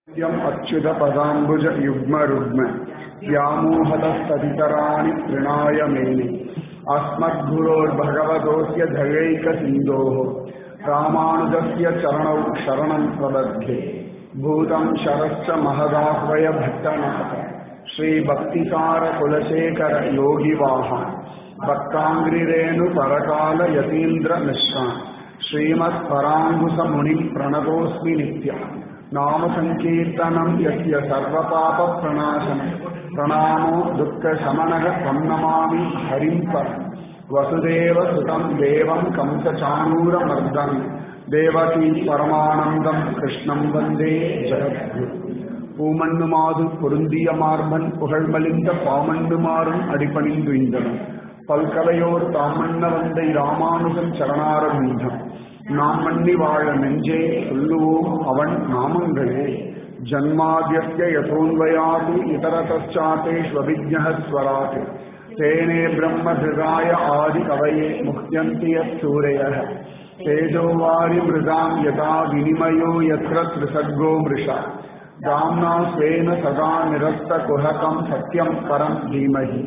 नित्यम् अच्युतपदाम्बुजयुग्मरुग्म व्यामोहतस्तदितराणि तृणाय मेनि अस्मद्गुरोर्भगवतोऽस्य धयैकसिन्धोः रामानुजस्य चरणौ शरणम् प्रबध्ये भूतम् शरश्च महदाह्वय भट्टनाथ श्रीभक्तिसारकुलशेखर योगिवाह भक्ताङ्ग्रिरेणुपरकाल यतीन्द्रमिश्रान् श्रीमत्पराङ्कुशमुनिम् प्रणतोऽस्मि नित्यम् नामसङ्कीर्तनम् यस्य सर्वपापप्रणाशनम् प्रणामो दुःखशमनः तं नमामि हरिम् परम् वसुदेवसुतम् देवम् कंसचाणूरमर्दम् தேவகி பரமானந்தம் கிருஷ்ணம் வந்தே ஜகத்குரு பூமண்ணு மாது பொருந்திய மார்பன் புகழ்மலிந்த பாமண்ணுமாறும் அடிபணிந்து இந்தனும் பல்கலையோர் தாமண்ண வந்தை ராமானுஜன் சரணாரவிந்தம் நாம் மண்ணி வாழ நெஞ்சே சொல்லுவோம் அவன் நாமங்களே ஜன்மாதியஸ்ய யசோன்வயாது இதரதாத்தேஷ்வபிஜஸ்வராட் தேனே பிரம்ம ஹிருதாய ஆதி கவயே முக்யந்தி யூரய तेजोवारि मृगाम् यथा विनिमयो यत्र त्रिसर्गो मृषा दाम्ना स्वेन सदा निरस्तकुहकम् सत्यम् परम् धीमहि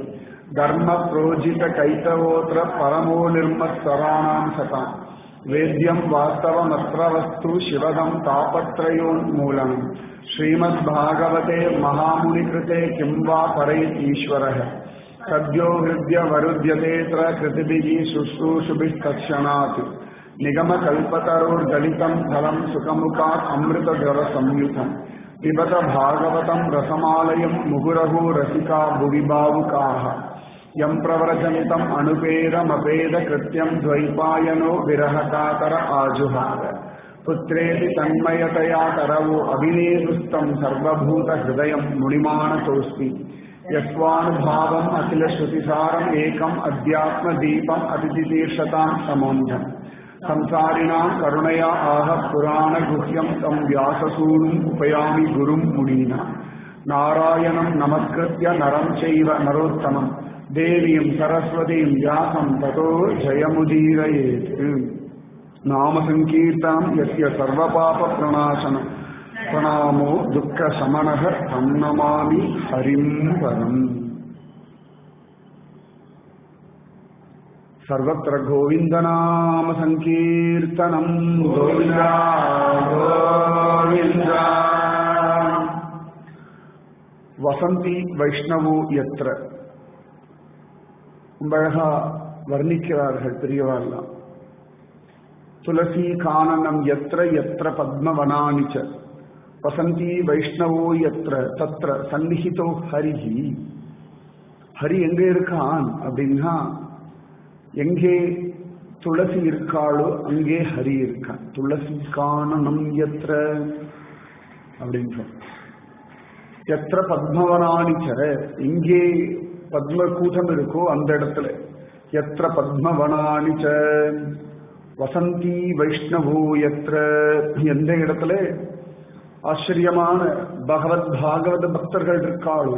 धर्मप्रोजितकैतवोऽत्र परमो निर्मत्सराणाम् सताम् वेद्यम् वास्तवमत्र वस्तु शिवदम् तापत्रयोन्मूलनम् श्रीमद्भागवते महामुनिकृते किम् वा परैतीश्वरः सद्यो हृद्यवरुध्यतेऽत्र कृतिभिः शुश्रूषुभिस्तत्क्षणात् निगमकल्पतरोर्गलितम् फलम् सुखमुखात् अमृतज्वरसंयुतम् पिबत भागवतम् रसमालयम् मुहुरहो रसिका भुवि भावुकाः यम् प्रव्रजनितम् अनुपेदमपेदकृत्यम् द्वैपायनो विरहकातर आजुहार पुत्रेति तन्मयतया करवो अभिनेदुस्तम् सर्वभूतहृदयम् मुनिमानतोऽस्मि यस्वानुभावम् अखिलश्रुतिसारम् एकम् अध्यात्मदीपम् अतिथितीर्षताम् समोन्धम् संसारिणाम् करुणया आह पुराणगुह्यम् तम् व्याससूनुम् उपयामि गुरुम् मुनीना नारायणम् नमस्कृत्य नरम् चैव नरोत्तमम् देवीम् सरस्वतीम् व्यासम् ततो जयमुदीरयेत् नामसङ्कीर्तनम् यस्य सर्वपापप्रणाशनम् प्रणामो दुःखशमनः तम् नमामि हरिम् परम् सर्वत्र गोविन्दनामसङ्कीर्तनम् गोविन्द गोविन्द வசந்தி வைஷ்ணவோ எத்திர ரொம்ப அழகா வர்ணிக்கிறார்கள் பெரியவாள்லாம் துளசி கானனம் எத்திர எத்திர பத்மவனானிச்ச வசந்தி வைஷ்ணவோ எத்திர தத்திர சந்நிகிதோ ஹரிஹி ஹரி எங்க இருக்கான் அப்படின்னா எங்கே துளசி இருக்காளோ அங்கே ஹரி இருக்கான் துளசி காணனம் எத்திர அப்படின்னு சொல்ற எத்திர பத்மவனானிச்ச எங்கே பத்மகூட்டம் இருக்கோ அந்த இடத்துல எத்திர பத்மவனானிச்ச வசந்தி வைஷ்ணவோ எத்திர எந்த இடத்துல ஆச்சரியமான பகவத் பாகவத பக்தர்கள் இருக்காளோ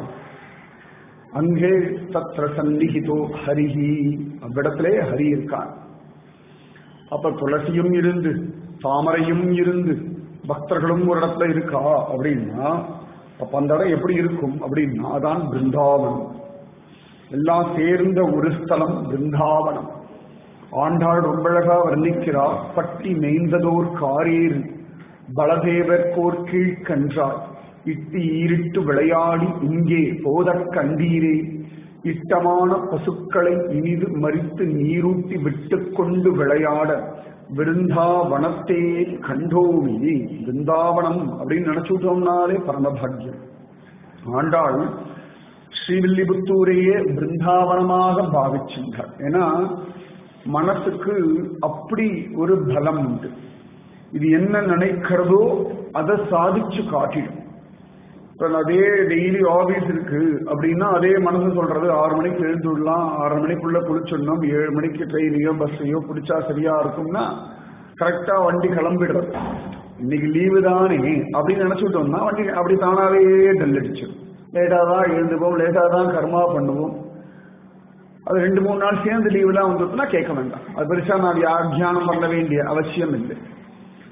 அங்கே தத்திர சந்நிகிதோ ஹரிஹி அவ்விடத்திலே ஹரி இருக்கான் அப்ப துளசியும் இருந்து தாமரையும் இருந்து பக்தர்களும் ஒரு இடத்துல இருக்கா அப்படின்னா அப்ப அந்த இடம் எப்படி இருக்கும் அப்படின்னா அதான் பிருந்தாவனம் எல்லாம் சேர்ந்த ஒரு ஸ்தலம் பிருந்தாவனம் ஆண்டாள் ரொம்ப அழகா வர்ணிக்கிறார் பட்டி மெய்ந்ததோர் காரேறு பலதேவர்கோர் கீழ்கன்றார் இட்டு ஈரிட்டு விளையாடி இங்கே போதக் கண்டீரே இட்டமான பசுக்களை இனிது மறித்து நீரூட்டி விட்டு கொண்டு விளையாட விருந்தாவனத்தே கண்டோமி பிருந்தாவனம் அப்படின்னு நினைச்சுட்டோம்னாலே பரமபாகியம் ஆண்டாள் ஸ்ரீவில்லிபுத்தூரையே பிருந்தாவனமாக பாவிச்சின்றார் ஏன்னா மனசுக்கு அப்படி ஒரு பலம் உண்டு இது என்ன நினைக்கிறதோ அதை சாதிச்சு காட்டிடும் அதே டெய்லி ஆபீஸ் இருக்கு அப்படின்னா அதே மனசு சொல்றது ஆறு மணிக்கு எழுந்துடலாம் ஆறு மணிக்குள்ள குளிச்சிடணும் ஏழு மணிக்கு ட்ரெயினையோ பஸ்ஸையோ பிடிச்சா சரியா இருக்கும்னா கரெக்டா வண்டி கிளம்பிடுறது இன்னைக்கு லீவு தானே அப்படின்னு நினைச்சுட்டோம்னா வண்டி அப்படி தானாவே டல் அடிச்சிடும் லேட்டா தான் எழுந்துப்போம் லேட்டா தான் கர்மா பண்ணுவோம் அது ரெண்டு மூணு நாள் சேர்ந்து லீவுலாம் வந்துட்டுனா கேட்க வேண்டாம் அது பெருசா நான் தியானம் பண்ண வேண்டிய அவசியம் இல்லை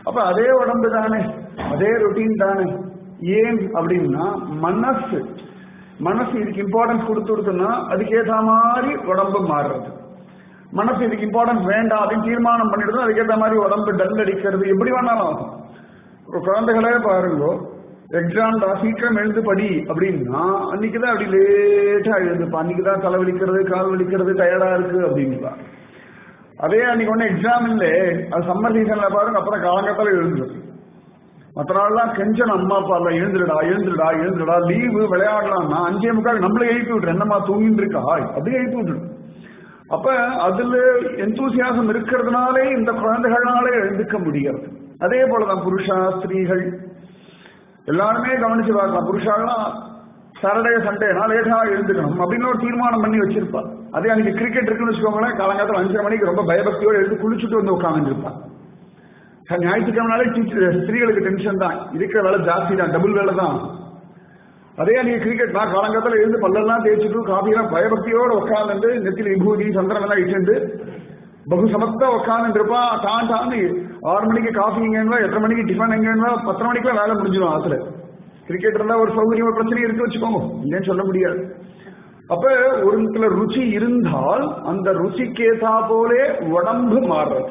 அப்ப அதே உடம்பு தானே அதே ரொட்டீன் தானே ஏன் அப்படின்னா மனசு மனசு இதுக்கு இம்பார்ட்டன்ஸ் கொடுத்து கொடுத்தோம்னா அதுக்கேற்ற மாதிரி உடம்பு மாறுறது மனசு இதுக்கு இம்பார்ட்டன்ஸ் வேண்டாம் அப்படின்னு தீர்மானம் பண்ணிட்டு அதுக்கேற்ற மாதிரி உடம்பு டல் அடிக்கிறது எப்படி வேணாலும் ஆகும் ஒரு குழந்தைகளே பாருங்க எக்ஸாம் சீக்கிரம் எழுந்து படி அப்படின்னா அன்னைக்கு தான் அப்படி லேட்டா எழுதுப்பா அன்னைக்கு தான் தலை வலிக்கிறது கால் வலிக்கிறது டயர்டா இருக்கு அப்படின்பா அதே அன்னைக்கு ஒண்ணு எக்ஸாம் இல்லை அது சம்மர் சீசன்ல பாருங்க அப்புறம் காலங்கத்தால எழுந்துருக்கு மற்ற நாள்லாம் கெஞ்சன் அம்மா அப்பா எல்லாம் எழுந்துடா எழுந்துடா எழுந்துடா லீவு விளையாடலாம்னா அஞ்சே முக்கால் நம்மளே எழுப்பி விட்டுரு என்னம்மா தூங்கிட்டு இருக்கா அப்படியே எழுப்பி விட்டுரு அப்ப அதுல எந்தூசியாசம் இருக்கிறதுனாலே இந்த குழந்தைகள்னாலே எழுந்துக்க முடியாது அதே போலதான் புருஷா ஸ்திரீகள் எல்லாருமே கவனிச்சு பார்க்கலாம் புருஷாலாம் சாட்டர்டே சண்டேனா லேட்டா எழுந்துக்கணும் அப்படின்னு ஒரு தீர்மானம் பண்ணி வச்சிருப்பா அதே அன்னைக்கு கிரிக்கெட் இருக்குன்னு வச்சுக்கோங்களேன் காலங்காலத்தில் அஞ்சரை மணிக்கு ரொம்ப பயபக்தியோடு எழுந்து குளிச்சுட்டு வந்து உட்காந்துருப்பான் ஞாயிற்றுக்கிழமைனாலே டீச்சர் ஸ்திரீகளுக்கு டென்ஷன் தான் இருக்கிற வேலை ஜாஸ்தி தான் டபுள் வேலை தான் அதே நீங்க கிரிக்கெட் நான் காலங்காலத்தில் எழுந்து பல்லெல்லாம் தேய்ச்சிட்டு காஃபியெல்லாம் பயபக்தியோட உட்காந்துட்டு நெத்தியில் விபூதி சந்திரன் எல்லாம் இட்டு பகு சமத்தா உட்காந்து இருப்பா தான் தாண்டி ஆறு மணிக்கு காஃபி எங்கன்னா எட்டரை மணிக்கு டிஃபன் எங்கன்னா பத்தரை மணிக்கெல்லாம் வேலை முடிஞ்சிடும் ஆத்துல கிரிக்கெட் இருந்தா ஒரு சௌகரியம் ஒரு பிரச்சனை இருக்கு வச்சுக்கோங்க இல்லைன்னு சொல்ல முடியாது அப்ப ஒரு சில ருச்சி இருந்தால் அந்த ருச்சிக்கேசா போலே உடம்பு மாறுறது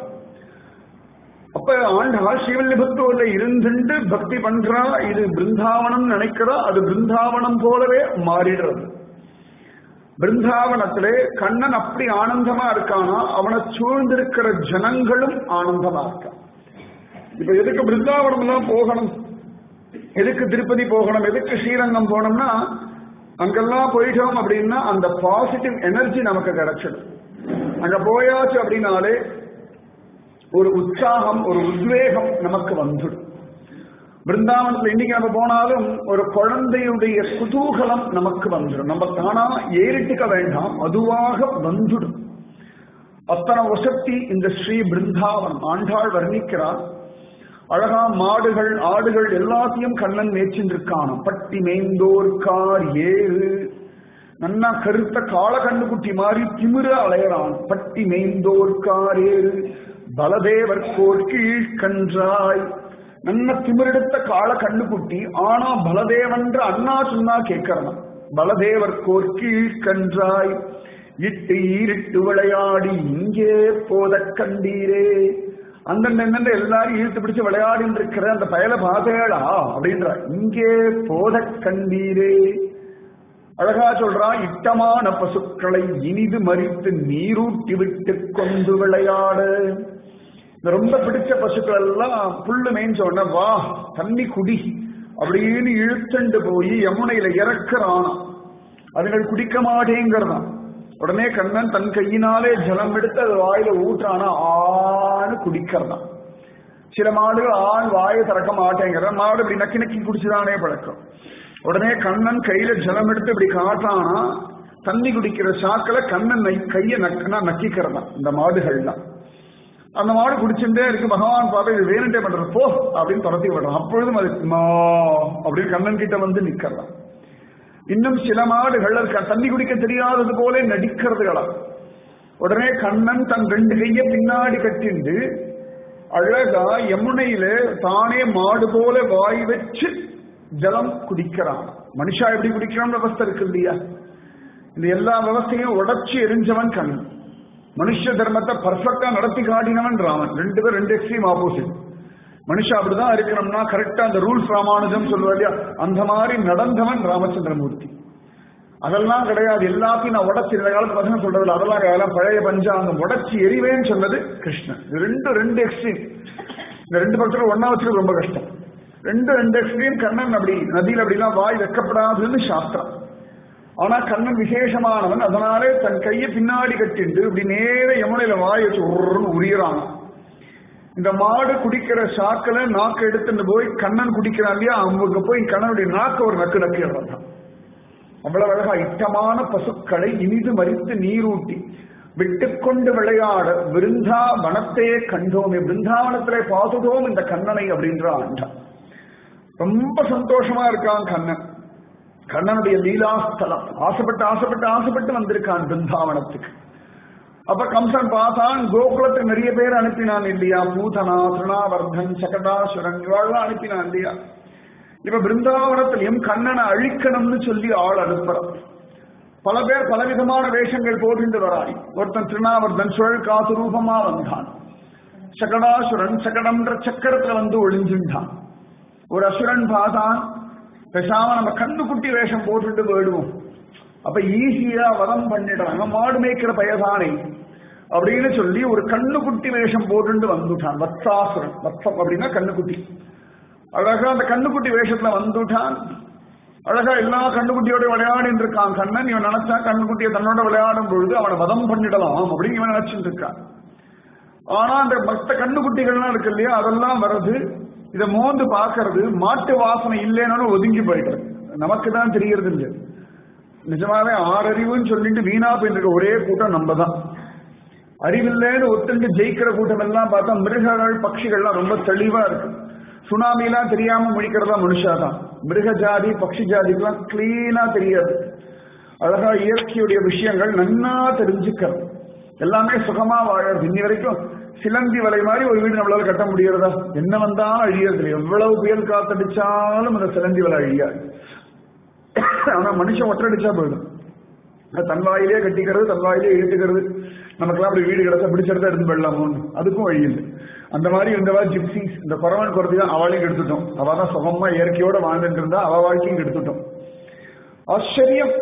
அப்ப ஆண்டாள் ஸ்ரீவல்லிபுத்தூர்ல இருந்துட்டு பக்தி பண்றா இது பிருந்தாவனம் நினைக்கிறா அது பிருந்தாவனம் போலவே மாறிடுறது பிருந்தாவனத்திலே கண்ணன் அப்படி ஆனந்தமா இருக்கானா அவனை சூழ்ந்திருக்கிற ஜனங்களும் ஆனந்தமா இருக்கான் இப்ப எதுக்கு பிருந்தாவனம் எல்லாம் போகணும் எதுக்கு திருப்பதி போகணும் எதுக்கு ஸ்ரீரங்கம் போகணும்னா அங்கெல்லாம் போயிட்டோம் அப்படின்னா அந்த பாசிட்டிவ் எனர்ஜி நமக்கு கிடைச்சிடும் அங்க போயாச்சு அப்படின்னாலே ஒரு உற்சாகம் ஒரு உத்வேகம் நமக்கு வந்துடும் பிருந்தாவனத்துல இன்னைக்கு நம்ம போனாலும் ஒரு குழந்தையுடைய குதூகலம் நமக்கு வந்துடும் நம்ம தானா ஏறிட்டுக்க வேண்டாம் அதுவாக வந்துடும் அத்தனை வசக்தி இந்த ஸ்ரீ பிருந்தாவனம் ஆண்டாள் வர்ணிக்கிறார் அழகா மாடுகள் ஆடுகள் எல்லாத்தையும் கண்ணன் மேய்ச்சின்றிருக்கானாம் பட்டி மேய்ந்தோர்கார் ஏறு நன்னா கருத்த காள கண்ணுக்குட்டி மாதிரி திமிர அலையறான் பட்டி மேய்ந்தோர்கார் ஏறு பலதேவர் கோர் கீழ்கன்றாய் நன்ன திமிரெடுத்த காள கண்ணுக்குட்டி ஆனா பலதேவன்ற அண்ணா சொன்னா கேட்கறான் பலதேவர் கோர் கீழ்கன்றாய் இட்டு ஈரிட்டு விளையாடி இங்கே போத கண்டீரே அந்தந்த எந்தெந்த எல்லாரும் இழுத்து பிடிச்சு விளையாடின்னு இருக்கிற அந்த பயல பாதேடா அப்படின்ற இங்கே போத கண்டீரே அழகா சொல்றா இட்டமான பசுக்களை இனிது மறித்து நீரூட்டி விட்டு கொண்டு விளையாடு இந்த ரொம்ப பிடிச்ச பசுக்கள் எல்லாம் புல்லு மேய்ஞ்ச உடனே வா தண்ணி குடி அப்படின்னு இழுத்துண்டு போய் யமுனையில இறக்குறான் அதுகள் குடிக்க மாட்டேங்கிறதான் உடனே கண்ணன் தன் கையினாலே ஜலம் எடுத்து அது வாயில ஊற்றானா ஆன்னு குடிக்கிறதான் சில மாடுகள் ஆண் வாயை திறக்க மாட்டேங்கிற மாடு இப்படி நக்கி நக்கி குடிச்சுதானே பழக்கம் உடனே கண்ணன் கையில ஜலம் எடுத்து இப்படி காட்டானா தண்ணி குடிக்கிற சாக்கில கண்ணன் நை- கையை நக்கினா நக்கிக்கிறதான் இந்த மாடுகள்லாம் அந்த மாடு குடிச்சுட்டே இருக்கு பகவான் பார்த்து இது வேணுட்டே பண்றது போ அப்படின்னு துரத்தி விடுறான் அப்பொழுதும் அது மா அப்படின்னு கண்ணன் கிட்ட வந்து நிக்கிறதாம் இன்னும் சில மாடுகள் அது க- தண்ணி குடிக்க தெரியாதது போல நடிக்கிறதுகளா உடனே கண்ணன் தன் ரெண்டு கைய பின்னாடி கட்டிண்டு அழகா யமுனையில தானே மாடு போல வாய் வச்சு ஜலம் குடிக்கிறான் மனுஷா எப்படி குடிக்கிறான் விவஸ்தை இருக்கு இல்லையா இந்த எல்லா விவஸ்தையும் உடைச்சு எரிஞ்சவன் கண்ணன் மனுஷ தர்மத்தை பர்ஃபெக்டா நடத்தி காட்டினவன் ராமன் ரெண்டு பேரும் ரெண்டு எக்ஸ்ட்ரீம் ஆப்போசிட் மனுஷா அப்படிதான் இருக்கணும்னா கரெக்டா அந்த ரூல்ஸ் ராமானுஜம் சொல்லுவா இல்லையா அந்த மாதிரி நடந்தவன் ராமச்சந்திரமூர்த்தி அதெல்லாம் கிடையாது எல்லாத்தையும் நான் உடச்சி இந்த காலத்து பசங்க சொல்றதுல அதெல்லாம் கிடையாது பழைய பஞ்சாங்கம் உடச்சி எரிவேன்னு சொன்னது கிருஷ்ணன் இது ரெண்டு ரெண்டு எக்ஸ்ட்ரீம் இந்த ரெண்டு பக்கத்துல ஒன்னா வச்சுக்கிறது ரொம்ப கஷ்டம் ரெண்டு ரெண்டு எக்ஸ்ட்ரீம் கண்ணன் அப்படி நதியில் அப்படிலாம் வாய் வைக்கப்படாதுன்னு சாஸ்திரம் ஆனா கண்ணன் விசேஷமானவன் அதனாலே தன் கையை பின்னாடி கட்டிண்டு இப்படி நேர யமுனையில வாய் வச்சு உருன்னு உரியறான் இந்த மாடு குடிக்கிற சாக்கில நாக்கு எடுத்துட்டு போய் கண்ணன் குடிக்கிறான் இல்லையா அவங்க போய் கண்ணனுடைய நாக்கு ஒரு நக்கு நக்கிடுறான் அவ்வளவு அழகா இட்டமான பசுக்களை இனிது மறித்து நீரூட்டி விட்டுக்கொண்டு விளையாட விருந்தா வனத்தையே கண்டோமே பிருந்தாவனத்திலே பார்த்துட்டோம் இந்த கண்ணனை அப்படின்ற ஆண்டா ரொம்ப சந்தோஷமா இருக்கான் கண்ணன் கண்ணனுடைய லீலாஸ்தலம் ஆசைப்பட்டு ஆசைப்பட்டு ஆசைப்பட்டு வந்திருக்கான் பிருந்தாவனத்துக்கு அப்ப கம்சன் பார்த்தான் கோகுலத்துக்கு நிறைய பேர் அனுப்பினான் இல்லையா பூதனா திருணாவர்தன் சகடாசுரன் இவாள்லாம் அனுப்பினான் இல்லையா இப்ப பிருந்தாவனத்திலையும் கண்ணனை அழிக்கணும்னு சொல்லி ஆள் அனுப்புறான் பல பேர் பலவிதமான வேஷங்கள் போட்டு வராய் ஒருத்தன் திருநாவர்தன் சுழல் காத்து ரூபமா வந்தான் சகடாசுரன் சகடம்ன்ற சக்கரத்துல வந்து ஒளிஞ்சுட்டான் ஒரு அசுரன் பார்த்தான் பேசாம நம்ம கண்ணுக்குட்டி வேஷம் போட்டுட்டு போயிடுவோம் அப்ப ஈஸியா வதம் பண்ணிடுறாங்க மாடு மேய்க்கிற பயதானே அப்படின்னு சொல்லி ஒரு கண்ணுக்குட்டி வேஷம் போட்டுட்டு வந்துட்டான் வத்சாசுரன் வத்சம் அப்படின்னா கண்ணுக்குட்டி அழகா அந்த கண்ணுக்குட்டி வேஷத்துல வந்துட்டான் அழகா எல்லா கண்ணுக்குட்டியோட விளையாடிட்டு இருக்கான் கண்ணன் இவன் நினைச்சா கண்ணுக்குட்டியை தன்னோட விளையாடும் பொழுது அவனை வதம் பண்ணிடலாம் அப்படின்னு இவன் நினைச்சிட்டு இருக்கான் ஆனா அந்த மற்ற கண்ணுக்குட்டிகள்லாம் இருக்கு இல்லையா அதெல்லாம் வருது இதை மோந்து பாக்குறது மாட்டு வாசனை இல்லைன்னு ஒதுங்கி போயிடுறது நமக்கு தான் தெரியறது இல்லை நிஜமாவே ஆறறிவுன்னு சொல்லிட்டு வீணா போயிருக்க ஒரே கூட்டம் நம்ம தான் அறிவில்லைன்னு ஒத்துண்டு ஜெயிக்கிற கூட்டம் எல்லாம் பார்த்தா மிருகங்கள் பட்சிகள்லாம் ரொம்ப தெளிவா இருக்கு சுனாமிலாம் தெரியாம முழிக்கிறதா மனுஷா தான் மிருக ஜாதி பக்ஷி ஜாதிக்கெல்லாம் கிளீனா தெரியாது அழகா இயற்கையுடைய விஷயங்கள் நன்னா தெரிஞ்சுக்கிறது எல்லாமே சுகமா வாழறது இன்னி வரைக்கும் சிலந்தி வலை மாதிரி ஒரு வீடு நம்மளால கட்ட முடியறதா என்ன வந்தாலும் அழியறது எவ்வளவு புயல் காத்தடிச்சாலும் அந்த சிலந்தி வலை அழியாது ஆனா மனுஷன் ஒற்றடிச்சா போயிடும் தன் வாயிலே கட்டிக்கிறது தன் வாயிலே இழுத்துக்கிறது நமக்கெல்லாம் அப்படி வீடு கிடச்சா பிடிச்சிருந்தா இருந்து போயிடலாமோன்னு அதுக்கும் வழி இல்லை அந்த மாதிரி இருந்தவா ஜிப்சிஸ் இந்த குறவன் குறத்தி தான் அவளையும் எடுத்துட்டோம் அவ தான் சுகமா இயற்கையோட வாழ்ந்துட்டு இருந்தா அவ வாழ்க்கையும் எடுத்துட்டோம் ஆச்சரியம்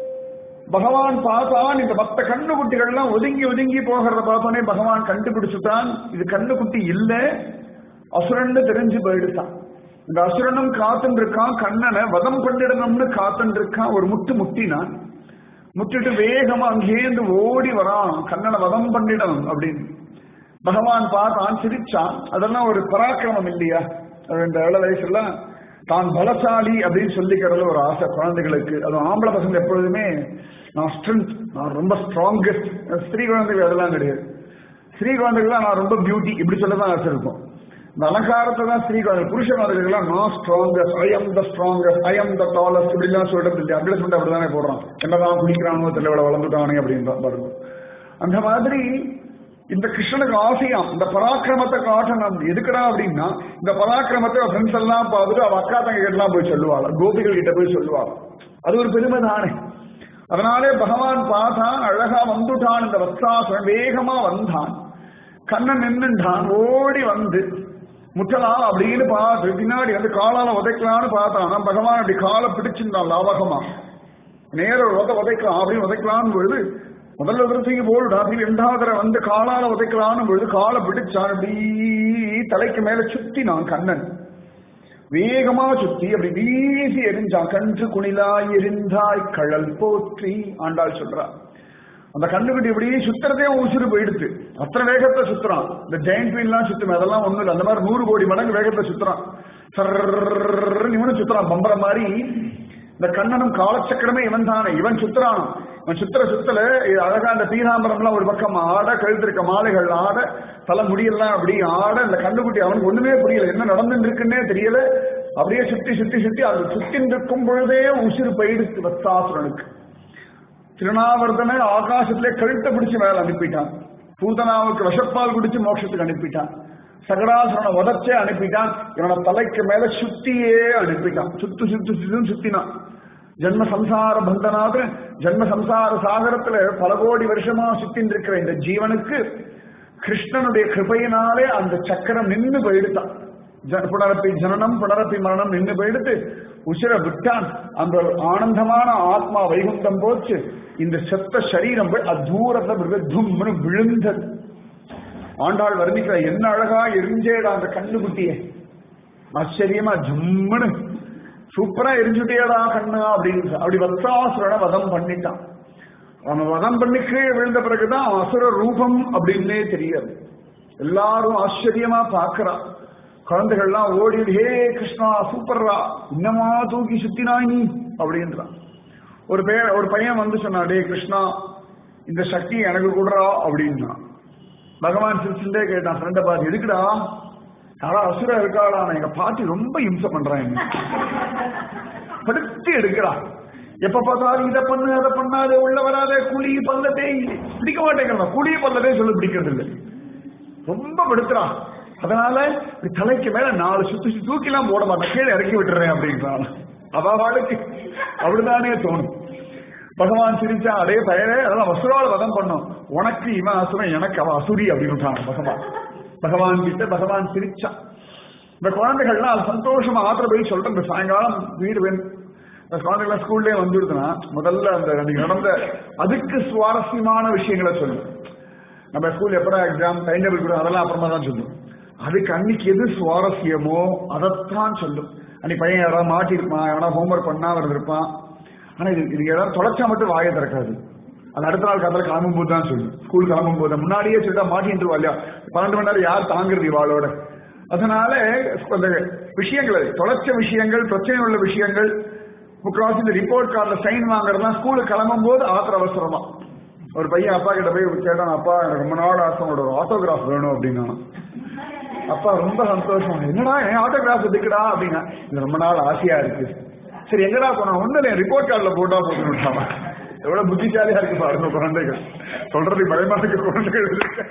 பகவான் பார்த்தான் இந்த மத்த கண்ணுக்குட்டிகள்லாம் ஒதுங்கி ஒதுங்கி போகிறத பார்த்தோன்னே பகவான் கண்டுபிடிச்சுட்டான் இது கண்ணுக்குட்டி இல்ல அசுரன்னு தெரிஞ்சு போயிடுதான் இந்த அசுரனும் காத்துன்னு இருக்கான் கண்ணனை வதம் பண்ணிடணும்னு காத்துன்னு இருக்கான் ஒரு முட்டு முட்டினான் முட்டிட்டு வேகமா அங்கேருந்து ஓடி வரான் கண்ணனை வதம் பண்ணிடணும் அப்படின்னு பகவான் பார்த்தான் சிரிச்சான் அதெல்லாம் ஒரு பராக்கிரமம் இல்லையா இந்த ஏழு வயசுல தான் பலசாலி அப்படின்னு சொல்லிக்கிறது ஒரு ஆசை குழந்தைகளுக்கு அது ஆம்பளை பசங்க எப்பொழுதுமே நான் ஸ்ட்ரென்த் நான் ரொம்ப ஸ்ட்ராங்கஸ்ட் ஸ்திரீ குழந்தைகள் அதெல்லாம் கிடையாது ஸ்திரீ குழந்தைகள் நான் ரொம்ப பியூட்டி இப்படி சொல்லதான் ஆசை இருக்கும் இந்த அலங்காரத்தை தான் ஸ்திரீ குழந்தை புருஷ குழந்தைகள்லாம் நான் strongest I am the strongest I am the tallest இப்படிலாம் சொல்றது இல்லை அட்வர்டைஸ்மெண்ட் அப்படிதானே போடுறான் என்னதான் குடிக்கிறானோ தெரியல இவ்வளவு வளர்ந்துட்டானே அப்படின்றான் பாருங்க அந்த மாதிரி இந்த கிருஷ்ணனுக்கு ஆசையாம் இந்த பராக்கிரமத்தை காட்டணும் எதுக்குடா அப்படின்னா இந்த பராக்கிரமத்தை ஃப்ரெண்ட்ஸ் எல்லாம் பார்த்துட்டு அவ அக்கா தங்க எல்லாம் போய் சொல்லுவாள் கோபிகள் கிட்ட போய் சொல்லுவாள் அது ஒரு பெருமை தானே அதனாலே பகவான் பார்த்தான் அழகா வந்துட்டான் இந்த வத்சாசுரன் வேகமா வந்தான் கண்ணன் நின்றுட்டான் ஓடி வந்து முட்டலாம் அப்படின்னு பார்த்து பின்னாடி வந்து காலால உதைக்கலான்னு பார்த்தான் பகவான் அப்படி காலை பிடிச்சிருந்தான் லாபகமா நேர உத உதைக்கலாம் அப்படின்னு உதைக்கலான்னு பொழுது முதல்ல தடவைக்கு போடுடா திரும்பி ரெண்டாவது தடவை வந்து காலால உதைக்கலான்னு பொழுது காலை பிடிச்சான் அப்படி தலைக்கு மேல சுத்தி நான் கண்ணன் வேகமா சுத்தி அப்படி வீசி எரிஞ்சான் கன்று குணிலாய் எரிந்தாய் கழல் போற்றி ஆண்டாள் சொல்றா அந்த கண்ணுக்குட்டி இப்படி சுத்துறதே உசுறு போயிடுச்சு அத்தனை வேகத்தை சுத்துறான் இந்த ஜெயிண்ட் வீல்லாம் சுத்துமே அதெல்லாம் ஒண்ணும் இல்லை அந்த மாதிரி நூறு கோடி மடங்கு வேகத்தை சுத்துறான் சர்ன்னு இவனும் சுத்துறான் பம்பர மாதிரி இந்த கண்ணனும் காலச்சக்கரமே இவன் தானே இவன் சுத்துறான் இவன் சுத்துற சுத்தல இது அழகா இந்த பீதாம்பரம்லாம் ஒரு பக்கம் ஆட கழுத்திருக்க மாலைகள் ஆட தலை முடியெல்லாம் அப்படி ஆட இந்த கண்ணுக்குட்டி அவனுக்கு ஒண்ணுமே புரியல என்ன நடந்துட்டு இருக்குன்னே தெரியல அப்படியே சுத்தி சுத்தி சுத்தி அது சுத்தின் இருக்கும் பொழுதே உசிறு போயிடுச்சு வத்சாசுரனுக்கு திருநாவர்தனை ஆகாசத்திலே கழுத்தை பிடிச்சு மேல அனுப்பிட்டான் பூதனாவுக்கு விஷப்பால் குடிச்சு மோட்சத்துக்கு அனுப்பிட்டான் சகடாசுரனை உதச்சே அனுப்பிட்டான் இவனை தலைக்கு மேல சுத்தியே அனுப்பிட்டான் சுத்து சுத்து சுத்துன்னு சுத்தினான் ஜென்ம சம்சார பந்தனாக ஜென்ம சம்சார சாகரத்துல பல கோடி வருஷமா சுத்தின் இருக்கிற இந்த ஜீவனுக்கு கிருஷ்ணனுடைய கிருபையினாலே அந்த சக்கரம் நின்று போயிடுத்தான் ஜ- புனரப்பி ஜனனம் புனரப்பி மரணம் நின்று போயிடுத்து உசிர விட்டான் அந்த ஆனந்தமான ஆத்மா வைகுண்டம் போச்சு இந்த செத்த சரீரம் போய் அத்தூரத்தை பிறகு தும்னு விழுந்தது ஆண்டாள் வர்ணிக்கிற என்ன அழகா எரிஞ்சேடா அந்த கண்ணுக்குட்டியே ஆச்சரியமா ஜம்முன்னு சூப்பரா எரிஞ்சுட்டேடா கண்ணு அப்படின்னு அப்படி வத்சாசுரனை வதம் பண்ணிட்டான் அவன் வதம் பண்ணி கீழே விழுந்த பிறகுதான் அவன் அசுர ரூபம் அப்படின்னே தெரியாது எல்லாரும் ஆச்சரியமா பார்க்கறான் குழந்தைகள்லாம் ஓடி ஹே கிருஷ்ணா சூப்பர்ரா இன்னமா தூக்கி சுத்தினாய் நீ அப்படின்றான் ஒரு பேர் ஒரு பையன் வந்து சொன்னான் டே கிருஷ்ணா இந்த சக்தி எனக்கு கொடுறா அப்படின்னா பகவான் சிரிச்சுட்டே கேட்டான் ஃப்ரெண்டை பார்த்து எதுக்குடா யாரா அசுரா இருக்காளா நான் எங்க பாட்டி ரொம்ப இம்சை பண்றான் என்ன படுத்து எடுக்கிறா எப்ப பார்த்தாலும் இதை பண்ணு அதை பண்ணாத உள்ள வராத குழி பல்லதே பிடிக்க மாட்டேங்கிறான் குழி பல்லதே சொல்லி பிடிக்கிறது இல்லை ரொம்ப படுத்துறான் அதனால இப்படி தலைக்கு மேல நாலு சுத்தி சுத்தி தூக்கிலாம் போட மாட்டேன் கீழே இறக்கி விட்டுறேன் அப்படின்றான் அவ வாழ்க்கை அப்படிதானே தோணும் பகவான் சிரிச்சா அதே பயரே அதெல்லாம் வசுரால வதம் பண்ணோம் உனக்கு இவன் அசுரன் எனக்கு அவன் அசுரி அப்படின்னு பகவான் பகவான் கிட்ட பகவான் சிரிச்சான் இந்த குழந்தைகள்லாம் அது சந்தோஷமா ஆத்திர போய் சொல்றேன் இந்த சாயங்காலம் வீடு வேணும் இந்த குழந்தைகள் ஸ்கூல்லே வந்துடுதுன்னா முதல்ல அந்த அன்னைக்கு நடந்த அதுக்கு சுவாரஸ்யமான விஷயங்களை சொல்லும் நம்ம ஸ்கூல் எப்படா எக்ஸாம் டைம் டேபிள் கூட அதெல்லாம் அப்புறமா தான் சொல்லும் அதுக்கு அன்னைக்கு எது சுவாரஸ்யமோ அதைத்தான் சொல்லும் அன்னைக்கு பையன் யாராவது மாட்டிருப்பான் எவனா ஹோம்ஒர்க் பண்ணாம இருந்திருப்பான் ஆனா இது இதுக்கு ஏதாவது தொலைச்சா மட்டும் வாயை திறக்காது அது அடுத்த நாள் காலத்துல கிளம்பும் போது தான் சொல்லும் ஸ்கூல் கிளம்பும் போது முன்னாடியே சொல்லிட்டா மாட்டின்ட்டு இல்லையா பன்னெண்டு மணி நேரம் யார் தாங்குறது இவாளோட அதனால அந்த விஷயங்கள் தொலைச்ச விஷயங்கள் பிரச்சனை உள்ள விஷயங்கள் முக்கால்வாசி இந்த ரிப்போர்ட் கார்டுல சைன் வாங்குறதுலாம் ஸ்கூலுக்கு கிளம்பும் போது ஆத்திர அவசரமா ஒரு பையன் அப்பா கிட்ட போய் கேட்டான் அப்பா எனக்கு ரொம்ப நாள் ஆசை உங்களோட ஒரு ஆட்டோகிராஃப் வேணும் அப்படின்னா அப்பா ரொம்ப சந்தோஷம் என்னடா என் ஆட்டோகிராஃப் எதுக்குடா அப்படின்னா இது ரொம்ப நாள் ஆசையா இருக்கு சரி எங்கடா போனா ஒண்ணு ரிப்போர்ட் கார்டுல போட்டா போட்டு விட்டாமா எவ்வளவு புத்திசாலியா இருக்கு பாருங்க குழந்தைகள் சொல்றது பயமா இருக்கு குழந்தைகள் இருக்கு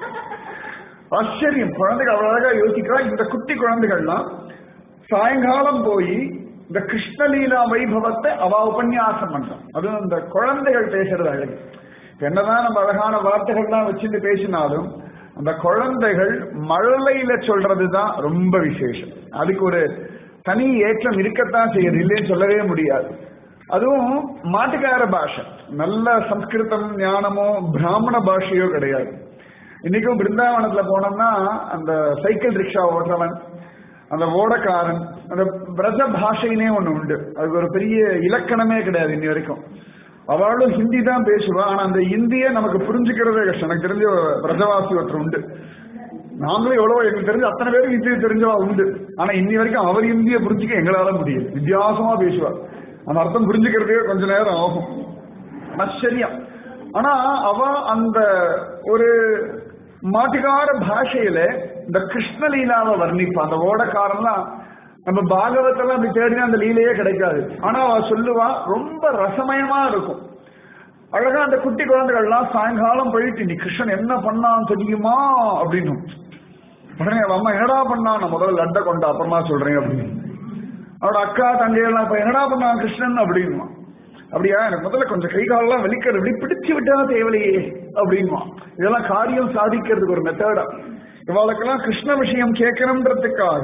ஆச்சரியம் குழந்தைகள் அவ்வளவு அழகா யோசிக்கிறா இந்த குட்டி குழந்தைகள்லாம் சாயங்காலம் போய் இந்த கிருஷ்ணலீலா வைபவத்தை அவ உபன்யாசம் பண்றான் அதுவும் இந்த குழந்தைகள் பேசுறது அழகு என்னதான் நம்ம அழகான வார்த்தைகள்லாம் வச்சுட்டு பேசினாலும் அந்த குழந்தைகள் மழலையில சொல்றதுதான் ரொம்ப விசேஷம் அதுக்கு ஒரு தனி ஏற்றம் இருக்கத்தான் செய்யுது இல்லைன்னு சொல்லவே முடியாது அதுவும் மாட்டுக்கார பாஷை நல்ல சம்ஸ்கிருதம் ஞானமோ பிராமண பாஷையோ கிடையாது இன்னைக்கும் பிருந்தாவனத்துல போனோம்னா அந்த சைக்கிள் ரிக்ஷா ஓட்டுறவன் அந்த ஓடக்காரன் அந்த பிரஜ பாஷைனே ஒண்ணு உண்டு அதுக்கு ஒரு பெரிய இலக்கணமே கிடையாது இன்னி வரைக்கும் அவளும் ஹிந்தி தான் பேசுவா ஆனா அந்த இந்திய நமக்கு புரிஞ்சுக்கிறதே கஷ்டம் எனக்கு தெரிஞ்ச பிரஜவாசி ஒருத்தர் உண்டு நாங்களும் எவ்வளவோ எங்களுக்கு தெரிஞ்ச அத்தனை பேரும் இந்திய தெரிஞ்சவா உண்டு ஆனா இன்னி வரைக்கும் அவர் இந்திய புரிஞ்சுக்க எங்களால முடியல வித்தியாசமா பேசுவா அந்த அர்த்தம் புரிஞ்சுக்கிறதே கொஞ்ச நேரம் ஆகும் ஆச்சரியம் ஆனா அவ அந்த ஒரு மாட்டுக்கார பாஷையில இந்த கிருஷ்ணலீலாவை வர்ணிப்பா அந்த ஓடக்காரன்லாம் நம்ம பாகவத்தெல்லாம் அப்படி தேடினா அந்த லீலையே கிடைக்காது ஆனா அவ சொல்லுவா ரொம்ப ரசமயமா இருக்கும் அழகா அந்த குட்டி குழந்தைகள்லாம் சாயங்காலம் போயிட்டு நீ கிருஷ்ணன் என்ன பண்ணான்னு தெரியுமா அப்படின்னு உடனே அவ அம்மா என்னடா பண்ணா நான் முதல்ல லட்டை கொண்டு அப்புறமா சொல்றேன் அப்படின்னு அவரோட அக்கா தங்கையெல்லாம் இப்ப என்னடா பண்ணான் கிருஷ்ணன் அப்படின்மா அப்படியா எனக்கு முதல்ல கொஞ்சம் கை காலெல்லாம் வெளிக்கிறது இப்படி பிடிச்சு விட்டா தேவலையே அப்படின்மா இதெல்லாம் காரியம் சாதிக்கிறதுக்கு ஒரு மெத்தடா இவாளுக்கெல்லாம் கிருஷ்ண விஷயம் கேட்கணுன்றதுக்காக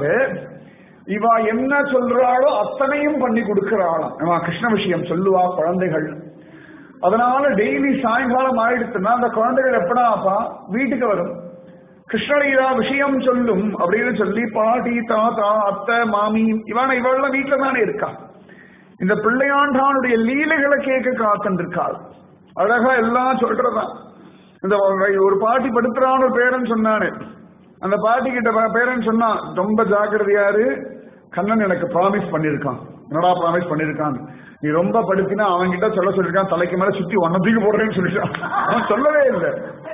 இவா என்ன சொல்றாளோ அத்தனையும் பண்ணி கொடுக்கிறாளாம் இவா கிருஷ்ண விஷயம் சொல்லுவா குழந்தைகள் அதனால டெய்லி சாயங்காலம் ஆயிடுச்சுன்னா அந்த குழந்தைகள் எப்படாப்பா வீட்டுக்கு வரும் கிருஷ்ணலீலா விஷயம் சொல்லும் அப்படின்னு சொல்லி பாட்டி தாத்தா அத்தை மாமி இவன இவள்லாம் வீட்டுல தானே இருக்கா இந்த பிள்ளையாண்டானுடைய லீலைகளை கேட்க காத்துருக்காள் அழகா எல்லாம் சொல்றதான் இந்த ஒரு பாட்டி படுத்துறான்னு ஒரு பேரன் சொன்னானு அந்த பாட்டி கிட்ட பேரன் சொன்னா ரொம்ப ஜாக்கிரதையாரு கண்ணன் எனக்கு ப்ராமிஸ் பண்ணிருக்கான் என்னடா ப்ராமிஸ் பண்ணிருக்கான் நீ ரொம்ப படுத்தினா அவன் கிட்ட சொல்ல சொல்லிருக்கான் தலைக்கு மேல சுத்தி ஒன்னதுக்கு போடுறேன்னு சொல்லிட்டான் அவன் சொல்லவே இல்லை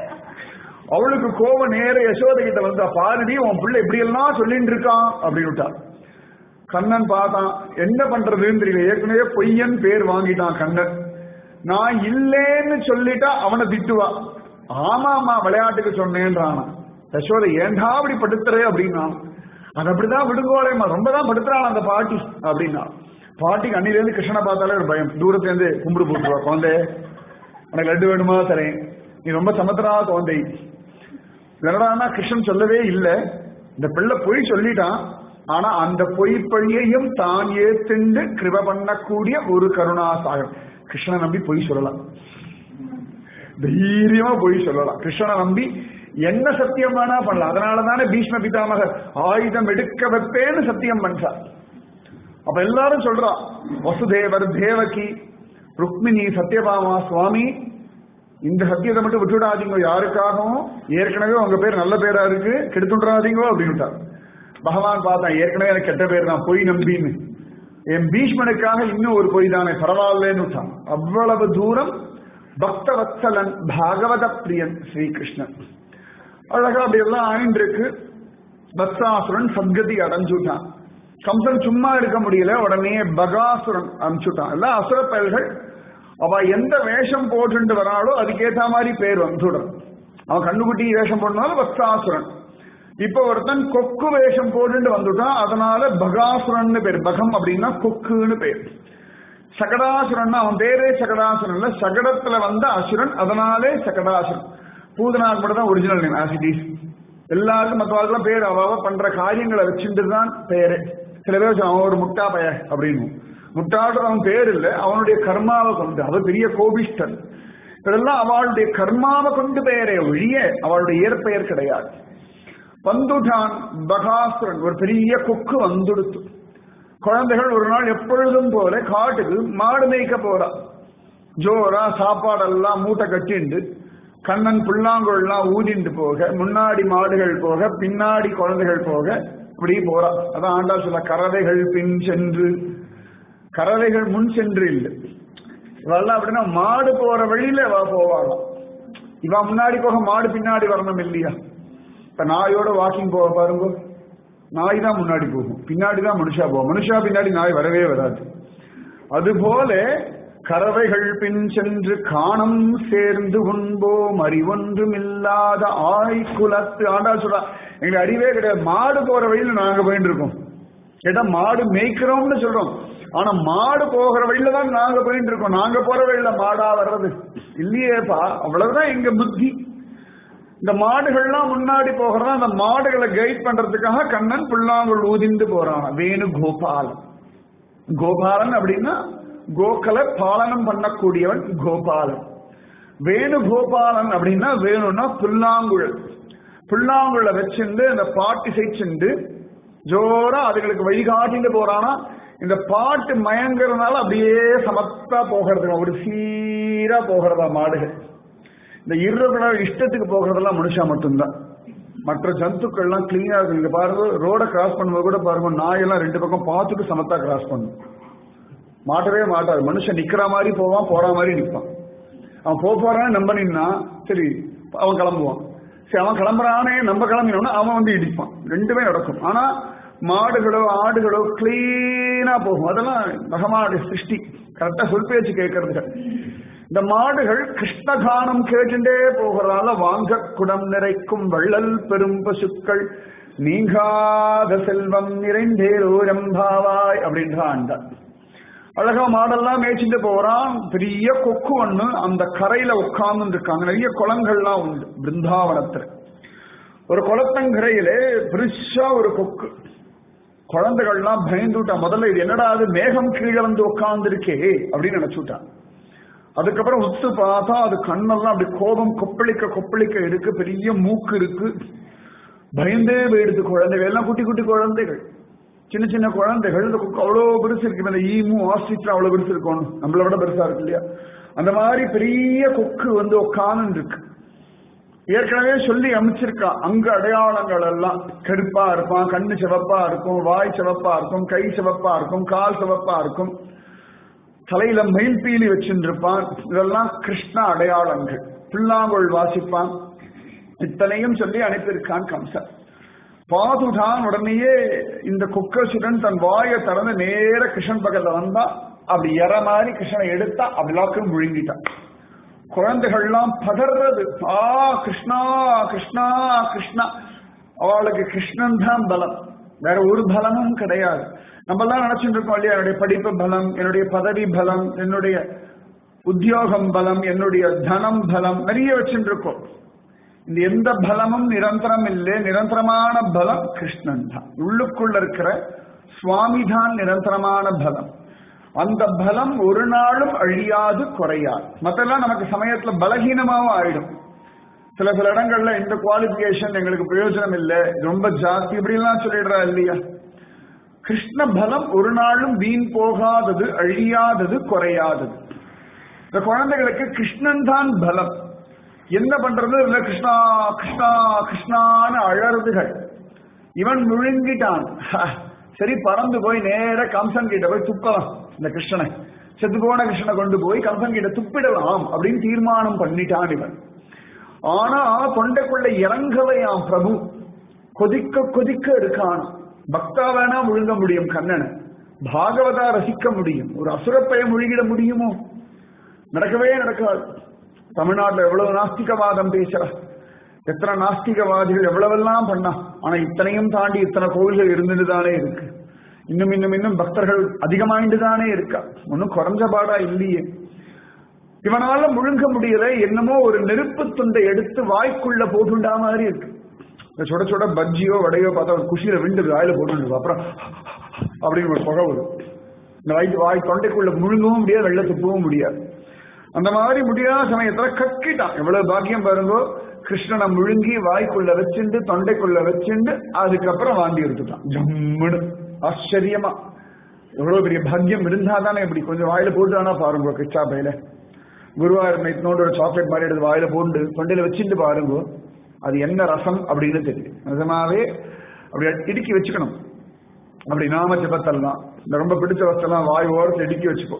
அவளுக்கு கோபம் நேர யசோத கிட்ட வந்தா பாருடி உன் பிள்ளை இப்படி எல்லாம் சொல்லிட்டு இருக்கான் அப்படின்னு கண்ணன் பார்த்தான் என்ன பண்றதுன்னு தெரியல ஏற்கனவே பொய்யன் பேர் வாங்கிட்டான் கண்ணன் நான் இல்லேன்னு சொல்லிட்டா அவனை திட்டுவா ஆமா ஆமா விளையாட்டுக்கு சொன்னேன்றானா யசோதை ஏண்டா அப்படி படுத்துறே அப்படின்னா அது அப்படிதான் விடுங்கோலேமா ரொம்ப தான் படுத்துறான் அந்த பாட்டி அப்படின்னா பாட்டிக்கு அன்னில இருந்து கிருஷ்ணனை பார்த்தாலே ஒரு பயம் தூரத்துல இருந்து கும்பிடு போட்டுருவா குழந்தை உனக்கு லட்டு வேணுமா தரேன் நீ ரொம்ப சமத்தரா குழந்தை என்னடானா கிருஷ்ணன் சொல்லவே இல்லை இந்த பிள்ளை பொய் சொல்லிட்டான் ஆனா அந்த பொய் பழியையும் தான் ஏத்துண்டு கிருப பண்ணக்கூடிய ஒரு கருணாசாகம் கிருஷ்ணனை நம்பி பொய் சொல்லலாம் தைரியமா பொய் சொல்லலாம் கிருஷ்ணனை நம்பி என்ன சத்தியம் வேணா பண்ணலாம் அதனாலதானே பீஷ்ம பிதாமகர் ஆயுதம் எடுக்க வைப்பேன்னு சத்தியம் பண்றார் அப்ப எல்லாரும் சொல்றா வசுதேவர் தேவகி ருக்மிணி சத்யபாமா சுவாமி இந்த சத்தியத்தை மட்டும் விட்டுவிடாதீங்க யாருக்காகவும் ஏற்கனவே உங்க பேர் நல்ல பேரா இருக்கு கெடுத்துடாதீங்க அப்படின்ட்டார் பகவான் பார்த்தான் ஏற்கனவே எனக்கு கெட்ட பேர் தான் பொய் நம்பின்னு என் பீஷ்மனுக்காக இன்னும் ஒரு பொய் தானே பரவாயில்லன்னு விட்டான் அவ்வளவு தூரம் பக்தவத்சலன் பாகவத பிரியன் ஸ்ரீகிருஷ்ணன் அழகா அப்படி எல்லாம் ஆயின்றிருக்கு பக்தாசுரன் சத்கதி அடைஞ்சுட்டான் கம்சன் சும்மா இருக்க முடியல உடனே பகாசுரன் அனுப்பிச்சுட்டான் எல்லாம் அசுர பயல்கள் அவ எந்த வேஷம் போட்டுட்டு வராளோ அதுக்கேத்த மாதிரி பேர் வந்துடும் அவன் கண்ணுக்குட்டி வேஷம் போடனாலும் வத்சாசுரன் இப்ப ஒருத்தன் கொக்கு வேஷம் போட்டுட்டு வந்துட்டான் அதனால பகாசுரன் பேர் பகம் அப்படின்னா கொக்குன்னு பேர் சகடாசுரன் அவன் பேரே சகடாசுரன் இல்ல சகடத்துல வந்த அசுரன் அதனாலே சகடாசுரன் பூதனாக்கு மட்டும் தான் ஒரிஜினல் நேம் ஆசிடிஸ் எல்லாருக்கும் மற்றவர்களும் பேர் அவ பண்ற காரியங்களை வச்சுட்டு தான் பேரு சில பேர் சொல்லுவாங்க, அவன் ஒரு முட்டா பய அப்படின்னு முட்டாடுறது அவன் பேர் இல்ல அவனுடைய கர்மாவை கொண்டு அவன் பெரிய கோபிஷ்டன் இதெல்லாம் அவளுடைய கர்மாவை கொண்டு பெயரே ஒழிய அவளுடைய இயற்பெயர் கிடையாது வந்துட்டான் பகாசுரன் ஒரு பெரிய கொக்கு வந்துடுத்து குழந்தைகள் ஒரு நாள் எப்பொழுதும் போல காட்டுக்கு மாடு மேய்க்க போறா ஜோரா சாப்பாடெல்லாம் மூட்டை கட்டிண்டு கண்ணன் புல்லாங்குழல்லாம் ஊதிண்டு போக முன்னாடி மாடுகள் போக பின்னாடி குழந்தைகள் போக இப்படி போறா அதான் ஆண்டா சொல்ல கறவைகள் பின் சென்று கறவைகள் முன் சென்று இல்லை இவெல்லாம் அப்படின்னா மாடு போற வழியில இவ போவாளாம் இவ முன்னாடி போக மாடு பின்னாடி வரணும் இல்லையா இப்ப நாயோட வாக்கிங் போக பாருங்க நாய் தான் முன்னாடி போகும் பின்னாடி தான் மனுஷா போகும் மனுஷா பின்னாடி நாய் வரவே வராது அதுபோல கறவைகள் பின் சென்று காணம் சேர்ந்து உண்போம் அறிவொன்றும் இல்லாத ஆய் குலத்து ஆண்டா சொல்றா எங்களுக்கு அறிவே கிடையாது மாடு போற வழியில நாங்க போயிட்டு இருக்கோம் கேட்டா மாடு மேய்க்கிறோம்னு சொல்றோம் ஆனா மாடு போகிற வழியில தான் நாங்க போயிட்டு இருக்கோம் நாங்க போற வழியில மாடா வர்றது இல்லையேப்பா அவ்வளவுதான் எங்க புத்தி இந்த மாடுகள்லாம் முன்னாடி போகிறதா அந்த மாடுகளை கைட் பண்றதுக்காக கண்ணன் புல்லாங்குள் ஊதிந்து போறான் வேணு கோபாலன் கோபாலன் அப்படின்னா கோக்களை பாலனம் பண்ணக்கூடியவன் கோபாலன் வேணு கோபாலன் அப்படின்னா வேணும்னா புல்லாங்குழல் புல்லாங்குழல வச்சுண்டு அந்த பாட்டு இசைச்சுண்டு ஜோரா அதுகளுக்கு வழிகாட்டிட்டு போறானா இந்த பாட்டு மயங்குறதுனால அப்படியே சமத்தா போகிறது ஒரு சீரா போகிறதா மாடுகள் இந்த இருபது இஷ்டத்துக்கு போகிறதெல்லாம் மனுஷா மட்டும்தான் மற்ற ஜந்துக்கள்லாம் கிளீனா இருக்கு இங்க பாருங்க ரோட கிராஸ் பண்ணும்போது கூட பாருங்க நாயெல்லாம் ரெண்டு பக்கம் பார்த்துட்டு சமத்தா கிராஸ் பண்ணும் மாட்டவே மாட்டாது மனுஷன் நிக்கிற மாதிரி போவான் போற மாதிரி நிற்பான் அவன் போக போறான்னு நம்ப நின்னா சரி அவன் கிளம்புவான் சரி அவன் கிளம்புறானே நம்ம கிளம்பினோம்னா அவன் வந்து இடிப்பான் ரெண்டுமே நடக்கும் ஆனா மாடுகளோ ஆடுகளோ கிளீனா போகும் அதெல்லாம் பகவானுடைய சிருஷ்டி கரெக்டா சொல் பேச்சு கேட்கறதுக்கு இந்த மாடுகள் கிருஷ்ணகானம் கேட்டுட்டே போகிறதால வாங்க குடம் நிறைக்கும் வள்ளல் பெரும் பசுக்கள் நீங்காத செல்வம் நிறைந்தேரோரம்பாவாய் அப்படின்ற ஆண்டார் அழகா மாடெல்லாம் மேய்ச்சிட்டு போறான் பெரிய கொக்கு ஒண்ணு அந்த கரையில உட்கார்ந்து இருக்காங்க நிறைய குளங்கள்லாம் உண்டு பிருந்தாவனத்துல ஒரு குளத்தங்கரையிலே பெருசா ஒரு கொக்கு குழந்தைகள்லாம் பயந்துட்டா முதல்ல இது என்னடா அது மேகம் கீழே வந்து உட்கார்ந்து இருக்கே அப்படின்னு நினைச்சுட்டான் அதுக்கப்புறம் உத்து பார்த்தா அது கண்ணெல்லாம் அப்படி கோபம் கொப்பளிக்க கொப்பளிக்க இருக்கு பெரிய மூக்கு இருக்கு பயந்தே போயிடுது குழந்தைகள் எல்லாம் குட்டி குட்டி குழந்தைகள் சின்ன சின்ன குழந்தைகள் இந்த கொக்கு அவ்வளோ பெருசு இருக்கு இந்த ஈமு ஆஸ்ட்ரிச்ல அவ்வளவு பெருசு இருக்கணும் நம்மளை விட பெருசா இருக்கு இல்லையா அந்த மாதிரி பெரிய கொக்கு வந்து உட்காந்து இருக்கு ஏற்கனவே சொல்லி அமைச்சிருக்கா அங்க அடையாளங்கள் எல்லாம் கருப்பா இருப்பான் கண்ணு சிவப்பா இருக்கும் வாய் சிவப்பா இருக்கும் கை சிவப்பா இருக்கும் கால் சிவப்பா இருக்கும் தலையில மயில் பீலி வச்சுருப்பான் இதெல்லாம் கிருஷ்ண அடையாளங்கள் புல்லாங்குழல் வாசிப்பான் இத்தனையும் சொல்லி அனுப்பியிருக்கான் கம்சன் பாதுடான் உடனேயே இந்த குக்கசுடன் தன் வாயை திறந்து நேர கிருஷ்ணன் பக்கத்துல வந்தா அப்படி எற மாதிரி கிருஷ்ணனை எடுத்தா அப்படி லாக்கும் முழுங்கிட்டான் குழந்தைகள்லாம் பதறது ஆ கிருஷ்ணா கிருஷ்ணா கிருஷ்ணா அவளுக்கு கிருஷ்ணன் தான் பலம் வேற ஒரு பலமும் கிடையாது நம்ம எல்லாம் நினைச்சுட்டு இருக்கோம் இல்லையா என்னுடைய படிப்பு பலம் என்னுடைய பதவி பலம் என்னுடைய உத்தியோகம் பலம் என்னுடைய தனம் பலம் நிறைய வச்சுட்டு இருக்கோம் இந்த எந்த பலமும் நிரந்தரம் இல்லை நிரந்தரமான பலம் கிருஷ்ணன் தான் உள்ளுக்குள்ள இருக்கிற சுவாமி தான் நிரந்தரமான பலம் அந்த பலம் ஒரு நாளும் அழியாது குறையாது மத்தெல்லாம் நமக்கு சமயத்துல பலகீனமாவும் ஆயிடும் சில சில இடங்கள்ல இந்த குவாலிபிகேஷன் எங்களுக்கு பிரயோஜனம் இல்லை ரொம்ப ஜாஸ்தி இப்படிலாம் சொல்லிடுறா இல்லையா கிருஷ்ண பலம் ஒரு நாளும் வீண் போகாதது அழியாதது குறையாதது இந்த குழந்தைகளுக்கு கிருஷ்ணன் தான் பலம் என்ன பண்றது இல்ல கிருஷ்ணா கிருஷ்ணா கிருஷ்ணான்னு அழறதுகள் இவன் முழுங்கிட்டான் சரி பறந்து போய் நேர கம்சன் கிட்ட போய் துப்பலாம் இந்த கிருஷ்ணனை செத்து போன கிருஷ்ணனை கொண்டு போய் கம்சன் கிட்ட துப்பிடலாம் அப்படின்னு தீர்மானம் பண்ணிட்டான் இவன் ஆனா தொண்டைக்குள்ள இறங்கலையாம் பிரபு கொதிக்க கொதிக்க இருக்கான் பக்தா வேணா முழுங்க முடியும் கண்ணனை பாகவதா ரசிக்க முடியும் ஒரு அசுரப்பைய முழுகிட முடியுமோ நடக்கவே நடக்காது தமிழ்நாட்டுல எவ்வளவு நாஸ்திகவாதம் பேசுற எத்தனை நாஸ்திகவாதிகள் எவ்வளவெல்லாம் பண்ணா ஆனா இத்தனையும் தாண்டி இத்தனை கோவில்கள் இருந்துட்டு தானே இருக்கு இன்னும் இன்னும் இன்னும் பக்தர்கள் அதிகமாயிட்டு தானே இருக்கா ஒன்னும் குறைஞ்ச பாடா இல்லையே இவனால முழுங்க முடியல என்னமோ ஒரு நெருப்பு துண்டை எடுத்து வாய்க்குள்ள போட்டுண்டா மாதிரி இருக்கு இந்த சுட சுட பஜ்ஜியோ வடையோ பார்த்தா ஒரு குஷியில விண்டு வாயில போட்டு அப்புறம் அப்படின்னு ஒரு புகை வரும் இந்த வாய் வாய் தொண்டைக்குள்ள முழுங்கவும் முடியாது வெள்ள துப்பவும் முடியாது அந்த மாதிரி முடியாத சமயத்துல கக்கிட்டான் எவ்வளவு பாக்கியம் பாருங்கோ கிருஷ்ணனை முழுங்கி வாய்க்குள்ள வச்சுண்டு தொண்டைக்குள்ள வச்சுண்டு அதுக்கப்புறம் வாந்தி எடுத்துட்டான் ஜம்முன்னு ஆச்சரியமா எவ்வளவு பெரிய பாக்கியம் இருந்தாதானே இப்படி கொஞ்சம் வாயில போட்டுதானா பாருங்க கிச்சா பையில குருவாயூர் நைட்னோட ஒரு சாக்லேட் மாதிரி எடுத்து வாயில போட்டு தொண்டையில வச்சுட்டு பாருங்க அது என்ன ரசம் அப்படின்னு தெரியும் நிஜமாவே அப்படி இடுக்கி வச்சுக்கணும் அப்படி நாம ஜபத்தெல்லாம் இந்த ரொம்ப பிடிச்ச வசெல்லாம் வாய் ஓரத்தை இடுக்கி வச்சுப்போ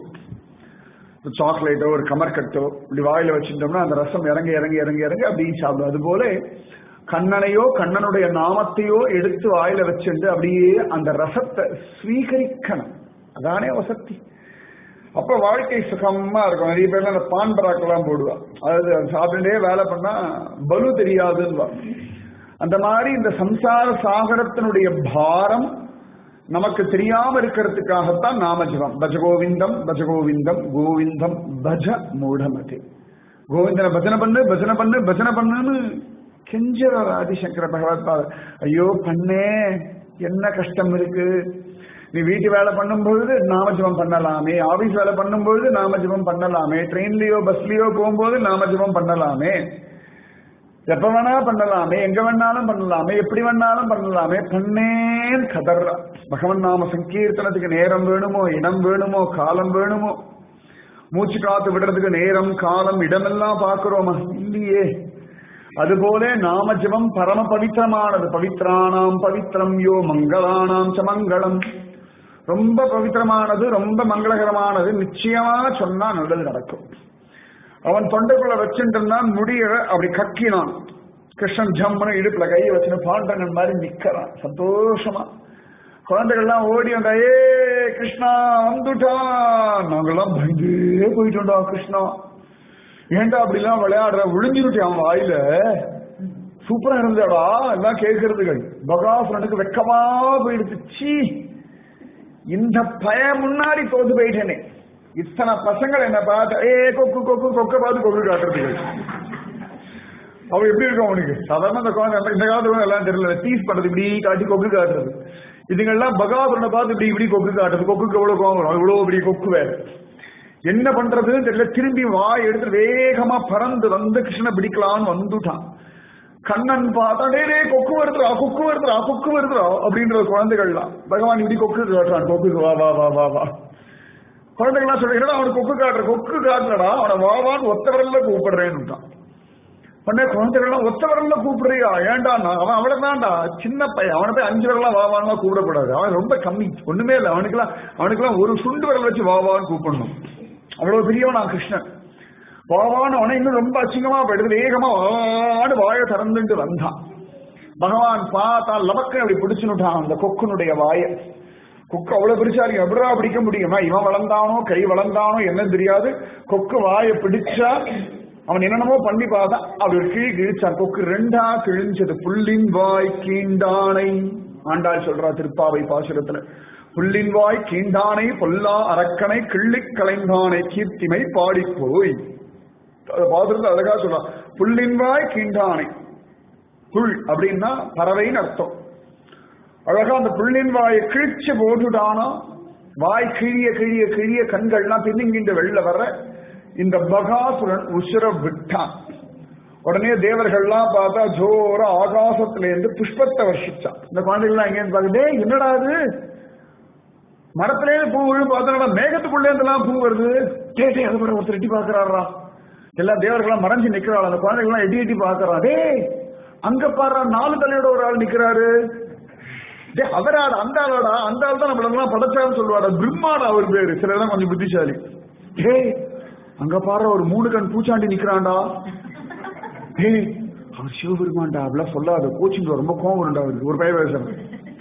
சாக்லேட்டோ ஒரு கமர்கட்டோ இப்படி வாயில வச்சுட்டோம்னா அந்த ரசம் இறங்கி இறங்கி இறங்கி இறங்கி அப்படி சாப்பிடும் அதுபோல கண்ணனையோ கண்ணனுடைய நாமத்தையோ எடுத்து வாயில வச்சுட்டு அப்படியே அந்த ரசத்தை ஸ்வீகரிக்கணும் அதானே வசதி அப்ப வாழ்க்கை சுகமா இருக்கும் நிறைய பேர்ல அந்த பான் பராக்கெல்லாம் போடுவா அதாவது சாப்பிட்டுட்டே வேலை பண்ணா பலு தெரியாதுன்னு அந்த மாதிரி இந்த சம்சார சாகரத்தினுடைய பாரம் நமக்கு தெரியாம இருக்கிறதுக்காகத்தான் நாம ஜபம் பஜகோவிந்தம் பஜகோவிந்தம் கோவிந்தம் பஜ மூடமதி கோவிந்தனை பஜனை பண்ணு பஜனை பண்ணு பஜனை பண்ணுன்னு கெஞ்சவர் ஆதிசங்கர பகவத்பாதர் ஐயோ பண்ணே என்ன கஷ்டம் இருக்கு நீ வீட்டு வேலை பண்ணும்பொழுது நாமஜபம் பண்ணலாமே ஆபீஸ் வேலை பண்ணும்பொழுது நாமஜபம் பண்ணலாமே ட்ரெயின்லயோ பஸ்லயோ போகும்போது நாமஜபம் பண்ணலாமே எப்ப வேணா பண்ணலாமே எங்க வேணாலும் பண்ணலாமே எப்படி வேணாலும் பண்ணலாமே பண்ணேன் கதர்றா பகவன் நாம சங்கீர்த்தனத்துக்கு நேரம் வேணுமோ இடம் வேணுமோ காலம் வேணுமோ மூச்சு காத்து விடுறதுக்கு நேரம் காலம் இடமெல்லாம் பார்க்கிறோமா இல்லையே அதுபோல நாம ஜபம் பரம பவித்திரமானது பவித்ராணாம் பவித்ரம் யோ மங்களானாம் ச மங்களம் ரொம்ப பவித்திரமானது ரொம்ப மங்களகரமானது நிச்சயமா சொன்னா நல்லது நடக்கும் அவன் தொண்டைக்குள்ள வச்சுட்டு இருந்தான் முடிய அப்படி கக்கினான் கிருஷ்ணன் ஜம்முன்னு இடுப்புல கையை வச்சுன்னு பாண்டங்கன் மாதிரி நிக்கிறான் சந்தோஷமா குழந்தைகள்லாம் ஓடி வந்தா ஏ கிருஷ்ணா வந்துட்டான் நாங்கெல்லாம் பயந்தே போயிட்டோம்டா கிருஷ்ணா ஏன்டா அப்படிலாம் விளையாடுற விழுந்துருட்டி அவன் வாயில சூப்பரா இருந்தாடா எல்லாம் கேட்கறதுகள் பகாசுரனுக்கு வெக்கமா போயிடுச்சு சீ இந்த பய முன்னாடி தோத்து போயிட்டேனே இத்தனை பசங்கள் என்ன பார்த்து ஏ கொக்கு கொக்கு கொக்க பார்த்து கொக்கு காட்டுறதுகள் அவன் எப்படி இருக்கும் அவனுக்கு சாதாரண அந்த குழந்தை இந்த காலத்துல எல்லாம் தெரியல டீஸ் பண்றது இப்படி காட்டி கொக்கு காட்டுறது இதுங்கெல்லாம் பகாசுரனை பார்த்து இப்படி இப்படி கொக்கு காட்டுறது கொக்குக்கு எவ்வளவு கோவம் வரும் எவ்வளவு இப்படி கொக்கு வேற என்ன பண்றதுன்னு தெரியல திரும்பி வாய் எடுத்து வேகமா பறந்து வந்து கிருஷ்ணனை பிடிக்கலாம்னு வந்துட்டான் கண்ணன் பார்த்தா டே டே கொக்கு வருதுரா கொக்கு வருதுரா கொக்கு வருதுரா அப்படின்ற குழந்தைகள்லாம் பகவான் இப்படி கொக்கு காட்டுறான் கொக்குக்கு வா வா வா வா வா குழந்தைகள்லாம் சொல்றேன் அவனுக்கு கொக்கு காட்டுற கொக்கு காட்டுறடா அவனை வாவான்னு ஒத்த விரல்ல கூப்பிடுறேன்னு உடனே குழந்தைகள்லாம் ஒத்த விரல்ல கூப்பிடுறியா ஏன்டா அவன் அவனை தான்டா சின்ன பையன் அவனை போய் அஞ்சு விரலாம் வாவான்லாம் கூப்பிடக்கூடாது அவன் ரொம்ப கம்மி ஒண்ணுமே இல்லை அவனுக்குலாம் அவனுக்குலாம் ஒரு சுண்டு விரல் வச்சு வாவான்னு கூப்பிடணும் அவ்வளவு பெரியவன் நான் கிருஷ்ணன் வாவான்னு அவனை இன்னும் ரொம்ப அசிங்கமா போயிடுது வேகமா வாடு வாயை திறந்துட்டு வந்தான் பகவான் பார்த்தா லபக்கு அப்படி பிடிச்சுனுட்டான் அந்த கொக்குனுடைய வாயை கொக்கு அவ்வளவு பெருசா இருக்கு எப்படா பிடிக்க முடியுமா இவன் வளர்ந்தானோ கை வளர்ந்தானோ என்னன்னு தெரியாது கொக்கு வாயை பிடிச்சா அவன் என்னென்னமோ பண்ணி பார்த்தா அப்படி ஒரு கிழி கிழிச்சான் கொக்கு ரெண்டா கிழிஞ்சது புள்ளின் வாய் கீண்டானை ஆண்டாள் சொல்றா திருப்பாவை பாசுரத்துல புள்ளின் வாய் கீண்டானை பொல்லா அரக்கனை கிள்ளி கலைந்தானை கீர்த்திமை பாடி போய் பாசுரத்துல அழகா சொல்றான் புள்ளின் வாய் கீண்டானை புல் அப்படின்னா பறவைன்னு அர்த்தம் அழகா அந்த புள்ளின் வாயை கிழிச்சு போட்டுட்டானா வாய் கிழிய கிழிய கிழிய கண்கள்லாம் பின்னுங்கின்ற வெளில வர இந்த பகாசுரன் உசுர விட்டான் உடனே தேவர்கள்லாம் பார்த்தா ஜோர ஆகாசத்துல இருந்து புஷ்பத்தை வருஷிச்சான் இந்த குழந்தைகள்லாம் எங்கேன்னு பார்த்துட்டே என்னடா அது மரத்திலே பூ விழு பார்த்தா மேகத்துக்குள்ளே இருந்தெல்லாம் பூ வருது கேட்டே அது கூட ஒருத்தர் எட்டி பாக்குறாரா எல்லா தேவர்கள்லாம் மறைஞ்சு நிக்கிறாள் அந்த குழந்தைகள்லாம் எட்டி எட்டி பாக்குறா டே அங்க பாடுறா நாலு தலையோட ஒரு ஆள் நிக்கிறாரு டே அவராடா அந்த ஆளோடா அந்த ஆள் தான் நம்மளெல்லாம் படைச்சான்னு சொல்லுவாடா பிரம்மாடா அவர் பேரு சில தான் கொஞ்சம் புத்திசாலி டே அங்க பாரு ஒரு மூணு கண் பூச்சாண்டி நிக்கிறான்டா டேய் அவர் சிவபெருமான்டா அப்படிலாம் சொல்லாத கோச்சிங் ரொம்ப கோவம் வரும்டா அவருக்கு ஒரு பய பேசுறேன்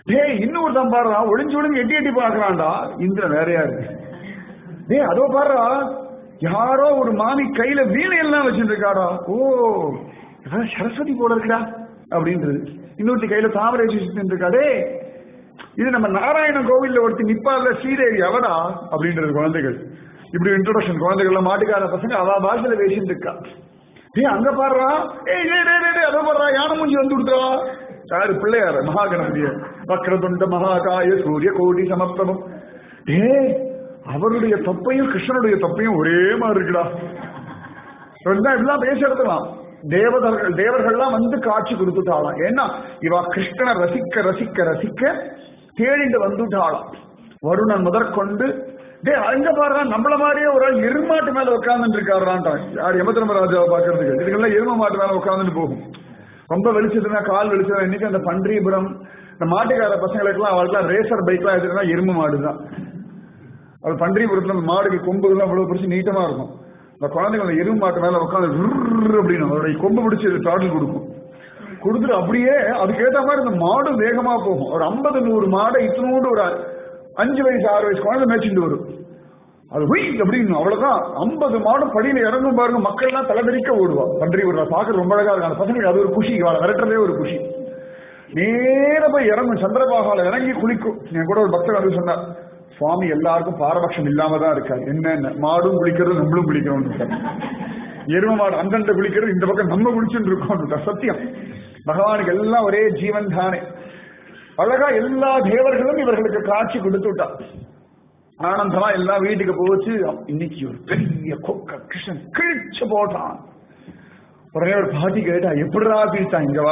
டேய் இன்னொரு தான் பாடுறா ஒளிஞ்சு ஒளிஞ்சு எட்டி எட்டி பாக்குறான்டா இந்திரன் வேறையா இருக்கு டேய் அதோ பாடுறா யாரோ ஒரு மாமி கையில வீணை எல்லாம் வச்சுட்டு இருக்காடா ஓ இவன் சரஸ்வதி போல இருக்குடா அப்படின்றது இன்னொருத்தி கையில தாமரை வச்சுட்டு இருக்கா டேய் இது நம்ம நாராயண கோவில்ல ஒருத்தி நிப்பார்ல ஸ்ரீதேவி அவடா அப்படின்றது குழந்தைகள் இப்படி இன்ட்ரோடக்ஷன் குழந்தைகள்ல மாட்டுக்கார பசங்க அவ பாஷையில பேசிட்டு இருக்கா ஏய் அங்க பாடுறா ஏய் டேய் டேய் டேய், டேய் அதோ பாடுறா யானை மூஞ்சி வந்து கொடுத்துறா யாரு பிள்ளையார் மகாகணபதிய வக்ரதுண்ட மகாகாய சூரிய கோடி சமப்பிரபம் டேய் அவருடைய தொப்பையும் கிருஷ்ணனுடைய தொப்பையும் ஒரே மாதிரி இருக்குடா ரெண்டா இப்படிலாம் பேச எடுத்துலாம் தேவதர்கள் தேவர்கள்லாம் வந்து காட்சி கொடுத்துட்டாளாம் ஏன்னா இவ கிருஷ்ணனை ரசிக்க ரசிக்க ரசிக்க தேடிட்டு வந்துட்டாளாம் வருணன் முதற்கொண்டு டே அங்க பாடுறா நம்மள மாதிரியே ஒரு ஆள் எருமாட்டு மேல உட்கார்ந்துட்டு இருக்காருடான்ட்டான் யார் யமதர்மராஜாவை பாக்குறதுக்கு இதுக்கெல்லாம் எரும மாட்டு மேல உட்கார்ந்துட்டு போகும் ரொம்ப வெளிச்சதுன்னா கால் வெளிச்சதுன்னா இன்னைக்கு அந்த பன்றிபுரம் இந்த மாட்டுக்கார பசங்களுக்கெல்லாம் அவளுக்குலாம் ரேசர் பைக்லாம் எதுனா எரும மாடு தான் அது பன்றிபுரத்துல அந்த மாடுக்கு கொம்புலாம் அவ்வளவு பிடிச்சி நீட்டமா இருக்கும் இந்த குழந்தைங்க அந்த எருமை மாட்டு மேல உட்காந்து விர்ரு அப்படின்னு அதோடைய கொம்பு பிடிச்சி டாட்டில் கொடுக்கும் கொடுத்துட்டு அப்படியே அதுக்கு ஏத்த மாதிரி இந்த மாடு வேகமா போகும் ஒரு ஐம்பது நூறு மாடை இத்தனோடு ஒரு அஞ்சு வயசு ஆறு வயசு குழந்தை மேய்ச்சிட்டு வரும் அது ஹுய் அப்படின்னு அவ்வளவுதான் ஐம்பது மாடு படியில இறங்கும் பாருங்க மக்கள் எல்லாம் தலைதறிக்க ஓடுவா பன்றி ஒரு பாக்குறது ரொம்ப அழகா இருக்கும் அந்த பசங்களுக்கு அது ஒரு குஷி அவளை விரட்டுறதே ஒரு குஷி நேர போய் இறங்கும் சந்திரபாகால இறங்கி குளிக்கும் என் கூட ஒரு பக்தர் வந்து சொன்னார் சுவாமி எல்லாருக்கும் பாரபட்சம் இல்லாம தான் இருக்காரு என்னென்ன மாடும் குளிக்கிறது நம்மளும் குளிக்கிறோம் எரும மாடு அந்தண்ட குளிக்கிறது இந்த பக்கம் நம்ம குளிச்சுட்டு இருக்கோம் சத்தியம் பகவானுக்கு எல்லாம் ஒரே ஜீவன் தானே அழகா எல்லா தேவர்களும் இவர்களுக்கு காட்சி கொடுத்து விட்டா ஆனந்தமா எல்லாம் வீட்டுக்கு போச்சு இன்னைக்கு ஒரு பெரிய கொக்க கிருஷ்ணன் கிழிச்சு போட்டான் உடனே ஒரு பாட்டி கேட்டா எப்படிடா பீச்சான் இங்க வா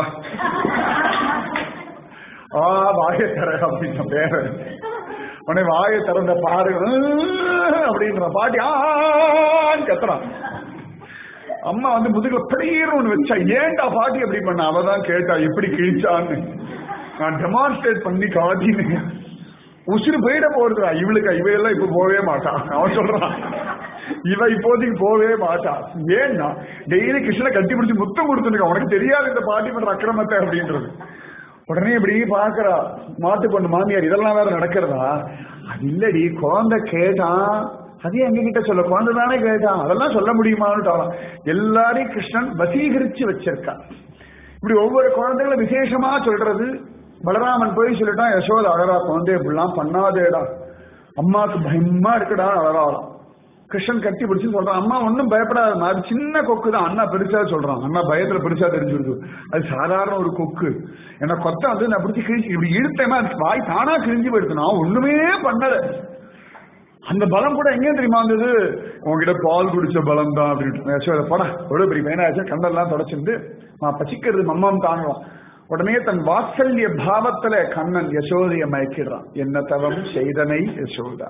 ஆ வாயை தர அப்படின்ற பேரு உடனே வாயை திறந்த பாரு அப்படின்ற பாட்டி ஆன்னு கத்துறான் அம்மா வந்து முதுகுல படீர்னு ஒண்ணு வச்சா ஏன்டா பாட்டி அப்படி பண்ண அவதான் கேட்டா எப்படி கிழிச்சான்னு நான் டெமான்ஸ்ட்ரேட் பண்ணி காட்டினேன் உசுறு போயிட போறதுடா இவளுக்கு இவையெல்லாம் இப்ப போகவே மாட்டான் அவன் சொல்றான் இவ இப்போதைக்கு போகவே மாட்டா ஏன்னா டெய்லி கிருஷ்ணனை கட்டி பிடிச்சி முத்தம் கொடுத்துருக்க உனக்கு தெரியாது இந்த பாட்டி பண்ற அக்கிரமத்தை அப்படின்றது உடனே இப்படி பாக்குறா மாட்டு பொண்ணு மாமியார் இதெல்லாம் வேற நடக்கிறதா அது இல்லடி குழந்தை கேட்டான் அது எங்க கிட்ட சொல்ல குழந்தை தானே கேட்டான் அதெல்லாம் சொல்ல முடியுமான்னு எல்லாரையும் கிருஷ்ணன் வசீகரிச்சு வச்சிருக்கான் இப்படி ஒவ்வொரு குழந்தைகளும் விசேஷமா சொல்றது பலராமன் போய் சொல்லிட்டான் யசோத அழகா குழந்தை இப்படிலாம் பண்ணாதேடா அம்மாவுக்கு பயமா இருக்குடா அழகாலாம் கிருஷ்ணன் கட்டி பிடிச்சு சொல்றான் அம்மா ஒன்னும் பயப்படாத அது சின்ன கொக்கு தான் அண்ணா பெருசா சொல்றான் அண்ணா பயத்துல பெருசா தெரிஞ்சிருது அது சாதாரண ஒரு கொக்கு என்ன கொத்த வந்து நான் பிடிச்சி கிழிச்சு இப்படி இழுத்தேன்னா அது வாய் தானா கிழிஞ்சு போயிடுது நான் ஒண்ணுமே பண்ணல அந்த பலம் கூட எங்கே தெரியுமா வந்தது உங்ககிட்ட பால் குடிச்ச பலம் தான் அப்படின்னு படம் எவ்வளவு பெரிய பையனாச்சு கண்ணெல்லாம் தொடச்சிருந்து நான் பசிக்கிறது மம்மம் தாங்கலாம் உடனே தன் வாத்சல்ய பாவத்துல கண்ணன் யசோதைய மயக்கிடுறான் என்ன தவம் செய்தனை யசோதா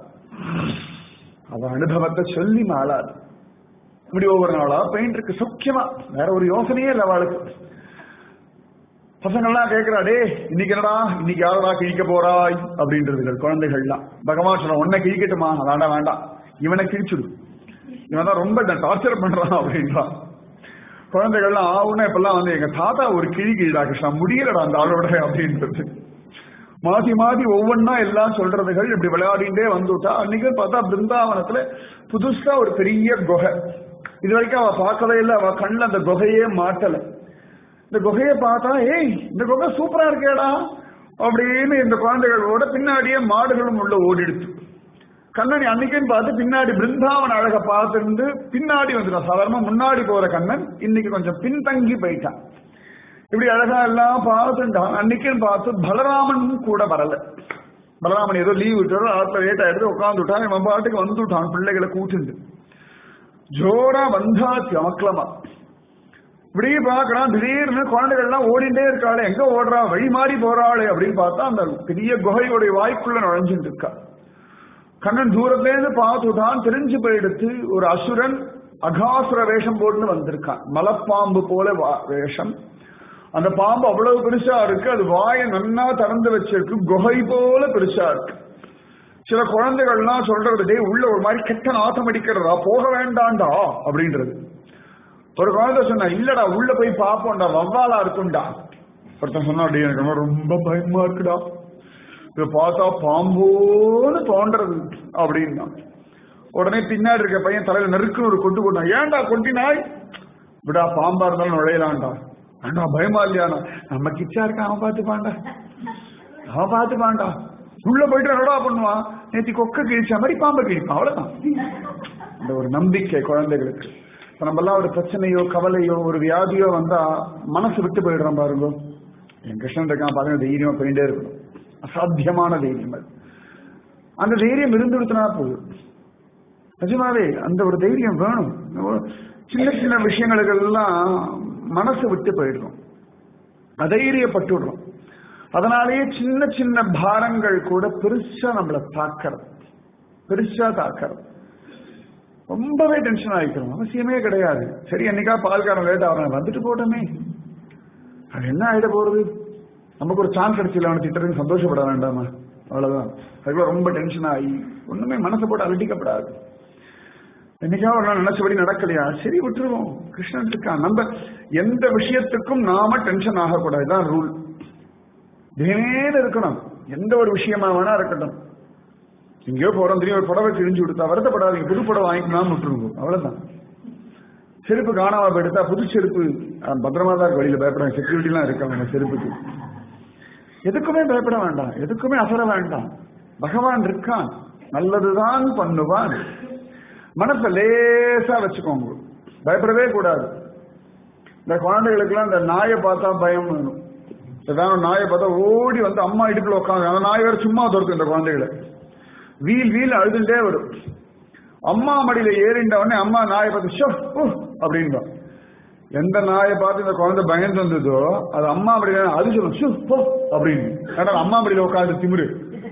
அவ அனுபவத்தை சொல்லி மாளாது இப்படி ஒவ்வொரு நாளா பெயிண்டருக்கு சௌக்கியமா வேற ஒரு யோசனையே இல்லை அவளுக்கு பசங்கள்லாம் கேட்கிறா டே இன்னைக்கு என்னடா இன்னைக்கு யாரடா கிழிக்க போறாய் அப்படின்றதுகள் குழந்தைகள்லாம் பகவான் சொல்ற உன்னை கிழிக்கட்டுமா வேண்டாம் வேண்டாம் இவனை கிழிச்சுடு இவன் தான் ரொம்ப டார்ச்சர் பண்றான் அப்படின்றான் குழந்தைகள்லாம் ஆவுன்னா இப்பெல்லாம் வந்து எங்க தாத்தா ஒரு கிழி கிழிடா கிருஷ்ணா முடியலடா அந்த ஆளோட அப்படின்றது மாத்தி மாத்தி ஒவ்வொன்னா எல்லாம் சொல்றதுகள் இப்படி விளையாடிண்டே வந்துட்டா அன்னைக்கு பார்த்தா பிருந்தாவனத்துல புதுசா ஒரு பெரிய குகை இது வரைக்கும் அவ பார்க்கவே இல்லை அவ கண்ணில் அந்த குகையே மாட்டல இந்த குகையை பார்த்தா ஏய் இந்த குகை சூப்பரா இருக்கேடா அப்படின்னு இந்த குழந்தைகளோட பின்னாடியே மாடுகளும் உள்ள ஓடிடுச்சு கண்ணன் அன்னைக்குன்னு பார்த்து பின்னாடி பிருந்தாவன் அழக பார்த்துருந்து பின்னாடி வந்துட்டான் சாதாரணமா முன்னாடி போற கண்ணன் இன்னைக்கு கொஞ்சம் பின்தங்கி போயிட்டான் இப்படி அழகா எல்லாம் பார்த்துட்டான் அன்னைக்குன்னு பார்த்து பலராமன் கூட வரல பலராமன் ஏதோ லீவ் விட்டாரோ ஆத்துல லேட்டா எடுத்து உட்காந்துட்டான் இவன் பாட்டுக்கு வந்துட்டான் பிள்ளைகளை கூட்டுண்டு ஜோரா வந்தாச்சு அமக்கலமா இப்படி பாக்குறான் திடீர்னு குழந்தைகள்லாம் ஓடிண்டே இருக்காளே எங்க ஓடுறா வழி மாறி போறாளே அப்படின்னு பார்த்தா அந்த பெரிய குகையோடைய வாய்க்குள்ள நுழைஞ்சுட்டு இருக்கா கண்ணன் தூரத்துல இருந்து பார்த்துட்டான் தெரிஞ்சு போயிடுத்து ஒரு அசுரன் அகாசுர வேஷம் போட்டு வந்திருக்கான் மலப்பாம்பு போல வேஷம் அந்த பாம்பு அவ்வளவு பெருசா இருக்கு அது வாயை நன்னா திறந்து வச்சிருக்கு குகை போல பெருசா இருக்கு சில குழந்தைகள்லாம் சொல்றது டே உள்ள ஒரு மாதிரி கெட்ட நாத்தம் அடிக்கிறதா போக வேண்டாண்டா அப்படின்றது ஒரு குழந்தை சொன்னா இல்லடா உள்ள போய் பாப்போம்டா வவ்வாலா இருக்கும்டா ஒருத்தன் சொன்னா டே எனக்கு ரொம்ப பயமா இருக்குடா இதை பார்த்தா பாம்போன்னு தோன்றது அப்படின்னா உடனே பின்னாடி இருக்க பையன் தலையில நெருக்குன்னு ஒரு கொண்டு போட்டான் ஏன்டா கொட்டினாய் விடா பாம்பா இருந்தாலும் நுழையலாம்டா ஆண்டா பயமா இல்லையானா நம்ம கிச்சா இருக்க அவன் பார்த்துப்பான்டா அவன் பார்த்துப்பான்டா உள்ள போயிட்டு என்னடா பண்ணுவான் நேத்தி கொக்க கிழிச்ச மாதிரி பாம்பை கிழிப்பான் அவ்வளவுதான் இந்த ஒரு நம்பிக்கை குழந்தைகளுக்கு இப்ப நம்ம எல்லாம் ஒரு பிரச்சனையோ கவலையோ ஒரு வியாதியோ வந்தா மனசு விட்டு போயிடுறோம் பாருங்க என் கிருஷ்ணன் இருக்கான் பாருங்க தைரியமா போயிட்டே இருக்கணும் அசாத்தியமான தைரியம் அது அந்த தைரியம் இருந்து விடுத்தினா போதும் நிஜமாவே அந்த ஒரு தைரியம் வேணும் சின்ன சின்ன விஷயங்களுக்கு எல்லாம் மனசு விட்டு போயிடுறோம் அதைரியப்பட்டுடுறோம் அதனாலேயே சின்ன சின்ன பாரங்கள் கூட பெருசா நம்மளை தாக்கிறது பெருசா தாக்கிறது ரொம்பவே டென்ஷன் ஆகிக்கிறோம் அவசியமே கிடையாது சரி என்னைக்கா பால்காரன் லேட் ஆகிறான் வந்துட்டு போட்டோமே அது என்ன ஆயிட போறது நமக்கு ஒரு சான்ஸ் கிடைச்சல அவனை திட்டுறதுன்னு சந்தோஷப்பட வேண்டாமா அவ்வளவுதான் அதுக்குள்ள ரொம்ப டென்ஷன் ஆகி ஒண்ணுமே மனசை போட்டு அலட்டிக்கப்படாது என்னைக்காவது ஒரு நாள் நினைச்சபடி நடக்கலையா சரி விட்டுருவோம் கிருஷ்ணன் இருக்கான் நம்ம எந்த விஷயத்துக்கும் நாம டென்ஷன் ஆகக்கூடாது தான் ரூல் தினேன்னு இருக்கணும் எந்த ஒரு விஷயமா வேணா இருக்கட்டும் எங்கேயோ போறோம் தெரியும் ஒரு புடவை கிழிஞ்சு கொடுத்தா வருத்தப்படாதீங்க புது புடவை வாங்கிக்கலாம் விட்டுருங்க அவ்வளவுதான் செருப்பு காணாம போயிடுத்தா புது செருப்பு அஹ், பத்திரமா தான் இருக்கு வழியில பயப்பட செக்யூரிட்டி எல்லாம் இருக்காங்க செருப்புக்கு எதுக்குமே பயப்பட வேண்டாம் எதுக்குமே அசர வேண்டாம் பகவான் இருக்கான் நல்லதுதான் பண்ணுவான் மனசை லேசா வச்சுக்கோங்க பயப்படவே கூடாது இந்த குழந்தைகளுக்கெல்லாம் இந்த நாயை பார்த்தா பயம் வேணும் ஏதாவது ஒரு நாயை பார்த்தா ஓடி வந்து அம்மா இடுப்புல உட்காந்து அந்த நாய் வேற சும்மா துரத்து இந்த குழந்தைகளை வீல் வீல் அழுதுண்டே வரும் அம்மா மடியில ஏறிண்ட உடனே அம்மா நாயை பார்த்து ஷோ அப்படின்பா எந்த நாயை பார்த்து இந்த குழந்தை பயந்து வந்ததோ அது அம்மா மடியில அது சொல்லும் ஷூ போ அப்படின்னு ஏன்னா அம்மா மடியில உட்காந்து திமிரு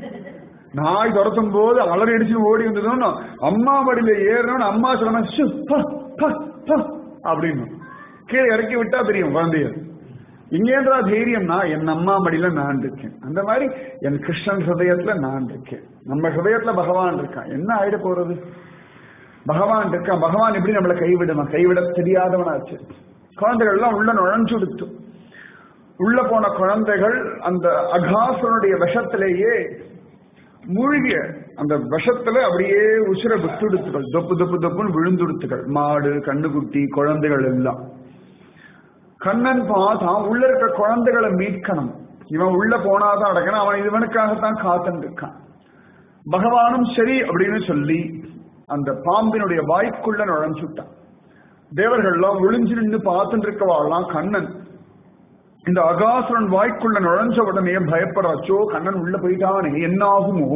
நாய் துரத்தும் போது அலறி அடிச்சு ஓடி வந்ததுன்னு அம்மா மடியில ஏறணும்னு அம்மா சொல்லணும் ஷூ போ போ போ அப்படின்னு கீழே இறக்கி விட்டா தெரியும் குழந்தைய இங்கேன்றா தைரியம்னா என் அம்மா மடியில நான் இருக்கேன் அந்த மாதிரி என் கிருஷ்ணன் ஹிருதயத்துல நான் இருக்கேன் நம்ம ஹிருதயத்துல பகவான் இருக்கான் என்ன ஆயிட போறது பகவான் இருக்கான் பகவான் எப்படி நம்மளை கைவிடுமா கைவிட தெரியாதவனாச்சு குழந்தைகள் எல்லாம் உள்ள நுழைஞ்சு கொடுத்து உள்ள போன குழந்தைகள் அந்த அகாசுரனுடைய விஷத்திலேயே மூழ்கிய அந்த விஷத்துல அப்படியே உசிர விட்டுடுத்துகள் தொப்பு தொப்பு தொப்புன்னு விழுந்துடுத்துகள் மாடு கண்ணுக்குட்டி குழந்தைகள் எல்லாம் கண்ணன் பார்த்தான் உள்ள இருக்க குழந்தைகளை மீட்கணும் இவன் உள்ள போனாதான் அடக்கணும் அவன் இவனுக்காகத்தான் காத்துட்டு இருக்கான் பகவானும் சரி அப்படின்னு சொல்லி அந்த பாம்பினுடைய வாய்க்குள்ள நுழைஞ்சுட்டான் தேவர்கள்லாம் ஒளிஞ்சு நின்று பார்த்துட்டு இருக்கவாள்லாம் கண்ணன் இந்த அகாசுரன் வாய்க்குள்ள நுழைஞ்ச உடனே பயப்படுறாச்சோ கண்ணன் உள்ள போயிட்டானே என்ன ஆகுமோ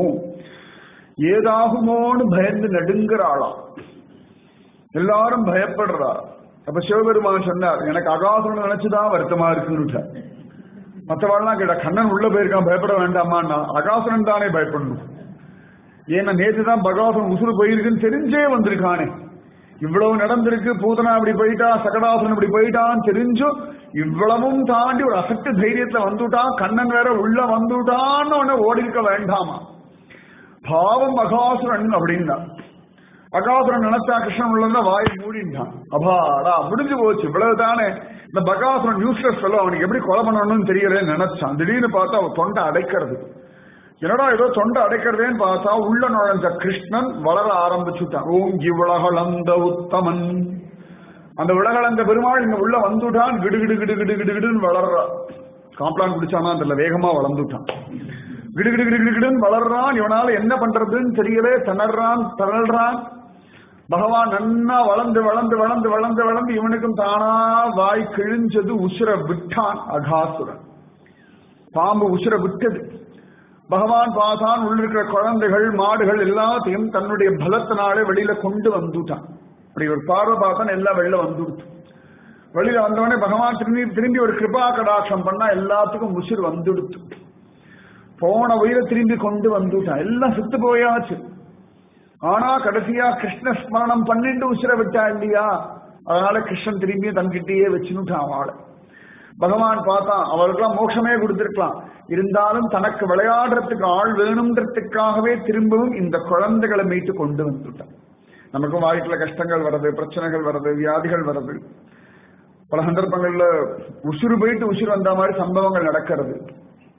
ஏதாகுமோன்னு பயந்து நடுங்குறாளாம் எல்லாரும் பயப்படுறா அப்ப சிவபெருமான் சொன்னார் எனக்கு அகாசுரன் நினைச்சுதான் வருத்தமா இருக்குன்னு மற்றவாள்லாம் கேட்டா கண்ணன் உள்ள போயிருக்கான் பயப்பட வேண்டாமான்னா அகாசுரன் தானே பயப்படணும் ஏன்னா நேற்று தான் பகவாசன் உசுறு போயிருக்குன்னு தெரிஞ்சே வந்திருக்கானே இவ்வளவு நடந்திருக்கு பூதனா அப்படி போயிட்டா சகடாசுரன் இப்படி போயிட்டான்னு தெரிஞ்சும் இவ்வளவும் தாண்டி ஒரு அசட்டு தைரியத்துல வந்துட்டான் கண்ணன் வேற உள்ள வந்துட்டான்னு உடனே ஓடி இருக்க வேண்டாமா பாவம் அகாசுரன் அப்படின்னா அகாசுரன் நினைச்சா கிருஷ்ணன் உள்ள வாய் மூடிட்டான் அபாடா முடிஞ்சு போச்சு இவ்வளவுதானே இந்த பகாசுரன் யூஸ்லெஸ் சொல்ல அவனுக்கு எப்படி கொலை பண்ணணும்னு தெரியலன்னு நினைச்சான் திடீர்னு பார்த்தா அவன் தொண்டை அடைக்கிறது என்னடா ஏதோ தொண்டை அடைக்கிறதேன்னு பார்த்தா உள்ள நுழைஞ்ச கிருஷ்ணன் வளர ஆரம்பிச்சுட்டான் ஓங்கி உலகளந்த உத்தமன் அந்த உலகளந்த பெருமாள் இங்க உள்ள வந்துட்டான் கிடு கிடு கிடு கிடு கிடு கிடுன்னு வளர்றான் காம்ப்ளான் குடிச்சானா அதுல வேகமா வளர்ந்துட்டான் கிடு கிடு கிடு கிடு கிடுன்னு வளர்றான் இவனால என்ன பண்றதுன்னு தெரியல திணறான் திணறான் பகவான் நன்னா வளர்ந்து வளர்ந்து வளர்ந்து வளர்ந்து வளர்ந்து இவனுக்கும் தானா வாய் கிழிஞ்சது உசுர விட்டான் அகாசுரன் பாம்பு உசுர விட்டது பகவான் பார்த்தான் உள்ள இருக்கிற குழந்தைகள் மாடுகள் எல்லாத்தையும் தன்னுடைய பலத்தினாலே வெளியில கொண்டு வந்துட்டான் அப்படி ஒரு பார்வை பார்த்தான் எல்லாம் வெளியில வந்துடுச்சு வெளியில வந்தவொடனே பகவான் திரும்பி திரும்பி ஒரு கிருபா கடாட்சம் பண்ணா எல்லாத்துக்கும் உசிர் வந்துடுத்து போன உயிரை திரும்பி கொண்டு வந்துட்டான் எல்லாம் செத்து போயாச்சு ஆனா கடைசியா கிருஷ்ண ஸ்மரணம் பண்ணிட்டு உசிர விட்டா இல்லையா அதனால கிருஷ்ணன் திரும்பி தன்கிட்டயே வச்சுனுட்டான் அவளை பகவான் பார்த்தான் அவருக்கெல்லாம் மோட்சமே கொடுத்திருக்கலாம் இருந்தாலும் தனக்கு விளையாடுறதுக்கு ஆள் வேணும்ன்றதுக்காகவே திரும்பவும் இந்த குழந்தைகளை மீட்டு கொண்டு வந்துட்டான் நமக்கும் வாழ்க்கையில கஷ்டங்கள் வர்றது பிரச்சனைகள் வர்றது வியாதிகள் வர்றது பல சந்தர்ப்பங்கள்ல உசுறு போயிட்டு உசுறு வந்த மாதிரி சம்பவங்கள் நடக்கிறது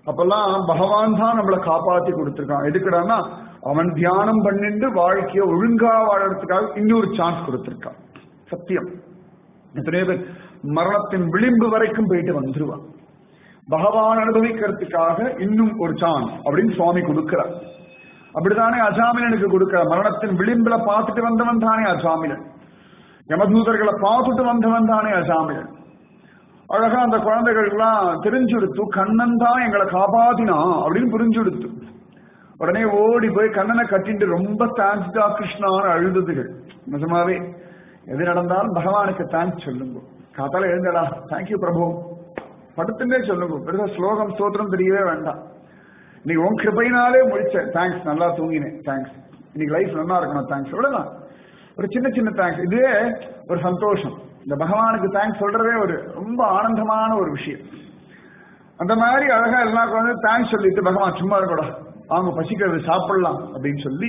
அப்பெல்லாம் பகவான் தான் நம்மளை காப்பாத்தி கொடுத்திருக்கான் எதுக்குடான்னா அவன் தியானம் பண்ணிட்டு வாழ்க்கைய ஒழுங்கா வாழறதுக்காக இன்னொரு சான்ஸ் கொடுத்திருக்கான் சத்தியம் எத்தனையோ பேர் மரணத்தின் விளிம்பு வரைக்கும் போயிட்டு வந்துருவான் பகவான் அனுபவிக்கிறதுக்காக இன்னும் ஒரு சான்ஸ் அப்படின்னு சுவாமி கொடுக்கிறார் அப்படித்தானே அஜாமிலனுக்கு கொடுக்கிறார் மரணத்தின் விளிம்புல பார்த்துட்டு வந்தவன் தானே அஜாமிலன் யமதூதர்களை பார்த்துட்டு வந்தவன் தானே அஜாமிலன் அழகா அந்த குழந்தைகள்லாம் தெரிஞ்சுடுத்து கண்ணன் தான் எங்களை காப்பாத்தினா அப்படின்னு புரிஞ்சுடுத்து உடனே ஓடி போய் கண்ணனை கட்டிட்டு ரொம்ப தேங்க்ஸ்டா கிருஷ்ணான்னு அழுதுகள் நிஜமாவே எது நடந்தாலும் பகவானுக்கு தேங்க்ஸ் சொல்லுங்க காத்தால எழுந்தடா தேங்க்யூ பிரபு படுத்துட்டே சொல்லுங்க பெருசா ஸ்லோகம் ஸ்தோத்திரம் தெரியவே வேண்டாம் இன்னைக்கு உன் கிருபையினாலே முடிச்சேன் தேங்க்ஸ் நல்லா தூங்கினேன் தேங்க்ஸ் இன்னைக்கு லைஃப் நல்லா இருக்கணும் தேங்க்ஸ் இவ்வளவுதான் ஒரு சின்ன சின்ன தேங்க்ஸ் இதுவே ஒரு சந்தோஷம் இந்த பகவானுக்கு தேங்க்ஸ் சொல்றதே ஒரு ரொம்ப ஆனந்தமான ஒரு விஷயம் அந்த மாதிரி அழகா எல்லாருக்கும் வந்து தேங்க்ஸ் சொல்லிட்டு பகவான் சும்மா இருக்கடா அவங்க பசிக்கிறது சாப்பிடலாம் அப்படின்னு சொல்லி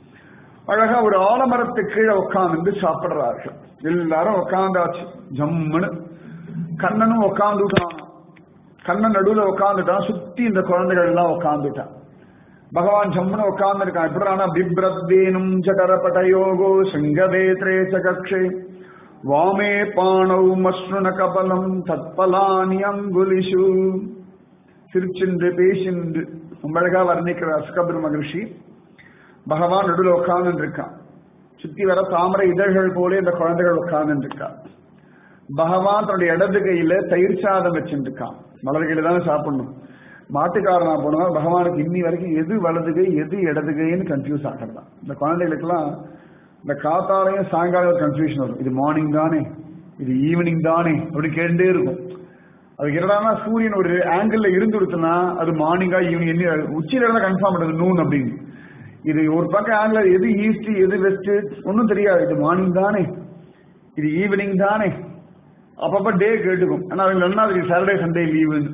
அழகா ஒரு ஆலமரத்துக்கு கீழே உட்கார்ந்து சாப்பிடுறார்கள் எல்லாரும் உட்காந்தாச்சு ஜம்முன்னு கண்ணனும் உட்காந்துட்டான் கண்ணன் நடுவுல உட்காந்துட்டான் சுத்தி இந்த குழந்தைகள் எல்லாம் உட்காந்துட்டான் பகவான் ஜம்முன்னு உட்கார்ந்துருக்கான் எப்படினா பிப்ரத்வேனும் சகரபடயோகோ சிங்கவேத்ரே சகக்ஷே வாமே பாணௌ மஸ்ருண கபலம் தத்பலானி அங்குலிஷு சிரிச்சுண்டு பேசிண்டு ரொம்ப அழகா வர்ணிக்கிறார் சுகபிர மகர்ஷி பகவான் நடுவில் உட்கார்ந்து இருக்கான் சுத்தி வர தாமரை இதழ்கள் போல இந்த குழந்தைகள் உட்கார்ந்து இருக்கா பகவான் தன்னுடைய இடது கையில தயிர் சாதம் வச்சுருக்கான் வலது கையில தானே சாப்பிடணும் மாட்டுக்காரனா போனா பகவானுக்கு இன்னி வரைக்கும் எது வலது கை எது இடது கைன்னு கன்ஃபியூஸ் ஆகிறதா இந்த குழந்தைகளுக்கெல்லாம் இந்த காத்தாலையும் சாயங்காலம் ஒரு கன்ஃபியூஷன் வரும் இது மார்னிங் தானே இது ஈவினிங் தானே அப்படி கேட்டே இருக்கும் அது என்னடானா சூரியன் ஒரு ஆங்கிள் இருந்து கொடுத்தனா அது மார்னிங்கா ஈவினிங் என்ன உச்சியில இருந்தா கன்ஃபார்ம் பண்ணுறது நூன் அப்படின்னு இது ஒரு பக்கம் ஆங்கிள் எது ஈஸ்ட் எது வெஸ்ட் ஒன்றும் தெரியாது இது மார்னிங் தானே இது ஈவினிங் தானே அப்பப்ப டே கேட்டுக்கும் ஆனா அவங்க என்ன அதுக்கு சாட்டர்டே சண்டே லீவுன்னு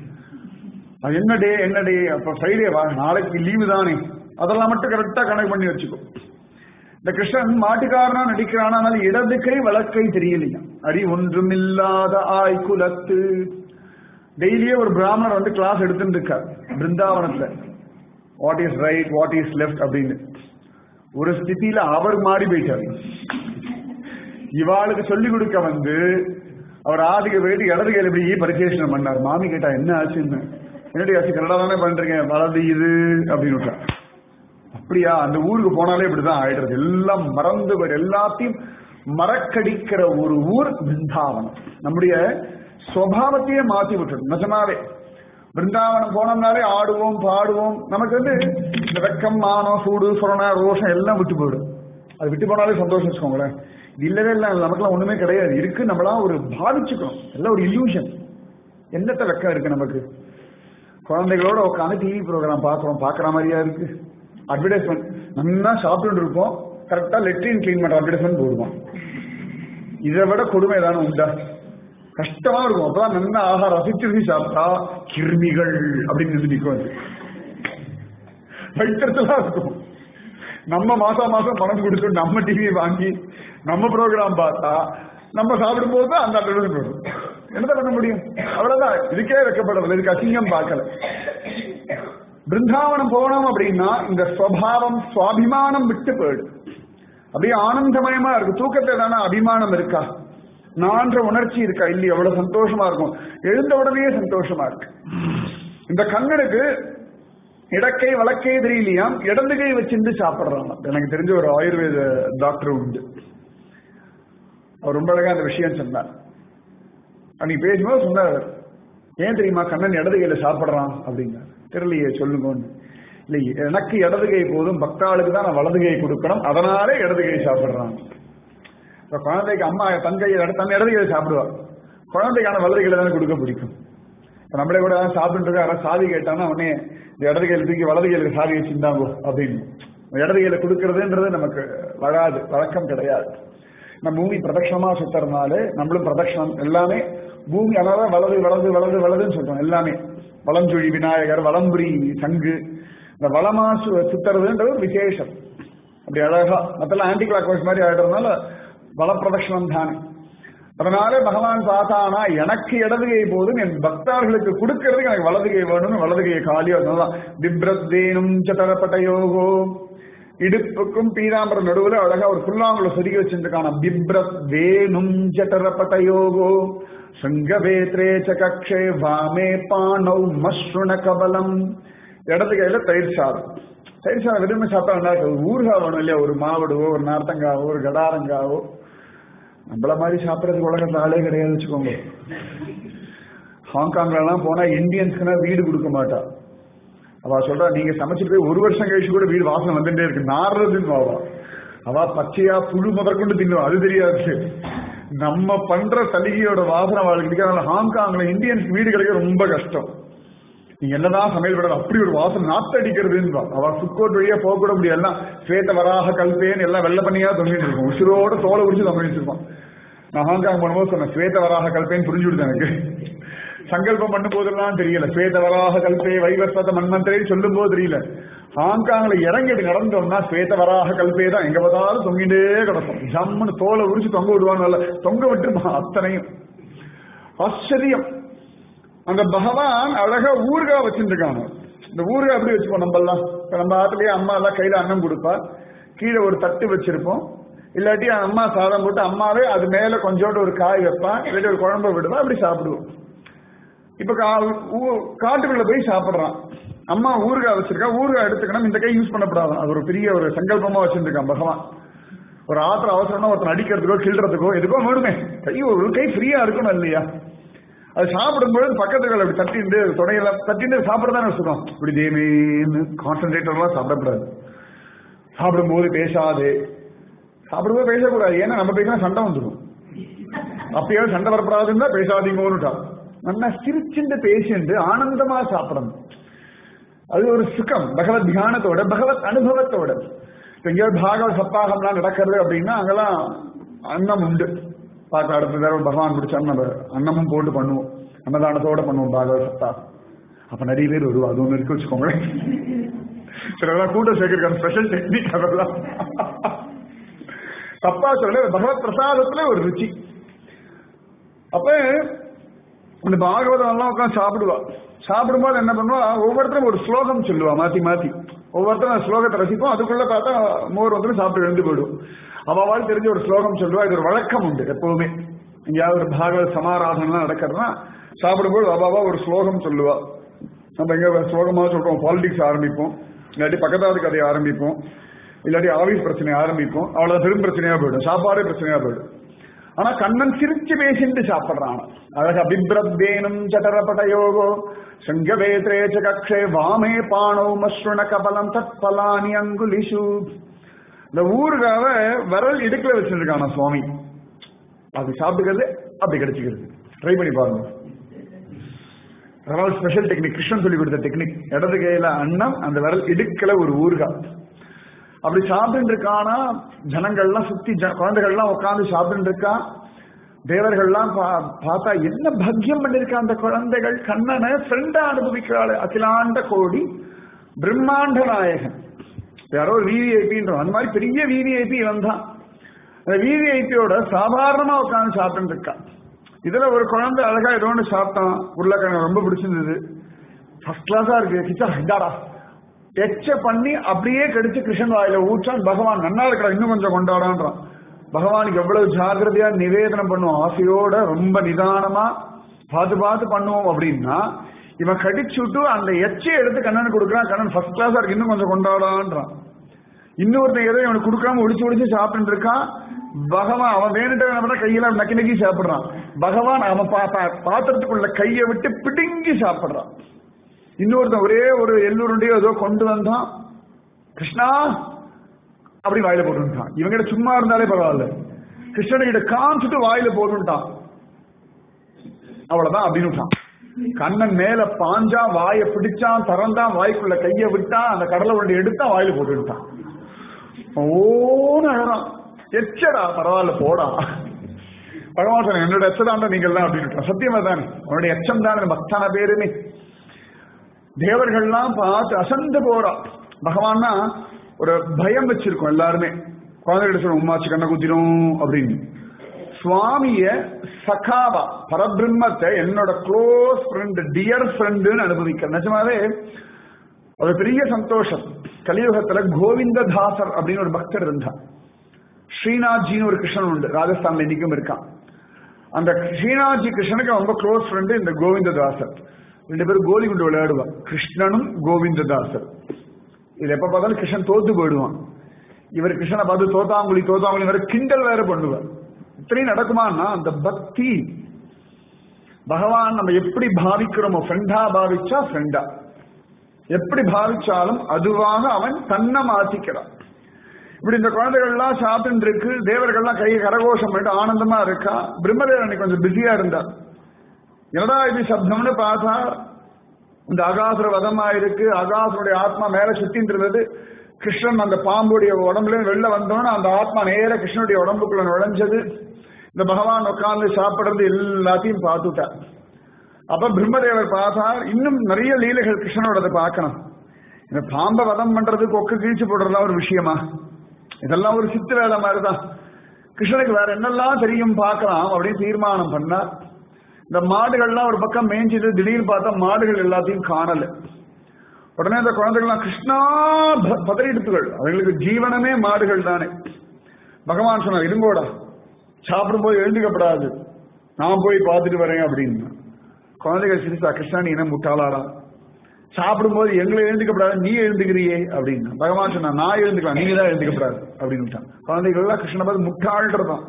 அது என்ன டே என்ன டே அப்ப ஃப்ரைடே வா நாளைக்கு லீவு தானே அதெல்லாம் மட்டும் கரெக்டா கணக்கு பண்ணி வச்சுக்கோ இந்த கிருஷ்ணன் மாட்டுக்காரனா நடிக்கிறான் ஆனால் இடது கை வழக்கை தெரியலையா அடி ஒன்றுமில்லாத ஆய் குலத்து டெய்லியே ஒரு பிராமணர் வந்து கிளாஸ் எடுத்துட்டு இருக்கார் பிருந்தாவனத்துல what is right what is left அப்படின்னு ஒரு ஸ்திதியில அவர் மாறி போயிட்டார் இவாளுக்கு சொல்லிக் கொடுக்க வந்து அவர் ஆதிக்க போயிட்டு இடது கையில போய் பரிசேஷனம் பண்ணார் மாமி கேட்டா என்ன ஆச்சுன்னு என்னடி ஆச்சு கன்னடா தானே பண்றீங்க வலது இது அப்படின்னு விட்டா அப்படியா அந்த ஊருக்கு போனாலே இப்படிதான் ஆயிடுறது எல்லாம் மறந்து போயிடு எல்லாத்தையும் மறக்கடிக்கிற ஒரு ஊர் பிருந்தாவனம் நம்முடைய சுவாவத்தையே மாத்தி விட்டுரும் நிஜமாவே பிருந்தாவனம் போனோம்னாலே ஆடுவோம் பாடுவோம் நமக்கு வந்து இந்த வெக்கம் மானம் சூடு சுரண ரோஷம் எல்லாம் விட்டு போயிடும் அது விட்டு போனாலே சந்தோஷம் வச்சுக்கோங்களேன் இது இல்லவே இல்லை நமக்குலாம் ஒண்ணுமே கிடையாது இருக்கு நம்மளா ஒரு பாதிச்சுக்கணும் எல்லாம் ஒரு இல்யூஷன் என்னத்த வெக்கம் இருக்கு நமக்கு குழந்தைகளோட உட்காந்து டிவி ப்ரோக்ராம் பார்க்குறோம் பார்க்குற மாதிரியா இருக்கு அட்வர்டைஸ்மெண்ட் நல்லா சாப்பிட்டு இருப்போம் கரெக்டாக லெட்ரின் கிளீன் பண்ணுற அட்வர்டைஸ்மெண்ட் போடுவோம் இதை விட கொடுமை ஏதாவது உண்டா கஷ்டமா இருக்கும் அப்பதான் நல்லா ஆகாரம் ரசிச்சு ரசிச்சு சாப்பிட்டா கிருமிகள் அப்படின்னு சொல்லி நிற்கும் அது வைத்திருத்தலாம் இருக்கும் நம்ம மாசம் மாசம் பணம் கொடுத்து நம்ம டிவி வாங்கி நம்ம ப்ரோக்ராம் பார்த்தா நம்ம சாப்பிடும் போது அந்த அட்வர்டைஸ்மெண்ட் வரும் என்னதான் பண்ண முடியும் அவ்வளவுதான் இதுக்கே வைக்கப்படவில்லை இதுக்கு அசிங்கம் பார்க்கல பிருந்தாவனம் போனோம் அப்படின்னா இந்த ஸ்வபாவம் சுவாபிமானம் விட்டு போயிடும் அப்படியே ஆனந்தமயமா இருக்கு தூக்கத்துல தானே அபிமானம் இருக்கா நான்ற உணர்ச்சி இருக்கா இல்லையா எவ்வளவு சந்தோஷமா இருக்கும் எழுந்த உடனே சந்தோஷமா இருக்கு இந்த கண்ணனுக்கு இடக்கை வழக்கே தெரியலையாம் இடது கை வச்சிருந்து சாப்பிடுறாங்க எனக்கு தெரிஞ்ச ஒரு ஆயுர்வேத டாக்டர் உண்டு அவர் ரொம்ப அழகா அந்த விஷயம் சொன்னார் அன்னைக்கு பேசும்போது சொன்னார் ஏன் தெரியுமா கண்ணன் இடது கையில சாப்பிடுறான் அப்படிங்க தெரியலையே சொல்லுங்கன்னு இல்லை எனக்கு இடது கை போதும் பக்தாளுக்கு தான் நான் வலது கை கொடுக்கணும் அதனாலே இடது கை சாப்பிடுறான் இப்ப குழந்தைக்கு அம்மா தன் கையை தன் இடது கையில சாப்பிடுவா குழந்தைக்கான வலது கையில தானே கொடுக்க பிடிக்கும் இப்ப நம்மளே கூட சாப்பிட்டு யாராவது சாதி கேட்டானா உடனே இந்த இடது கையில தூக்கி வலது கையில சாதி வச்சிருந்தாங்கோ அப்படின்னு இடது கையில கொடுக்கறதுன்றது நமக்கு வராது வழக்கம் கிடையாது நம்ம பூமி பிரதட்சணமா சுத்துறதுனால நம்மளும் பிரதட்சணம் எல்லாமே பூமி அதாவது வலது வலது வலது வலதுன்னு சொல்றோம் எல்லாமே வளஞ்சுழி விநாயகர் வளம்புரி சங்கு இந்த வளமா சு- சுத்துறதுன்றது ஒரு விசேஷம் அப்படி அழகா மத்தெல்லாம் ஆன்டி கிளாக் வைஸ் மாதிரி ஆயிடுறதுனால வள பிரதட்சணம் தானே அதனால பகவான் பார்த்தானா எனக்கு இடதுகை போதும் என் பக்தர்களுக்கு கொடுக்கறதுக்கு எனக்கு வலதுகை வேணும்னு வலதுகையை காலியா சொன்னதான் பிப்ரத்வேனும் சட்டரப்பட்டயோகோ இடுப்புக்கும் பீதாம்பரம் நடுவுல அழகா ஒரு புல்லாங்குள்ள சொருகி வச்சிருக்கான பிப்ரத் வேணும் ஜட்டரப்பட்டயோகோ சங்கவேத்ரே சகக்ஷே வாமே பானௌ மஸ்ருண கபலம் இடது கையில தயிர் சாதம் தயிர் சாதம் விரும்பி சாப்பிட்டா நல்லா இருக்கு ஊறுகாய் வேணும் இல்லையா ஒரு மாவடுவோ ஒரு நார்த்தங்காவோ ஒரு கடாரங்காவோ நம்மள மாதிரி சாப்பிடறதுக்கு உலகத்துல ஆளே கிடையாது வச்சுக்கோங்க ஹாங்காங்ல எல்லாம் போனா இந்தியன்ஸ்க்குனா வீடு கொடுக்க மாட்டா அவ சொல்றா நீங்க சமைச்சிட்டு போய் ஒரு வருஷம் கழிச்சு கூட வீடு வாசனை வந்துட்டே இருக்கு நாடுறதுன்னு அவ அவ பச்சையா புழு முதற்கொண்டு தின்னுவா அது தெரியாது நம்ம பண்ற தலிகையோட வாசனை வாழ்க்கை அதனால ஹாங்காங்ல இந்தியன்ஸ் வீடு கிடைக்க ரொம்ப கஷ்டம் நீங்க என்னதான் சமையல் பண்ணலாம் அப்படி ஒரு வாசனை நாத்தடிக்கிறதுன்னு அவ சுக்கோட் வழியா போக கூட முடியாது எல்லாம் ஸ்வேத வராக கல்பேன்னு எல்லாம் வெள்ள பண்ணியா தொங்கிட்டு இருக்கும் உசுரோட தோலை உரிச்சு தொங்கிட்டு இருப்பான் நான் ஹாங்காங் பண்ணும்போது சொன்னேன் ஸ்வேத வராக கல்பேன்னு புரிஞ்சு விடுது எனக்கு சங்கல்பம் பண்ணும் போதெல்லாம் தெரியல ஸ்வேத வராக கல்பே வைவஸ்வத மன்மந்திரே சொல்லும் போது தெரியல ஹாங்காங்ல இறங்கிட்டு நடந்தோம்னா ஸ்வேத வராக கல்பே தான் எங்க பார்த்தாலும் தொங்கிட்டே கிடக்கும் ஜம்முன்னு தோலை உரிச்சு தொங்க விடுவாங்க தொங்க விட்டு அத்தனையும் ஆச்சரியம் அந்த பகவான் அழகா ஊர்கா வச்சிருக்காங்க இந்த ஊர்கா எப்படி வச்சுப்போம் நம்ம எல்லாம் இப்ப நம்ம ஆத்துலயே அம்மா எல்லாம் கையில அன்னம் கொடுப்பா கீழே ஒரு தட்டு வச்சிருப்போம் இல்லாட்டி அம்மா சாதம் போட்டு அம்மாவே அது மேல கொஞ்சோண்டு ஒரு காய் வைப்பான் இல்லாட்டி ஒரு குழம்பு விடுவா அப்படி சாப்பிடுவோம் இப்ப காட்டுக்குள்ள போய் சாப்பிடுறான் அம்மா ஊறுகாய் வச்சிருக்கா ஊறுகாய் எடுத்துக்கணும் இந்த கை யூஸ் பண்ணப்படாது அது ஒரு பெரிய ஒரு சங்கல்பமா வச்சிருக்கான் பகவான் ஒரு ஆத்திர அவசரம்னா ஒருத்தன் அடிக்கிறதுக்கோ கிள்றதுக்கோ எதுக்கோ வேணுமே கை ஒரு கை ஃப்ரீயா இருக்கணும் இல்லையா அது சாப்பிடும்போது பக்கத்துல அப்படி தட்டிண்டு தொடையில தட்டிண்டு சாப்பிடதானே வச்சுக்கோம் இப்படி தேமேன்னு கான்சன்ட்ரேட்டர்லாம் சாப்பிடக்கூடாது சாப்பிடும்போது பேசாது சாப்பிடும்போது பேசக்கூடாது ஏன்னா நம்ம பேசினா சண்டை வந்துடும் அப்பயாவது சண்டை வரப்படாதுன்னு தான் பேசாதீங்கன்னுட்டா நல்லா சிரிச்சுண்டு பேசிண்டு ஆனந்தமா சாப்பிடணும் அது ஒரு சுகம் பகவத் தியானத்தோட பகவத் அனுபவத்தோட எங்கேயாவது பாகவத் சப்தாகம்லாம் நடக்கிறது அப்படின்னா அங்கெல்லாம் அன்னம் உண்டு பார்க்க அடுத்த தடவை பகவான் பிடிச்சா நம்ம அன்னமும் போட்டு பண்ணுவோம் அன்னதானத்தோட பண்ணுவோம் பாகவத் சப்தாகம் அப்ப நிறைய பேர் வருவா அது ஒன்று இருக்கு வச்சுக்கோங்களேன் சிலதெல்லாம் கூட்டம் சேர்க்கிற ஸ்பெஷல் டெக்னிக் அதெல்லாம் தப்பா சொல்ல பகவத் பிரசாதத்துல ஒரு ருச்சி அப்ப இந்த பாகவதம் எல்லாம் உட்காந்து சாப்பிடுவா சாப்பிடும்போது என்ன பண்ணுவா ஒவ்வொருத்தரும் ஒரு ஸ்லோகம் சொல்லுவா மாத்தி மாத்தி ஒவ்வொருத்தரும் ஸ்லோகத்தை ரசிப்போம் அதுக்குள்ள பார்த்தா மோர் வந்து சாப்பிட்டு எழுந்து போயிடும் அவாவால் தெரிஞ்ச ஒரு ஸ்லோகம் சொல்லுவா இது ஒரு வழக்கம் உண்டு எப்பவுமே எங்கேயாவது ஒரு பாகவத சமாராதனைலாம் நடக்கிறதுனா சாப்பிடும்போது அவாவா ஒரு ஸ்லோகம் சொல்லுவா நம்ம எங்க ஸ்லோகமா சொல்றோம் பாலிடிக்ஸ் ஆரம்பிப்போம் இல்லாட்டி பக்கத்தாவது கதையை ஆரம்பிப்போம் இல்லாட்டி ஆபீஸ் பிரச்சனையை ஆரம்பிப்போம் அவ்வளவு பெரும் பிரச்சனையா போயிடும் சாப்பாடே பிரச்சனையா போயிடும் ஆனா கண்ணன் சிரிச்சு பேசிட்டு சாப்பிடுறான் அழகா பிப்ரத்வேனும் சட்டரபடயோகோ சங்கவேத்ரே ச கக்ஷே வாமே பாணோ மஸ்ருண கபலம் தத் பலானி அங்குலிஷு இந்த ஊருகாவ விரல் இடுக்கல வச்சிருக்கான சுவாமி அது சாப்பிட்டுக்கிறது அப்படி கிடைச்சிக்கிறது ட்ரை பண்ணி பாருங்க அதனால ஸ்பெஷல் டெக்னிக் கிருஷ்ணன் சொல்லி கொடுத்த டெக்னிக் இடது கையில அன்னம் அந்த விரல் இடுக்கல ஒரு ஊறுகாய் அப்படி சாப்பிட்டு இருக்கானா ஜனங்கள்லாம் சுத்தி குழந்தைகள்லாம் உட்காந்து சாப்பிட்டு இருக்கா தேவர்கள்லாம் பார்த்தா என்ன பக்யம் பண்ணிருக்கா அந்த குழந்தைகள் கண்ணனை ஃப்ரெண்டா அனுபவிக்கிறாள் அகிலாண்ட கோடி பிரம்மாண்ட நாயகன் யாரோ ஒரு விவிஐபின்ற அந்த மாதிரி பெரிய விவிஐபி இவன் தான் அந்த விவிஐபியோட சாதாரணமா உட்காந்து சாப்பிட்டு இருக்கான் இதுல ஒரு குழந்தை அழகா ஏதோ ஒன்று சாப்பிட்டான் உருளைக்கிழங்கு ரொம்ப பிடிச்சிருந்தது ஃபர்ஸ்ட் கிளாஸா இருக்கு கிச்சா இதாடா எச்ச பண்ணி அப்படியே கடிச்சு கிருஷ்ணன் வாயில ஊற்றான் பகவான் நன்னா இருக்கிற இன்னும் கொஞ்சம் கொண்டாடான்றான் பகவானுக்கு எவ்வளவு ஜாகிரதையா நிவேதனம் பண்ணுவோம் ஆசையோட ரொம்ப நிதானமா பார்த்து பார்த்து பண்ணுவோம் அப்படின்னா இவன் கடிச்சுட்டு அந்த எச்சை எடுத்து கண்ணனுக்கு கொடுக்குறான் கண்ணன் ஃபர்ஸ்ட் கிளாஸா இருக்கு இன்னும் கொஞ்சம் கொண்டாடான்றான் இன்னொருத்தன் ஏதோ இவனுக்கு கொடுக்காம ஒடிச்சு ஒடிச்சு சாப்பிட்டு இருக்கான் பகவான் அவன் வேணுட்ட கையில நக்கி நக்கி சாப்பிடுறான் பகவான் அவன் பாத்திரத்துக்குள்ள கையை விட்டு பிடுங்கி சாப்பிடுறான் இன்னொருத்தன் ஒரே ஒரு எல்லூருண்டையோ ஏதோ கொண்டு வந்தான் கிருஷ்ணா அப்படி வாயில போட்டுட்டான் இவங்கிட்ட சும்மா இருந்தாலே பரவாயில்ல கிருஷ்ணன்கிட்ட காமிச்சிட்டு வாயில போட்டுட்டான் அவ்வளவுதான் அப்படின்னு கண்ணன் மேல பாஞ்சா வாயை பிடிச்சான் திறந்தான் வாய்க்குள்ள கைய விட்டான் அந்த கடலை உருண்டை எடுத்தான் வாயில போட்டுட்டான் ஓன்னு அழறான் எச்சடா பரவாயில்ல போடா பகவான் சொன்ன என்னோட எச்சதாண்டா நீங்கள் தான் அப்படின்னு சத்தியமா தானே உன்னுடைய எச்சம் தானே மத்தான பேருமே தேவர்கள்லாம் பார்த்து அசந்து போறா பகவான்னா ஒரு பயம் வச்சிருக்கோம் எல்லாருமே குழந்தைகிட்ட சொல்லுவோம் உமாச்சு கண்ணை குத்திரும் அப்படின்னு சுவாமிய சகாவா பரபிரம்மத்தை என்னோட க்ளோஸ் ஃப்ரெண்ட் டியர் ஃப்ரெண்டுன்னு அனுபவிக்க நிஜமாவே ஒரு பெரிய சந்தோஷம் கலியுகத்துல கோவிந்ததாசர் அப்படின்னு ஒரு பக்தர் இருந்தார் ஸ்ரீநாத்ஜின்னு ஒரு கிருஷ்ணன் உண்டு ராஜஸ்தான்ல இன்னைக்கும் இருக்கான் அந்த ஸ்ரீநாத்ஜி கிருஷ்ணனுக்கு ரொம்ப க்ளோஸ் ஃப்ரெண்டு இந்த கோவிந்ததாசர் ரெண்டு பேரும் கோலி குண்டு விளையாடுவான் கிருஷ்ணனும் கோவிந்ததாசர் இது எப்ப பார்த்தாலும் கிருஷ்ணன் தோத்து போயிடுவான் இவர் கிருஷ்ணனை பார்த்து தோத்தாங்குழி தோத்தாங்குழி வேற கிண்டல் வேற பண்ணுவார் இத்தனையும் நடக்குமான்னா அந்த பக்தி பகவான் நம்ம எப்படி பாவிக்கிறோமோ ஃப்ரெண்டா பாவிச்சா ஃப்ரெண்டா எப்படி பாவிச்சாலும் அதுவாக அவன் தன்னை மாத்திக்கிறான் இப்படி இந்த குழந்தைகள்லாம் சாப்பிட்டு இருக்கு தேவர்கள்லாம் கையை கரகோஷம் பண்ணிட்டு ஆனந்தமா இருக்கா பிரம்மதேவர் அன்னைக்கு கொஞ்சம் பிஸியா இருந்தார் என்னடா இது சப்தம்னு பார்த்தா இந்த அகாசுர வதமா இருக்கு அகாசுருடைய ஆத்மா மேல சுத்தின்னு இருந்தது கிருஷ்ணன் அந்த பாம்புடைய உடம்புல வெளில வந்தோன்னு அந்த ஆத்மா நேர கிருஷ்ணனுடைய உடம்புக்குள்ள நுழைஞ்சது இந்த பகவான் உட்கார்ந்து சாப்பிடுறது எல்லாத்தையும் பார்த்துட்டார் அப்ப பிரம்மதேவர் பார்த்தார் இன்னும் நிறைய லீலைகள் கிருஷ்ணனோடதை பார்க்கணும் இந்த பாம்பை வதம் பண்றது கொக்கு கீழ்ச்சி போடுறதுலாம் ஒரு விஷயமா இதெல்லாம் ஒரு சித்து வேலை மாதிரிதான் கிருஷ்ணனுக்கு வேற என்னெல்லாம் தெரியும் பார்க்கலாம் அப்படின்னு தீர்மானம் பண்ணார் இந்த மாடுகள்லாம் ஒரு பக்கம் மேய்ஞ்சிட்டு திடீர்னு பார்த்தா மாடுகள் எல்லாத்தையும் காணல உடனே இந்த குழந்தைகள்லாம் கிருஷ்ணா ப- பதறிடுத்துகள் அவங்களுக்கு ஜீவனமே மாடுகள் தானே பகவான் சொன்னார் இருங்கோடா சாப்பிடும்போது எழுந்துக்கப்படாது நான் போய் பார்த்துட்டு வரேன் அப்படின்னு குழந்தைகள் சிரிச்சா கிருஷ்ணா நீ என்ன முட்டாளாடா சாப்பிடும்போது எங்களை எழுந்துக்கப்படாது நீ எழுந்துக்கிறியே அப்படின்னு பகவான் சொன்னா நான் எழுந்துக்கலாம் நீங்க தான் எழுந்துக்கப்படாது அப்படின்னு விட்டான் குழந்தைகள் எல்லாம் கிருஷ்ணனை பார்த்து முட்டாள்ன்றதான்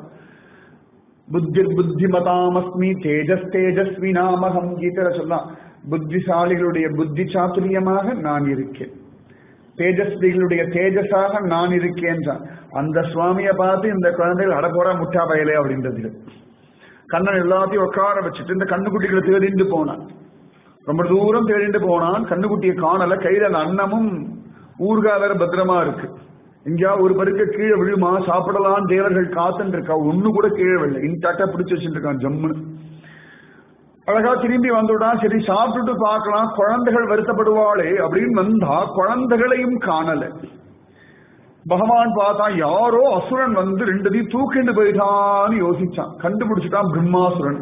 புத்தி புத்திமதாமஸ்மி தேஜஸ் தேஜஸ்வி நாமகம் கீதையில சொல்லலாம் புத்திசாலிகளுடைய புத்தி சாத்துரியமாக நான் இருக்கேன் தேஜஸ்விகளுடைய தேஜஸாக நான் இருக்கேன் அந்த சுவாமியை பார்த்து இந்த குழந்தைகள் அடப்போறா முட்டா பயலே அப்படின்றது கண்ணன் எல்லாத்தையும் உட்கார வச்சுட்டு இந்த கண்ணுக்குட்டிகளை தேடிண்டு போனான் ரொம்ப தூரம் தேடிண்டு போனான் கண்ணுக்குட்டியை காணல கையில அந்த அன்னமும் ஊர்கா வேற பத்திரமா இருக்கு எங்கேயா ஒரு பருக்க கீழே விழுமா சாப்பிடலாம் தேவர்கள் காத்துன்னு இருக்கா ஒண்ணு கூட கீழே விழல இன்டாக்டா பிடிச்சு வச்சுட்டு இருக்கான் ஜம்முன்னு அழகா திரும்பி வந்துட்டான் சரி சாப்பிட்டுட்டு பார்க்கலாம் குழந்தைகள் வருத்தப்படுவாளே அப்படின்னு வந்தா குழந்தைகளையும் காணல பகவான் பார்த்தா யாரோ அசுரன் வந்து ரெண்டுதையும் தூக்கிண்டு போயிட்டான்னு யோசிச்சான் கண்டுபிடிச்சிட்டான் பிரம்மாசுரன்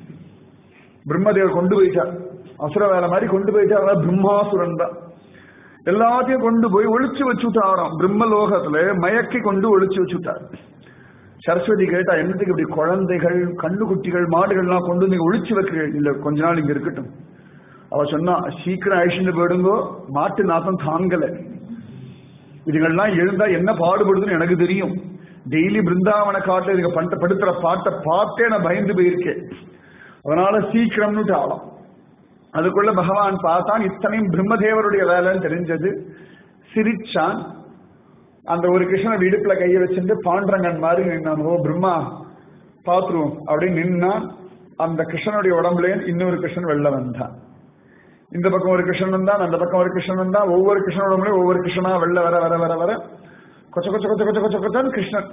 பிரம்மதேவர் கொண்டு போயிட்டார் அசுர வேலை மாதிரி கொண்டு போயிட்டார் அதான் பிரம்மாசுரன் தான் எல்லாத்தையும் கொண்டு போய் ஒளிச்சு வச்சுட்டாராம் பிரம்மலோகத்துல மயக்கி கொண்டு ஒளிச்சு வச்சுட்டார் சரஸ்வதி கேட்டா என்னத்துக்கு இப்படி குழந்தைகள் கண்ணுக்குட்டிகள் மாடுகள்லாம் கொண்டு நீங்க ஒளிச்சு வைக்கிறீங்க இல்ல கொஞ்ச நாள் இங்க இருக்கட்டும் அவ சொன்னா சீக்கிரம் அழிச்சுட்டு போயிடுங்கோ மாட்டு நாத்தம் தாங்கல இதுங்கெல்லாம் எழுந்தா என்ன பாடுபடுதுன்னு எனக்கு தெரியும் டெய்லி பிருந்தாவன காட்டுல இதுங்க பண்ட படுத்துற பாட்டை பார்த்தே நான் பயந்து போயிருக்கேன் அதனால சீக்கிரம்னுட்டு ஆளாம் அதுக்குள்ள பகவான் பார்த்தான் இத்தனையும் பிரம்மதேவருடைய வேலைன்னு தெரிஞ்சது சிரிச்சான் அந்த ஒரு கிருஷ்ணன் இடுப்புல கையை வச்சுட்டு பாண்டரங்கன் மாதிரி நின்னான் ஓ பிரம்மா பாத்துருவோம் அப்படின்னு நின்னா அந்த கிருஷ்ணனுடைய உடம்புல இன்னொரு கிருஷ்ணன் வெளில வந்தான் இந்த பக்கம் ஒரு கிருஷ்ணன் வந்தான் அந்த பக்கம் ஒரு கிருஷ்ணன் வந்தான் ஒவ்வொரு கிருஷ்ணன் உடம்புலயும் ஒவ்வொரு கிருஷ்ணனா வெளில வர வர வர வர கொச்ச கொச்ச கொச்ச கொச்ச கொச்ச கொச்சான் கிருஷ்ணன்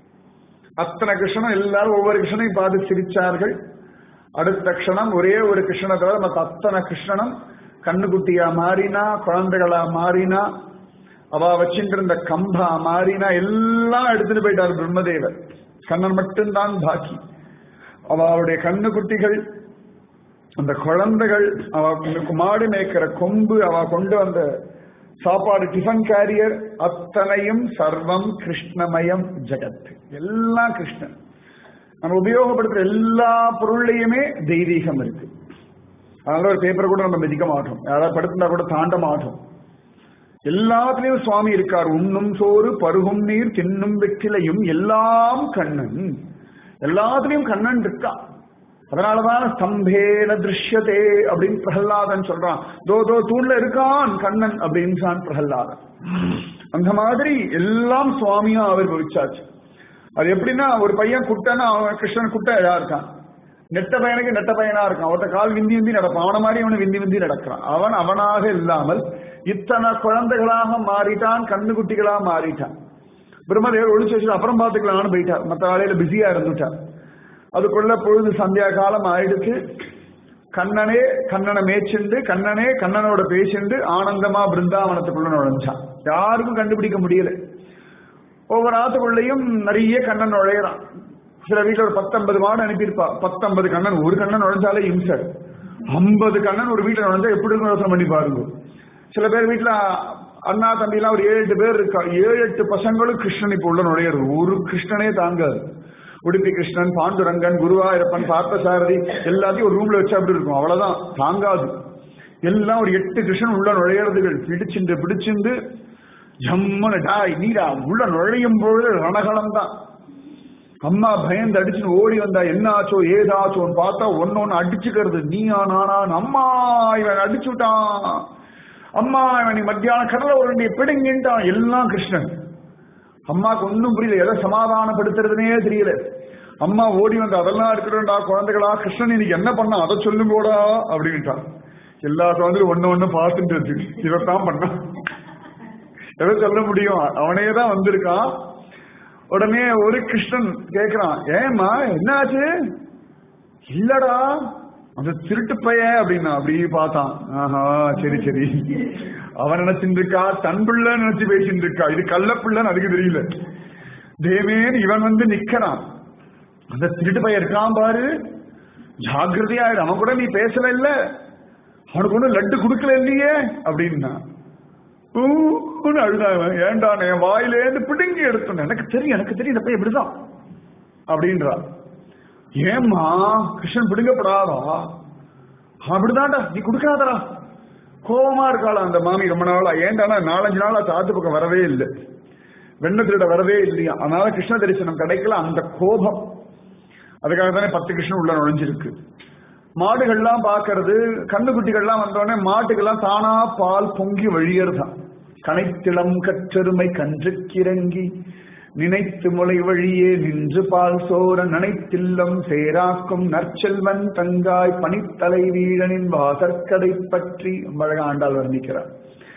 அத்தனை கிருஷ்ணனும் எல்லாரும் ஒவ்வொரு கிருஷ்ணனையும் பார்த்து சிரிச்சார்கள் அடுத்த க்ஷணம் ஒரே ஒரு கிருஷ்ணனை தவிர மற்ற அத்தனை கிருஷ்ணனும் கண்ணுக்குட்டியா மாறினா குழந்தைகளா மாறினா அவ வச்சுட்டு இருந்த கம்பா மாறினா எல்லாம் எடுத்துட்டு போயிட்டார் பிரம்மதேவர் கண்ணன் மட்டும்தான் பாக்கி அவளுடைய கண்ணுக்குட்டிகள் அந்த குழந்தைகள் அவ மாடு மேய்க்கிற கொம்பு அவ கொண்டு வந்த சாப்பாடு டிஃபன் கேரியர் அத்தனையும் சர்வம் கிருஷ்ணமயம் ஜெகத் எல்லாம் கிருஷ்ணன் நம்ம உபயோகப்படுத்துற எல்லா பொருள்லையுமே தெய்வீகம் இருக்கு அதனால ஒரு பேப்பர் கூட நம்ம மிதிக்க மாட்டோம் யாராவது படுத்திருந்தா கூட தாண்ட மாட்டோம் எல்லாத்துலயும் சுவாமி இருக்கார் உண்ணும் சோறு பருகும் நீர் தின்னும் வெற்றிலையும் எல்லாம் கண்ணன் எல்லாத்துலயும் கண்ணன் இருக்கா அதனாலதான் ஸ்தம்பேன திருஷ்யதே அப்படின்னு பிரகல்லாதன் சொல்றான் தோ தோ தூண்ல இருக்கான் கண்ணன் அப்படின்னு பிரகல்லாதன் அந்த மாதிரி எல்லாம் சுவாமியா அவர் பவிச்சாச்சு அது எப்படின்னா ஒரு பையன் குட்டனா அவன் கிருஷ்ணன் குட்ட இதா இருக்கான் நெட்ட பையனுக்கு நெட்ட பையனா இருக்கான் ஒருத்த கால் விந்தி விந்தி நடப்பான் அவன மாதிரி அவனு விந்தி விந்தி நடக்கிறான் அவன் அவனாக இல்லாமல் இத்தனை குழந்தைகளாக மாறிட்டான் கண்ணுக்குட்டிகளா மாறிட்டான் பிரம்மதேவர் ஒழிச்சு வச்சு அப்புறம் பார்த்துக்கலாம்னு போயிட்டார் மற்ற வேலையில பிஸியா இருந்துட்டார் அதுக்குள்ள பொழுது சந்தியா காலம் ஆயிடுச்சு கண்ணனே கண்ணனை மேய்ச்சிண்டு கண்ணனே கண்ணனோட பேசிண்டு ஆனந்தமா பிருந்தாவனத்துக்குள்ள நுழைஞ்சான் யாருக்கும் கண்டுபிடிக்க முடியல ஒவ்வொரு ஆத்துக்குள்ளேயும் நிறைய கண்ணன் நுழையிறான் சில வீட்டுல ஒரு பத்தொன்பது மாடு அனுப்பியிருப்பா பத்தொன்பது கண்ணன் ஒரு கண்ணன் நுழைஞ்சாலே இம்சை ஐம்பது கண்ணன் ஒரு வீட்டுல நுழைஞ்சா எப்படி இருக்கும் யோசனை பண்ணி பாருங்க சில பேர் வீட்டுல அண்ணா தம்பி எல்லாம் ஒரு ஏழு எட்டு பேர் இருக்கா ஏழு எட்டு பசங்களும் கிருஷ்ணன் இப்ப உள்ள நுழையிறது ஒரு கிருஷ்ணனே தாங்காது உடுப்பி கிருஷ்ணன் பாண்டுரங்கன் குருவாயூரப்பன் பார்த்தசாரதி எல்லாத்தையும் ஒரு ரூம்ல வச்சா அப்படி இருக்கும் அவ்வளவுதான் தாங்காது எல்லாம் ஒரு எட்டு கிருஷ்ணன் உள்ள நுழையிறதுகள் பிடிச்சிண்டு பிடிச்சிண்டு ஜம்மனு டாய் நீடா உள்ள நுழையும் பொழுது ரணகலம் தான் அம்மா பயந்து அடிச்சுன்னு ஓடி வந்தா என்ன ஆச்சோ ஏதாச்சோன்னு பார்த்தா ஒன்னொன்னு அடிச்சுக்கிறது நீயா நானா அம்மா இவன் அடிச்சு விட்டான் அம்மா இவன் நீ மத்தியான கடலை உருண்டி பிடுங்கின்ட்டான் எல்லாம் கிருஷ்ணன் அம்மாக்கு ஒன்றும் புரியல எதை சமாதானப்படுத்துறதுனே தெரியல அம்மா ஓடி வந்து அதெல்லாம் இருக்கிறோம்டா குழந்தைகளா கிருஷ்ணன் இன்னைக்கு என்ன பண்ணா அதை சொல்லுங்கோடா அப்படின்ட்டா எல்லா குழந்தைகளும் ஒண்ணு ஒண்ணு பார்த்துட்டு இருக்கு இதைத்தான் பண்ணான் எதை சொல்ல முடியும் அவனே தான் வந்திருக்கான் உடனே ஒரு கிருஷ்ணன் கேக்குறான் ஏம்மா என்னாச்சு இல்லடா அந்த திருட்டு பையன் அப்படின்னா அப்படி பார்த்தான் ஆஹா சரி சரி அவன் நினைச்சிட்டு இருக்கா தன் பிள்ளை நினைச்சு பேசிட்டு இருக்கா இது கள்ள பிள்ளைன்னு அதுக்கு தெரியல தேவேன் இவன் வந்து நிக்கிறான் அந்த திருட்டு பையன் இருக்கான் பாரு ஜாகிரதையாயிடு அவன் கூட நீ பேசல இல்ல அவனுக்கு ஒன்றும் லட்டு கொடுக்கல இல்லையே அப்படின்னா ஊன்னு அழுதாவன் ஏண்டான் என் வாயிலேருந்து பிடுங்கி எடுத்தோன்னு எனக்கு தெரியும் எனக்கு தெரியும் இந்த பையன் இப்படிதான் அப்படின்றா ஏம்மா கிருஷ்ணன் பிடுங்கப்படாதா அவன் அப்படிதான்டா நீ கொடுக்காதடா கோபமா இருக்காளா அந்த மாமி ரொம்ப நாளா ஏண்டானா நாலஞ்சு நாளா சாத்து பக்கம் வரவே இல்லை வெண்ண திருட வரவே இல்லையா அதனால கிருஷ்ண தரிசனம் கிடைக்கல அந்த கோபம் அதுக்காக தானே பத்து கிருஷ்ணன் உள்ள நுழைஞ்சிருக்கு மாடுகள்லாம் பார்க்கறது கண்ணுக்குட்டிகள்லாம் வந்தோடனே மாட்டுக்கெல்லாம் தானா பால் பொங்கி வழியறதான் கனைத்திளம் கற்றெருமை கன்றுக்கிறங்கி நினைத்து முளை வழியே நின்று பால் சோர நனைத்தில்லம் சேராக்கும் நற்செல்வன் தங்காய் பனித்தலை வீழனின் வாசற்கடை பற்றி அழகா ஆண்டாள் வர்ணிக்கிறார்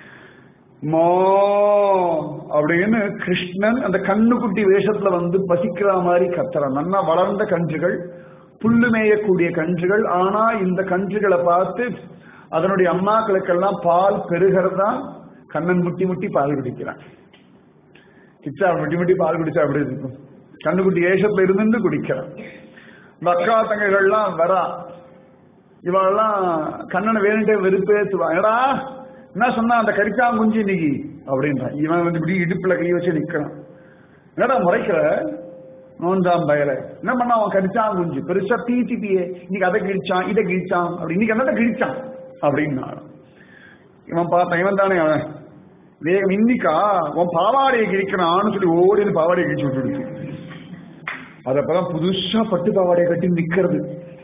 மோ அப்படின்னு கிருஷ்ணன் அந்த கண்ணுக்குட்டி வேஷத்துல வந்து பசிக்கிற மாதிரி கத்துறான் நல்லா வளர்ந்த கன்றுகள் புல்லு மேயக்கூடிய கன்றுகள் ஆனா இந்த கன்றுகளை பார்த்து அதனுடைய அம்மாக்களுக்கெல்லாம் பால் பெருகிறதா கண்ணன் முட்டி முட்டி பால் குடிக்கிறான் கிச்சா முட்டி முட்டி பால் குடிச்சா அப்படி இருக்கும் கண்ணுக்குட்டி ஏஷத்துல இருந்து குடிக்கிறான் இந்த அக்கா தங்கைகள்லாம் வரா இவெல்லாம் கண்ணனை வேணுட்டே வெறுப்பேத்துவான் ஏடா என்ன சொன்னா அந்த கரிச்சாங்குஞ்சி இன்னைக்கு அப்படின்றான் இவன் வந்து இப்படி இடுப்புல கை வச்சு நிக்கிறான் என்னடா முறைக்கிற நோந்தாம் பயல என்ன பண்ணா அவன் கடிச்சான் குஞ்சு பெருசா பீச்சி பியே இன்னைக்கு அதை கிழிச்சான் இதை கிழிச்சான் அப்படி இன்னைக்கு என்னத்தை கிழிச்சான் அப்படின்னா இவன் பார்த்தான் இவன் தானே அவன் வேகம் இன்னிக்கா உன் பாவாடையை கிழிக்கிறான்னு சொல்லி ஓடி பாவாடையை கிழிச்சு விட்டுடுச்சு அது அப்பதான் புதுசா பட்டு பாவாடையை கட்டி நிக்கிறது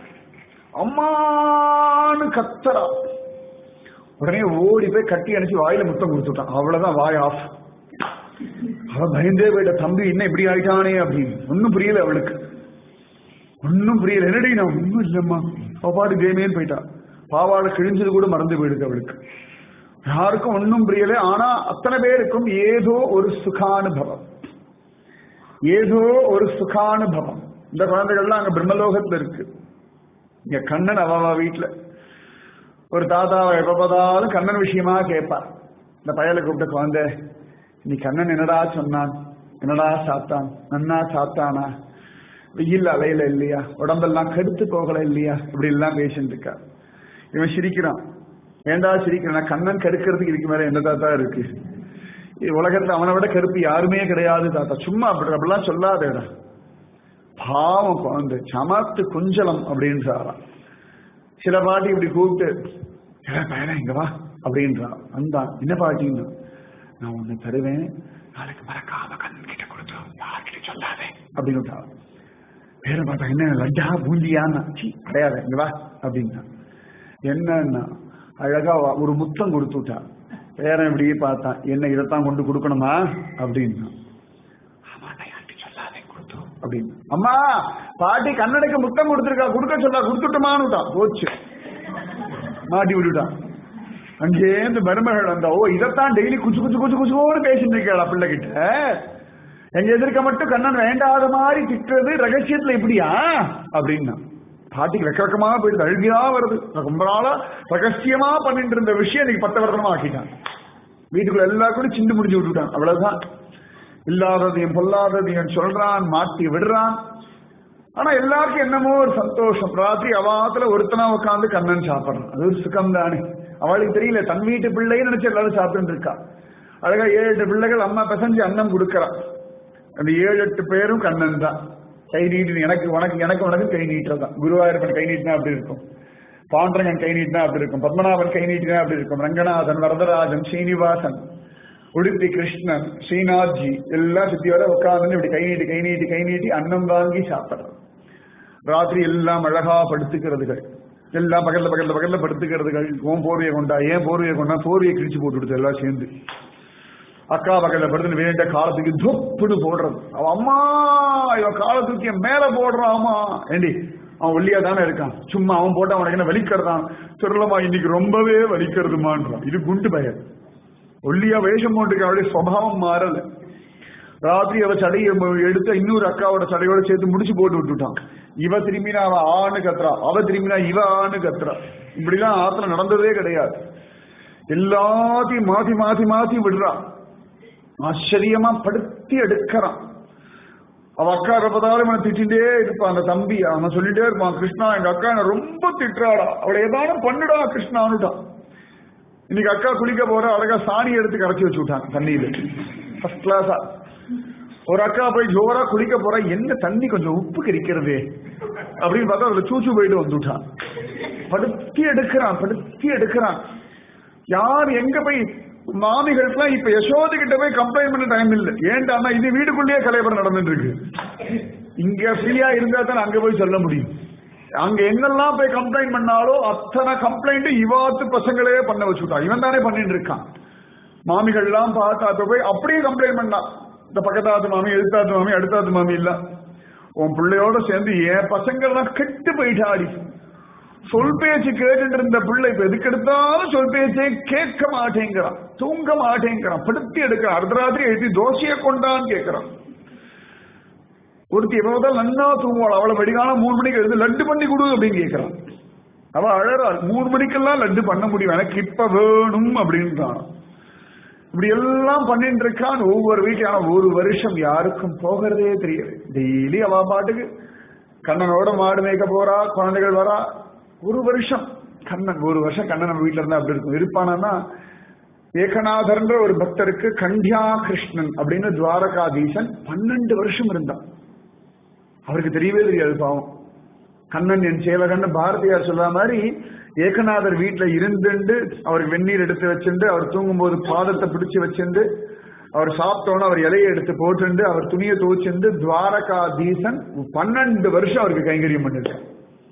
அம்மான்னு கத்தரா உடனே ஓடி போய் கட்டி அணைச்சு வாயில முத்தம் கொடுத்துட்டான் அவ்வளவுதான் வாய் ஆஃப் அவ பயந்தே போயிட்ட தம்பி என்ன இப்படி ஆயிட்டானே அப்படின்னு ஒன்னும் புரியல அவளுக்கு ஒன்னும் புரியல என்னடி நான் ஒன்னும் இல்லம்மா அவ பாட்டு தேமேன்னு போயிட்டா பாவாடை கிழிஞ்சது கூட மறந்து போயிடுது அவளுக்கு யாருக்கும் ஒன்னும் புரியல ஆனா அத்தனை பேருக்கும் ஏதோ ஒரு சுகானுபவம் ஏதோ ஒரு சுகானுபவம் இந்த குழந்தைகள்லாம் அங்க பிரம்மலோகத்துல இருக்கு இங்க கண்ணன் அவ வீட்டுல ஒரு தாத்தாவை எப்ப பார்த்தாலும் கண்ணன் விஷயமா கேட்பா இந்த பயலை கூப்பிட்ட குழந்தை நீ கண்ணன் என்னடா சொன்னான் என்னடா சாத்தான் நன்னா சாத்தானா வெயில் அலையில இல்லையா உடம்பெல்லாம் கடுத்து போகல இல்லையா இப்படி எல்லாம் பேசிட்டு இருக்கா இவன் சிரிக்கிறான் ஏண்டா சிரிக்கிறான் கண்ணன் கருக்கிறதுக்கு இதுக்கு மேல என்ன தாத்தா இருக்கு உலகத்துல அவனை விட கருப்பு யாருமே கிடையாது தாத்தா சும்மா அப்படி அப்படிலாம் சொல்லாதேடா பாவம் குழந்தை சமத்து குஞ்சலம் அப்படின்றாராம் சில பாட்டி இப்படி கூப்பிட்டு பயனா இங்க வா அப்படின்றா வந்தான் என்ன பாட்டின்னா நான் ஒண்ணு தருவேன் நாளைக்கு மறக்காம கண்ணன் கிட்ட கொடுத்துரும் யார்கிட்ட சொல்லாதே அப்படின்னு பேரை பார்த்தா என்ன லட்டா பூந்தியான்னா சி கிடையாது இங்க வா அப்படின்னா என்னன்னா அழகா ஒரு முத்தம் கொடுத்து விட்டா பேரன் இப்படியே பார்த்தான் என்ன இதைத்தான் கொண்டு கொடுக்கணுமா அப்படின்னா அப்படின்னு அம்மா பாட்டி கண்ணனுக்கு முத்தம் கொடுத்துருக்கா கொடுக்க சொல்லா கொடுத்துட்டோமான்னு போச்சு மாட்டி விட்டுட்டான் அங்கேருந்து மருமகள் வந்தா ஓ இதைத்தான் டெய்லி குச்சு குச்சு குச்சு குச்சுன்னு பேசிட்டு இருக்கா பிள்ளை கிட்ட எங்க எதிர்க்க மட்டும் கண்ணன் வேண்டாத மாதிரி திட்டுறது ரகசியத்துல இப்படியா அப்படின்னா பாட்டிக்கு வெக்க வெக்கமா போயிடுது அழுகியா வருது ரொம்ப நாளா ரகசியமா பண்ணிட்டு இருந்த விஷயம் இன்னைக்கு பத்து வருஷமா ஆக்கிட்டான் வீட்டுக்குள்ள எல்லா கூட சிந்து முடிஞ்சு விட்டுட்டான் அவ்வளவுதான் இல்லாததையும் பொல்லாததையும் சொல்றான் மாட்டி விடுறான் ஆனா எல்லாருக்கும் என்னமோ ஒரு சந்தோஷம் ராத்திரி அவாத்துல ஒருத்தனா உட்காந்து கண்ணன் சாப்பிடணும் அது ஒரு சுகம் தானே அவளுக்கு தெரியல தன் வீட்டு பிள்ளைன்னு நினைச்சு எல்லாரும் சாப்பிட்டு இருக்கா அழகா ஏழு எட்டு பிள்ளைகள் அம்மா பிசைஞ்சு அன்னம் கொடுக்கறா அந்த ஏழு எட்டு பேரும் கண்ணன் தான் கை நீட்டு எனக்கு உனக்கு எனக்கு உனக்கு கை நீட்டுறதான் குருவாயூரப்பன் கை நீட்டினா அப்படி இருக்கும் பாண்டரங்கன் கை நீட்டினா அப்படி இருக்கும் பத்மநாபன் கை நீட்டினா அப்படி இருக்கும் ரங்கநாதன் வரதராஜன் ஸ்ரீனிவாசன் உடுப்பி கிருஷ்ணன் ஸ்ரீநாத்ஜி எல்லாம் சுத்தி வர உட்கார்ந்து இப்படி கை நீட்டி கை நீட்டி கை நீட்டி அன்னம் வாங்கி சாப்பிடுறது ராத்திரி எல்லாம் அழகா படுத்துக்கிறதுகள் எல்லாம் பக்கத்துல பக்கத்துல பக்கத்துல படுத்துக்கிறதுகள் ஓம் போர்வையை கொண்டா ஏன் போர்வையை கொண்டா போர்வையை கிழிச்சு போட்டு விடுது எல்லாம் சேர்ந்து அக்கா பக்கத்துல படுத்து வேண்ட காலத்துக்கு தொப்புன்னு போடுறது அவன் அம்மா இவன் காலை தூக்கி மேல போடுறான் ஆமா ஏண்டி அவன் ஒல்லியா தானே இருக்கான் சும்மா அவன் போட்டு அவனுக்கு என்ன வலிக்கிறதான் சொல்லமா இன்னைக்கு ரொம்பவே வலிக்கிறதுமான்றான் இது குண்டு பயம் ஒல்லியா வேஷம் போட்டுக்க அவளுடைய சுவாவம் மாறல ராத்திரி அவ சடையை எடுத்து இன்னொரு அக்காவோட சடையோட சேர்த்து முடிச்சு போட்டு விட்டுட்டான் இவ திரும்பினா அவ ஆணு கத்துறா அவ திரும்பினா இவ ஆணு கத்துறா இப்படிலாம் ஆத்துல நடந்ததே கிடையாது எல்லாத்தையும் மாத்தி மாத்தி மாத்தி விடுறான் ஆச்சரியமா படுத்தி எடுக்கிறான் அவ அக்கா எப்பதாலும் இவனை திட்டிகிட்டே இருப்பான் அந்த தம்பி அவன் சொல்லிட்டே இருப்பான் கிருஷ்ணா எங்க அக்கா என்ன ரொம்ப திட்டுறாடா அவளை ஏதானும் பண்ணுடா கிருஷ்ணான்னுட்டான் இன்னைக்கு அக்கா குளிக்க போற அழகா சாணி எடுத்து கரைச்சி வச்சு விட்டாங்க தண்ணியில ஃபர்ஸ்ட் கிளாஸா ஒரு அக்கா போய் ஜோரா குளிக்க போறா என்ன தண்ணி கொஞ்சம் உப்பு கரிக்கிறதே அப்படின்னு பார்த்தா அதுல சூச்சு போயிட்டு வந்துட்டான் படுத்தி எடுக்கிறான் படுத்தி எடுக்கிறான் யார் எங்க போய் மாமிகளுக்குலாம் இப்ப யசோதி கிட்ட போய் கம்ப்ளைண்ட் பண்ண டைம் இல்ல ஏன்டா இது வீட்டுக்குள்ளேயே கலைபரம் நடந்துட்டு இருக்கு இங்க ஃப்ரீயா இருந்தா தான் அங்க போய் சொல்ல முடியும் அங்க என்னெல்லாம் போய் கம்ப்ளைண்ட் பண்ணாலோ அத்தனை கம்ப்ளைண்ட் இவாத்து பசங்களே பண்ண வச்சுட்டான் இவன் தானே பண்ணிட்டு இருக்கான் மாமிகள் எல்லாம் பார்த்தா இப்ப போய் அப்படியே கம்ப்ளைண்ட் பண்ணான் இந்த பக்கத்தாத்து மாமி எழுத்தாத்து மாமி அடுத்தாத்து மாமி இல்ல உன் பிள்ளையோட சேர்ந்து என் பசங்கள்லாம் கெட்டு போயிட்டாடி சொல் பேச்சு கேட்டுட்டு இருந்த பிள்ளை இப்ப எதுக்கு எடுத்தாலும் சொல் பேச்சே கேட்க மாட்டேங்கிறான் தூங்க மாட்டேங்கிறான் படுத்தி எடுக்கிறான் அர்த்தராத்திரி எழுதி தோசையை கொண்டான்னு கேட்கிறான் ஒருத்தி எப்போதான் நன்னா தூங்குவாள் அவளை வெடிகால மூணு மணிக்கு எழுது லட்டு பண்ணி கொடு அப்படின்னு கேட்கிறான் அவ அழறாள் மூணு மணிக்கெல்லாம் லட்டு பண்ண முடியும் எனக்கு இப்ப வேணும் அப்படின்றான் இப்படி எல்லாம் பண்ணிட்டு இருக்கான் ஒவ்வொரு வீட்லயும் ஆனா ஒரு வருஷம் யாருக்கும் போகிறதே தெரியல டெய்லி அவ பாட்டுக்கு கண்ணனோட மாடு மேய்க்க போறா குழந்தைகள் வரா ஒரு வருஷம் கண்ணன் ஒரு வருஷம் கண்ணன் நம்ம வீட்டுல இருந்தா அப்படி இருக்கும் இருப்பானா ஏகநாதர்ன்ற ஒரு பக்தருக்கு கண்டியா கிருஷ்ணன் அப்படின்னு துவாரகாதீசன் பன்னெண்டு வருஷம் இருந்தான் அவருக்கு தெரியவே தெரியாது பாவம் கண்ணன் என் சேவகன் பாரதியார் சொல்ற மாதிரி ஏகநாதர் வீட்டுல இருந்துண்டு அவருக்கு வெந்நீர் எடுத்து வச்சுண்டு அவர் தூங்கும்போது பாதத்தை பிடிச்சு வச்சுண்டு அவர் சாப்பிட்டோன்னு அவர் இலையை எடுத்து போட்டுண்டு அவர் துணியை துவச்சுண்டு துவாரகாதீசன் பன்னெண்டு வருஷம் அவருக்கு கைங்கரியம் பண்ணிருக்கார்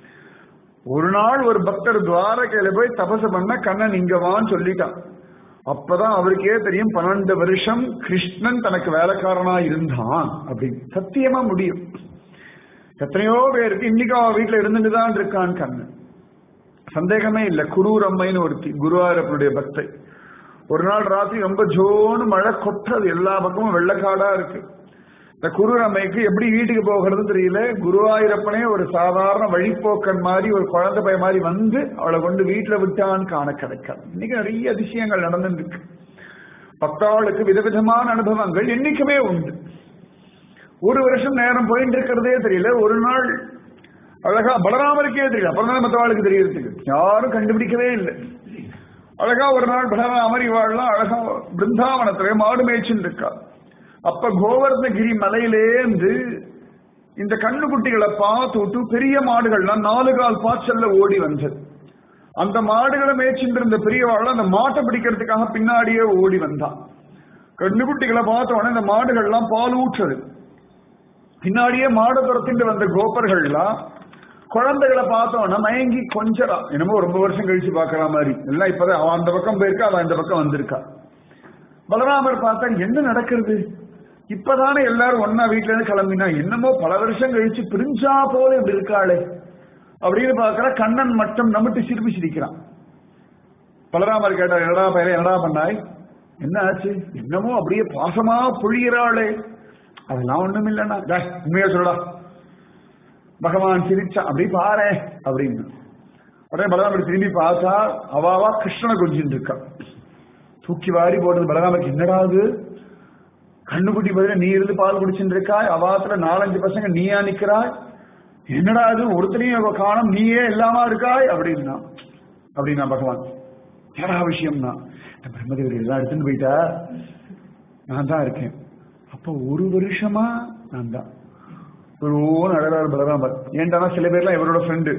ஒரு நாள் ஒரு பக்தர் துவாரகையில போய் தபசு பண்ண கண்ணன் இங்க வான்னு சொல்லிட்டான் அப்பதான் அவருக்கே தெரியும் பன்னெண்டு வருஷம் கிருஷ்ணன் தனக்கு வேலைக்காரனா இருந்தான் அப்படின்னு சத்தியமா முடியும் எத்தனையோ பேருக்கு இன்னைக்கு அவன் வீட்டுல இருந்துட்டு தான் இருக்கான் கண்ணன் சந்தேகமே இல்ல குரூர் அம்மைன்னு ஒருத்தி குருவாரப்பனுடைய பக்தை ஒரு நாள் ராத்திரி ரொம்ப ஜோன்னு மழை கொட்டுறது எல்லா பக்கமும் வெள்ளக்காடா இருக்கு இந்த குரூர் அம்மைக்கு எப்படி வீட்டுக்கு போகிறது தெரியல குருவாயூரப்பனே ஒரு சாதாரண வழிப்போக்கன் மாதிரி ஒரு குழந்தை பைய மாதிரி வந்து அவளை கொண்டு வீட்டுல விட்டான்னு காண கிடைக்காது இன்னைக்கு நிறைய அதிசயங்கள் நடந்துட்டு இருக்கு பக்தாளுக்கு விதவிதமான அனுபவங்கள் என்னைக்குமே உண்டு ஒரு வருஷம் நேரம் போயிட்டு இருக்கிறதே தெரியல ஒரு நாள் அழகா பலராமருக்கே தெரியல அப்புறம் தான் மற்றவாளுக்கு தெரியறதுக்கு யாரும் கண்டுபிடிக்கவே இல்லை அழகா ஒரு நாள் பலராமர் இவாள்லாம் அழகா பிருந்தாவனத்துல மாடு மேய்ச்சின்னு இருக்கா அப்ப கோவர்தகிரி மலையிலேந்து இந்த கண்ணுக்குட்டிகளை பார்த்து விட்டு பெரிய மாடுகள்லாம் நாலு கால் பாய்ச்சல்ல ஓடி வந்தது அந்த மாடுகளை மேய்ச்சிட்டு இருந்த பெரியவாள் அந்த மாட்டை பிடிக்கிறதுக்காக பின்னாடியே ஓடி வந்தான் கண்ணுக்குட்டிகளை பார்த்த உடனே இந்த மாடுகள்லாம் பால் ஊற்றுறது பின்னாடியே மாடு துரத்திட்டு வந்த கோப்பர்கள்லாம் குழந்தைகளை பார்த்தோன்னா மயங்கி கொஞ்சரா என்னமோ ரொம்ப வருஷம் கழிச்சு பாக்குற மாதிரி எல்லாம் இப்பதான் அவன் அந்த பக்கம் போயிருக்கா அவன் இந்த பக்கம் வந்திருக்கா பலராமர் பார்த்தா என்ன நடக்கிறது இப்பதானே எல்லாரும் ஒன்னா வீட்டுல இருந்து கிளம்பினா என்னமோ பல வருஷம் கழிச்சு பிரிஞ்சா போல இப்படி இருக்காளே அப்படின்னு பாக்குற கண்ணன் மட்டும் நம்மட்டு சிரிப்பு சிரிக்கிறான் பலராமர் கேட்டார் என்னடா பயிர என்னடா பண்ணாய் என்ன ஆச்சு என்னமோ அப்படியே பாசமா பொழியிறாளே அதெல்லாம் ஒண்ணும் இல்லைன்னா டேய், உண்மையா சொல்லடா பகவான் சிரிச்சா அப்படி பாரு அப்படின்னு உடனே பலராமர் திரும்பி பார்த்தா அவாவா கிருஷ்ணனை கொஞ்சின்னு இருக்கா தூக்கி வாரி போட்டது பலராமருக்கு என்னடா அது கண்ணுக்குட்டி பதில நீ இருந்து பால் குடிச்சுட்டு இருக்காய் அவாத்துல நாலஞ்சு பசங்க நீயா நிக்கிறாய் என்னடா அது ஒருத்தனையும் காணும் நீயே எல்லாமா இருக்காய் அப்படின்னா அப்படின்னா பகவான் என்னடா விஷயம்னா இந்த பிரம்மதேவர் எல்லாம் எடுத்துன்னு போயிட்டா நான் தான் இருக்கேன் அப்போ ஒரு வருஷமா நான் தான் ஒரு நடரார் பலராமர் ஏன்டானா சில பேர்லாம் இவரோட ஃப்ரெண்டு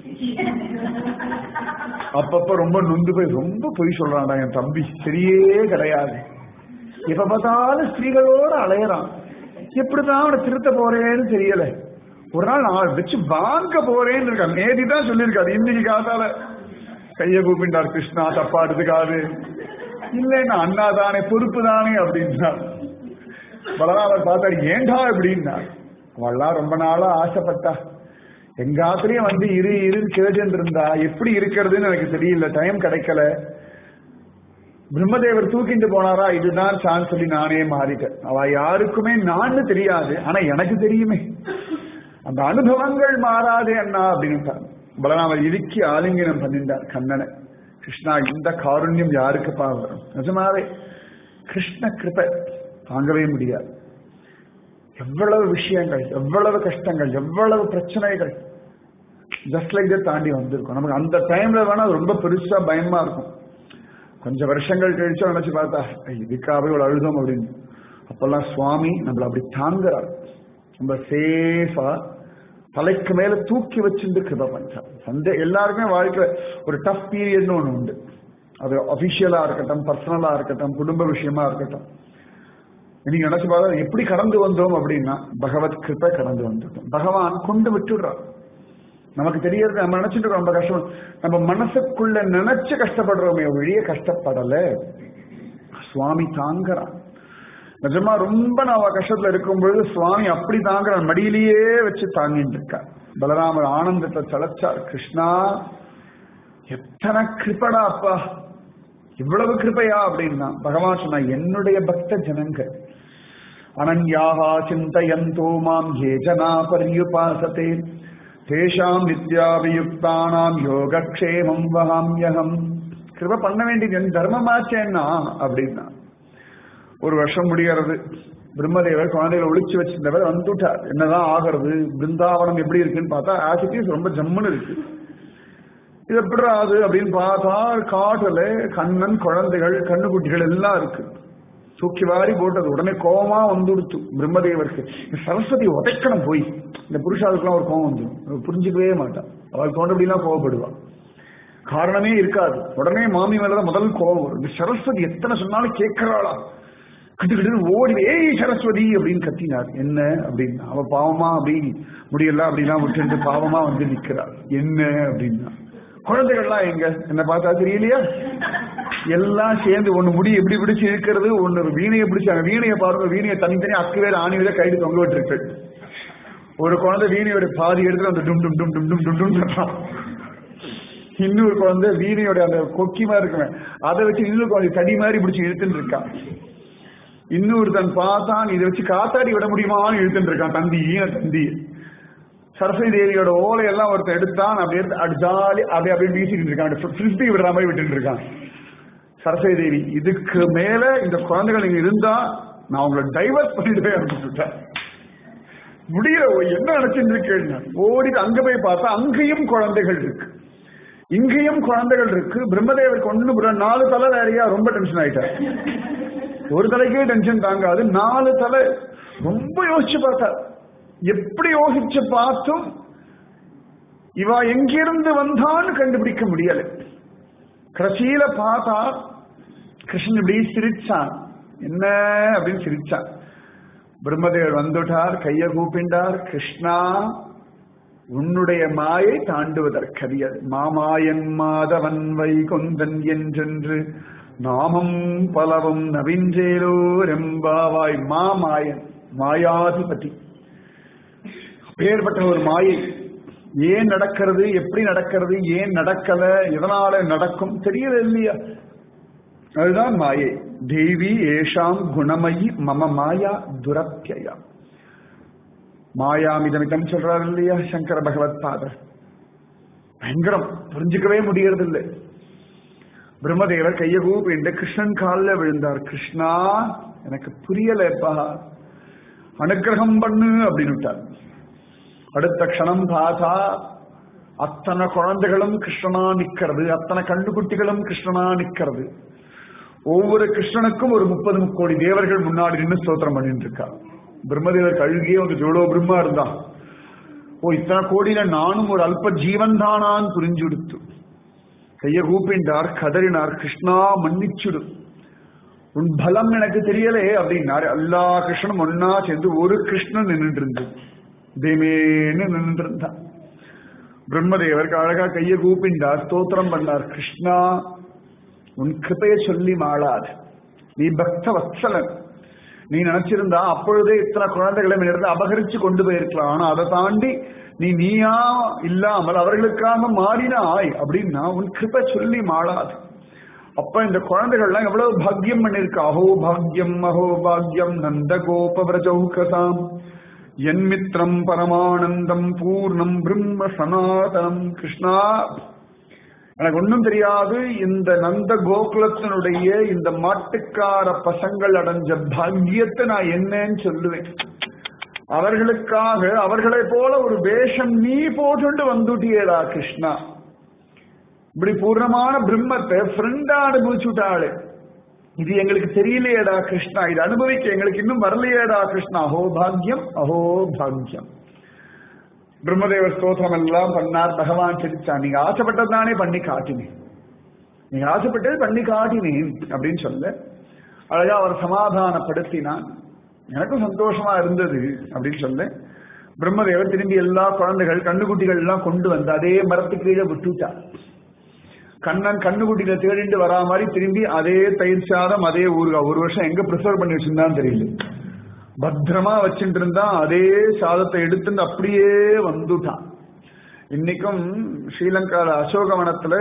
அப்பப்ப ரொம்ப நொந்து போய் ரொம்ப பொய் சொல்றான்டா என் தம்பி சரியே கிடையாது எப்ப பார்த்தாலும் ஸ்திரீகளோட அலையறான் எப்படிதான் அவனை திருத்த போறேன்னு தெரியல ஒரு நாள் நான் வச்சு வாங்க போறேன்னு இருக்கான் நேதி தான் சொல்லியிருக்காரு இன்னைக்கு காத்தால கைய கூப்பிட்டார் கிருஷ்ணா தப்பா எடுத்துக்காது இல்லைன்னா அண்ணா தானே பொறுப்பு தானே அப்படின்னா பலராமர் பார்த்தாரு ஏண்டா அப்படின்னா அவள்லாம் ரொம்ப நாளா ஆசைப்பட்டா எங்க ஆத்திரையும் வந்து இரு இருன்னு கேட்டு இருந்தா எப்படி இருக்கிறதுன்னு எனக்கு தெரியல டைம் கிடைக்கல பிரம்மதேவர் தூக்கிட்டு போனாரா இதுதான் சான்ஸ் சொல்லி நானே மாறிட்டேன் அவ யாருக்குமே நான் தெரியாது ஆனா எனக்கு தெரியுமே அந்த அனுபவங்கள் மாறாதே அண்ணா அப்படின்னு பலராமர் இறுக்கி ஆலிங்கனம் பண்ணிட்டார் கண்ணனை கிருஷ்ணா இந்த காருண்யம் யாருக்குப்பா வரும் நிஜமாவே கிருஷ்ண கிருபை தாங்கவே முடியாது எவ்வளவு விஷயங்கள் எவ்வளவு கஷ்டங்கள் எவ்வளவு பிரச்சனைகள் ஜஸ்ட் லைக் தட் தாண்டி வந்திருக்கும் நமக்கு அந்த டைம்ல வேணா அது ரொம்ப பெருசா பயமா இருக்கும் கொஞ்சம் வருஷங்கள் கழிச்சா நினைச்சு பார்த்தா இதுக்காகவே இவ்வளவு அழுதோம் அப்படின்னு அப்பெல்லாம் சுவாமி நம்மள அப்படி தாங்குறார் ரொம்ப சேஃபா தலைக்கு மேல தூக்கி வச்சிருந்து கிருப பண்றார் சண்டே எல்லாருக்குமே வாழ்க்கையில ஒரு டஃப் பீரியட்னு ஒண்ணு உண்டு அது அபிஷியலா இருக்கட்டும் பர்சனலா இருக்கட்டும் குடும்ப விஷயமா இருக்கட்டும் நீங்க நினைச்சு பார்த்தா எப்படி கடந்து வந்தோம் அப்படின்னா பகவத் கிருப்பை கடந்து வந்துட்டோம் பகவான் கொண்டு விட்டுடுறார் நமக்கு தெரியறது நம்ம நினைச்சிட்டு ரொம்ப கஷ்டம் நம்ம மனசுக்குள்ள நினைச்சு கஷ்டப்படுறோமே ஒழிய கஷ்டப்படல சுவாமி தாங்குறான் நிஜமா ரொம்ப நான் கஷ்டத்துல இருக்கும் பொழுது சுவாமி அப்படி தாங்குறான் மடியிலேயே வச்சு தாங்கிட்டு இருக்கார் பலராமர் ஆனந்தத்தை தளச்சார் கிருஷ்ணா எத்தனை கிருப்படா அப்பா இவ்வளவு கிருப்பையா அப்படின்னா பகவான் சொன்னா என்னுடைய பக்த ஜனங்கள் அனன்யாகா சிந்தயந்தோ மாம் ஏ ஜனா பரியுபாசத்தே தேஷாம் நித்யாபியுக்தானாம் யோகக்ஷேமம் வகாமியகம் கிருப பண்ண வேண்டியது என் தர்மமாச்சேன்னா அப்படின்னா ஒரு வருஷம் முடிகிறது பிரம்மதேவர் குழந்தைகளை ஒழிச்சு வச்சிருந்தவர் வந்துட்டார் என்னதான் ஆகிறது பிருந்தாவனம் எப்படி இருக்குன்னு பார்த்தா ஆசிட்டிஸ் ரொம்ப ஜம்முன்னு இருக்கு இது எப்படி அது அப்படின்னு பார்த்தா காட்டுல கண்ணன் குழந்தைகள் கண்ணுக்குட்டிகள் எல்லாம் இருக்கு தூக்கி வாரி போட்டது உடனே கோபமா வந்துடுத்து பிரம்மதேவருக்கு சரஸ்வதி உதைக்கணும் போய் இந்த புருஷாவுக்குலாம் ஒரு கோபம் வந்துடும் புரிஞ்சுக்கவே மாட்டான் அவள் தோன்றபடிலாம் கோவப்படுவா காரணமே இருக்காது உடனே மாமி மேலதான் முதல் கோபம் வரும் இந்த சரஸ்வதி எத்தனை சொன்னாலும் கேட்கிறாளா கிட்டு கிட்டு ஓடி ஏய் சரஸ்வதி அப்படின்னு கத்தினார் என்ன அப்படின்னு அவ பாவமா அப்படி முடியல அப்படிலாம் விட்டு பாவமா வந்து நிக்கிறாள் என்ன அப்படின்னா குழந்தைகள்லாம் எங்க என்ன பார்த்தா தெரியலையா எல்லாம் சேர்ந்து ஒண்ணு முடி எப்படி பிடிச்சு இருக்கிறது ஒண்ணு வீணையை பிடிச்சாங்க வீணையை பாருங்க வீணையை தனித்தனி அக்கு வேற ஆணி வேற கைடு தொங்க விட்டுருக்கு ஒரு குழந்தை வீணையோட பாதி எடுத்து அந்த டும் டும் டும் டும் டும் டும் டும் கட்டுறான் இன்னொரு குழந்தை வீணையோட அந்த கொக்கி மாதிரி இருக்குமே அதை வச்சு இன்னொரு குழந்தை தடி மாதிரி பிடிச்சி இழுத்துட்டு இருக்கான் இன்னொருத்தன் பார்த்தான் இதை வச்சு காத்தாடி விட முடியுமான்னு இழுத்துட்டு இருக்கான் தந்தி ஈன தந்தி சரஸ்வதி தேவியோட ஓலையெல்லாம் ஒருத்தன் எடுத்தான் அப்படியே அப்படி ஜாலி அப்படியே அப்படியே வீசிட்டு இருக்கான் ஃபிரிஸ்பி விடுற மாதிரி விட்டுட்டு இருக்கான் சரஸ்வதி தேவி இதுக்கு மேல இந்த குழந்தைகள் இங்க இருந்தா நான் உங்களை டைவர்ஸ் பண்ணிட்டு அனுப்பிச்சுட்டேன் முடியல என்ன நினைச்சிட்டு இருக்கேன் ஓடிட்டு அங்க போய் பார்த்தா அங்கேயும் குழந்தைகள் இருக்கு இங்கேயும் குழந்தைகள் இருக்கு பிரம்மதேவர் கொண்டு நாலு தலை வேறையா ரொம்ப டென்ஷன் ஆயிட்டார் ஒரு தலைக்கே டென்ஷன் தாங்காது நாலு தலை ரொம்ப யோசிச்சு பார்த்தா எப்படி யோசிச்சு பார்த்தும் இவா எங்கிருந்து வந்தான்னு கண்டுபிடிக்க முடியல கடைசியில பார்த்தா கிருஷ்ணன் இப்படி சிரிச்சான் என்ன அப்படின்னு சிரிச்சான் பிரம்மதேவர் வந்துட்டார் கைய கூப்பிண்டார் கிருஷ்ணா உன்னுடைய மாயை தாண்டுவதற்கரியது மாமாயன் மாதவன் வைகுந்தன் என்றென்று நாமம் பலவும் நவின்றேலோ ரெம்பாவாய் மாமாயன் மாயாதிபதி பேர்பட்ட ஒரு மாயை ஏன் நடக்கிறது எப்படி நடக்கிறது ஏன் நடக்கல எதனால நடக்கும் தெரியல இல்லையா அதுதான் மாயை தேவி ஏஷாம் குணமயி மம மாயா துரத்தியா மாயாமிதமிதம் சொல்றாரு இல்லையா சங்கர பகவத் பாதர் பயங்கரம் புரிஞ்சுக்கவே முடியறது இல்லை பிரம்மதேவர் கைய கூப்பிட்டு கிருஷ்ணன் காலில் விழுந்தார் கிருஷ்ணா எனக்கு புரியலப்பா அனுகிரகம் பண்ணு அப்படின்னு விட்டார் அடுத்த க்ஷணம் பார்த்தா அத்தனை குழந்தைகளும் கிருஷ்ணனா நிக்கிறது அத்தனை கண்டுகுட்டிகளும் கிருஷ்ணனா நிக்கிறது ஒவ்வொரு கிருஷ்ணனுக்கும் ஒரு முப்பது முக்கோடி தேவர்கள் முன்னாடி நின்று ஸ்தோத்திரம் பண்ணிட்டு இருக்கா பிரம்மதேவர் கழுகியே வந்து ஜோலோ பிரம்மா இருந்தான் ஓ இத்தனை கோடியில நானும் ஒரு அல்ப ஜீவன் தானான்னு புரிஞ்சுடுத்து கைய கூப்பிண்டார் கதறினார் கிருஷ்ணா மன்னிச்சுடு உன் பலம் எனக்கு தெரியலே அப்படின்னாரு எல்லா கிருஷ்ணனும் ஒன்னா சேர்ந்து ஒரு கிருஷ்ணன் நின்றுட்டு இருந்து தேமேன்னு நின்றுட்டு இருந்தான் பிரம்மதேவருக்கு அழகா கைய கூப்பிண்டார் ஸ்தோத்திரம் பண்ணார் கிருஷ்ணா உன் கிருப்பைய சொல்லி மாளாது நீ பக்த வத்சலன் நீ நினைச்சிருந்தா அப்பொழுதே இத்தனை குழந்தைகளை இருந்து அபகரிச்சு கொண்டு போயிருக்கலாம் ஆனா அதை தாண்டி நீ நீயா இல்லாமல் அவர்களுக்காக மாறினாய் அப்படின்னா உன் கிருப்பை சொல்லி மாளாது அப்ப இந்த குழந்தைகள்லாம் எவ்வளவு பாக்கியம் பண்ணிருக்கு அஹோ பாக்யம் அஹோ பாக்யம் நந்த கோப விரஜௌகதாம் என் மித்ரம் பரமானந்தம் பூர்ணம் பிரம்ம சனாதனம் கிருஷ்ணா எனக்கு ஒன்றும் தெரியாது இந்த நந்த கோகுலத்தினுடைய இந்த மாட்டுக்கார பசங்கள் அடைஞ்ச பாக்கியத்தை நான் என்னன்னு சொல்லுவேன் அவர்களுக்காக அவர்களை போல ஒரு வேஷம் நீ போட்டுண்டு வந்துட்டியேடா கிருஷ்ணா இப்படி பூர்ணமான பிரம்மத்தை ஃப்ரெண்டா அனுபவிச்சுட்டாளே இது எங்களுக்கு தெரியலையேடா கிருஷ்ணா இது அனுபவிக்க எங்களுக்கு இன்னும் வரலையேடா கிருஷ்ணா அஹோ பாக்யம் அஹோ பாக்யம் பிரம்மதேவர் ஸ்தோத்திரம் எல்லாம் பண்ணார் பகவான் சிரிச்சான் நீங்க ஆசைப்பட்டதானே பண்ணி காட்டினேன் நீங்க ஆசைப்பட்டது பண்ணி காட்டினேன் அப்படின்னு சொல்ல அழகா அவர் சமாதானப்படுத்தினான் எனக்கும் சந்தோஷமா இருந்தது அப்படின்னு சொல்ல பிரம்மதேவர் திரும்பி எல்லா குழந்தைகள் கண்ணுக்குட்டிகள் எல்லாம் கொண்டு வந்து அதே மரத்துக்கு கீழே விட்டுட்டார் கண்ணன் கண்ணுக்குட்டியில தேடிட்டு வரா மாதிரி திரும்பி அதே தயிர் சாதம் அதே ஊருகா ஒரு வருஷம் எங்க ப்ரிசர்வ் பண்ணி வச்சிருந்தான்னு தெரியல பத்திரமா வச்சுட்டு இருந்தா அதே சாதத்தை எடுத்துட்டு அப்படியே வந்துட்டான் இன்னைக்கும் ஸ்ரீலங்கால அசோகவனத்துல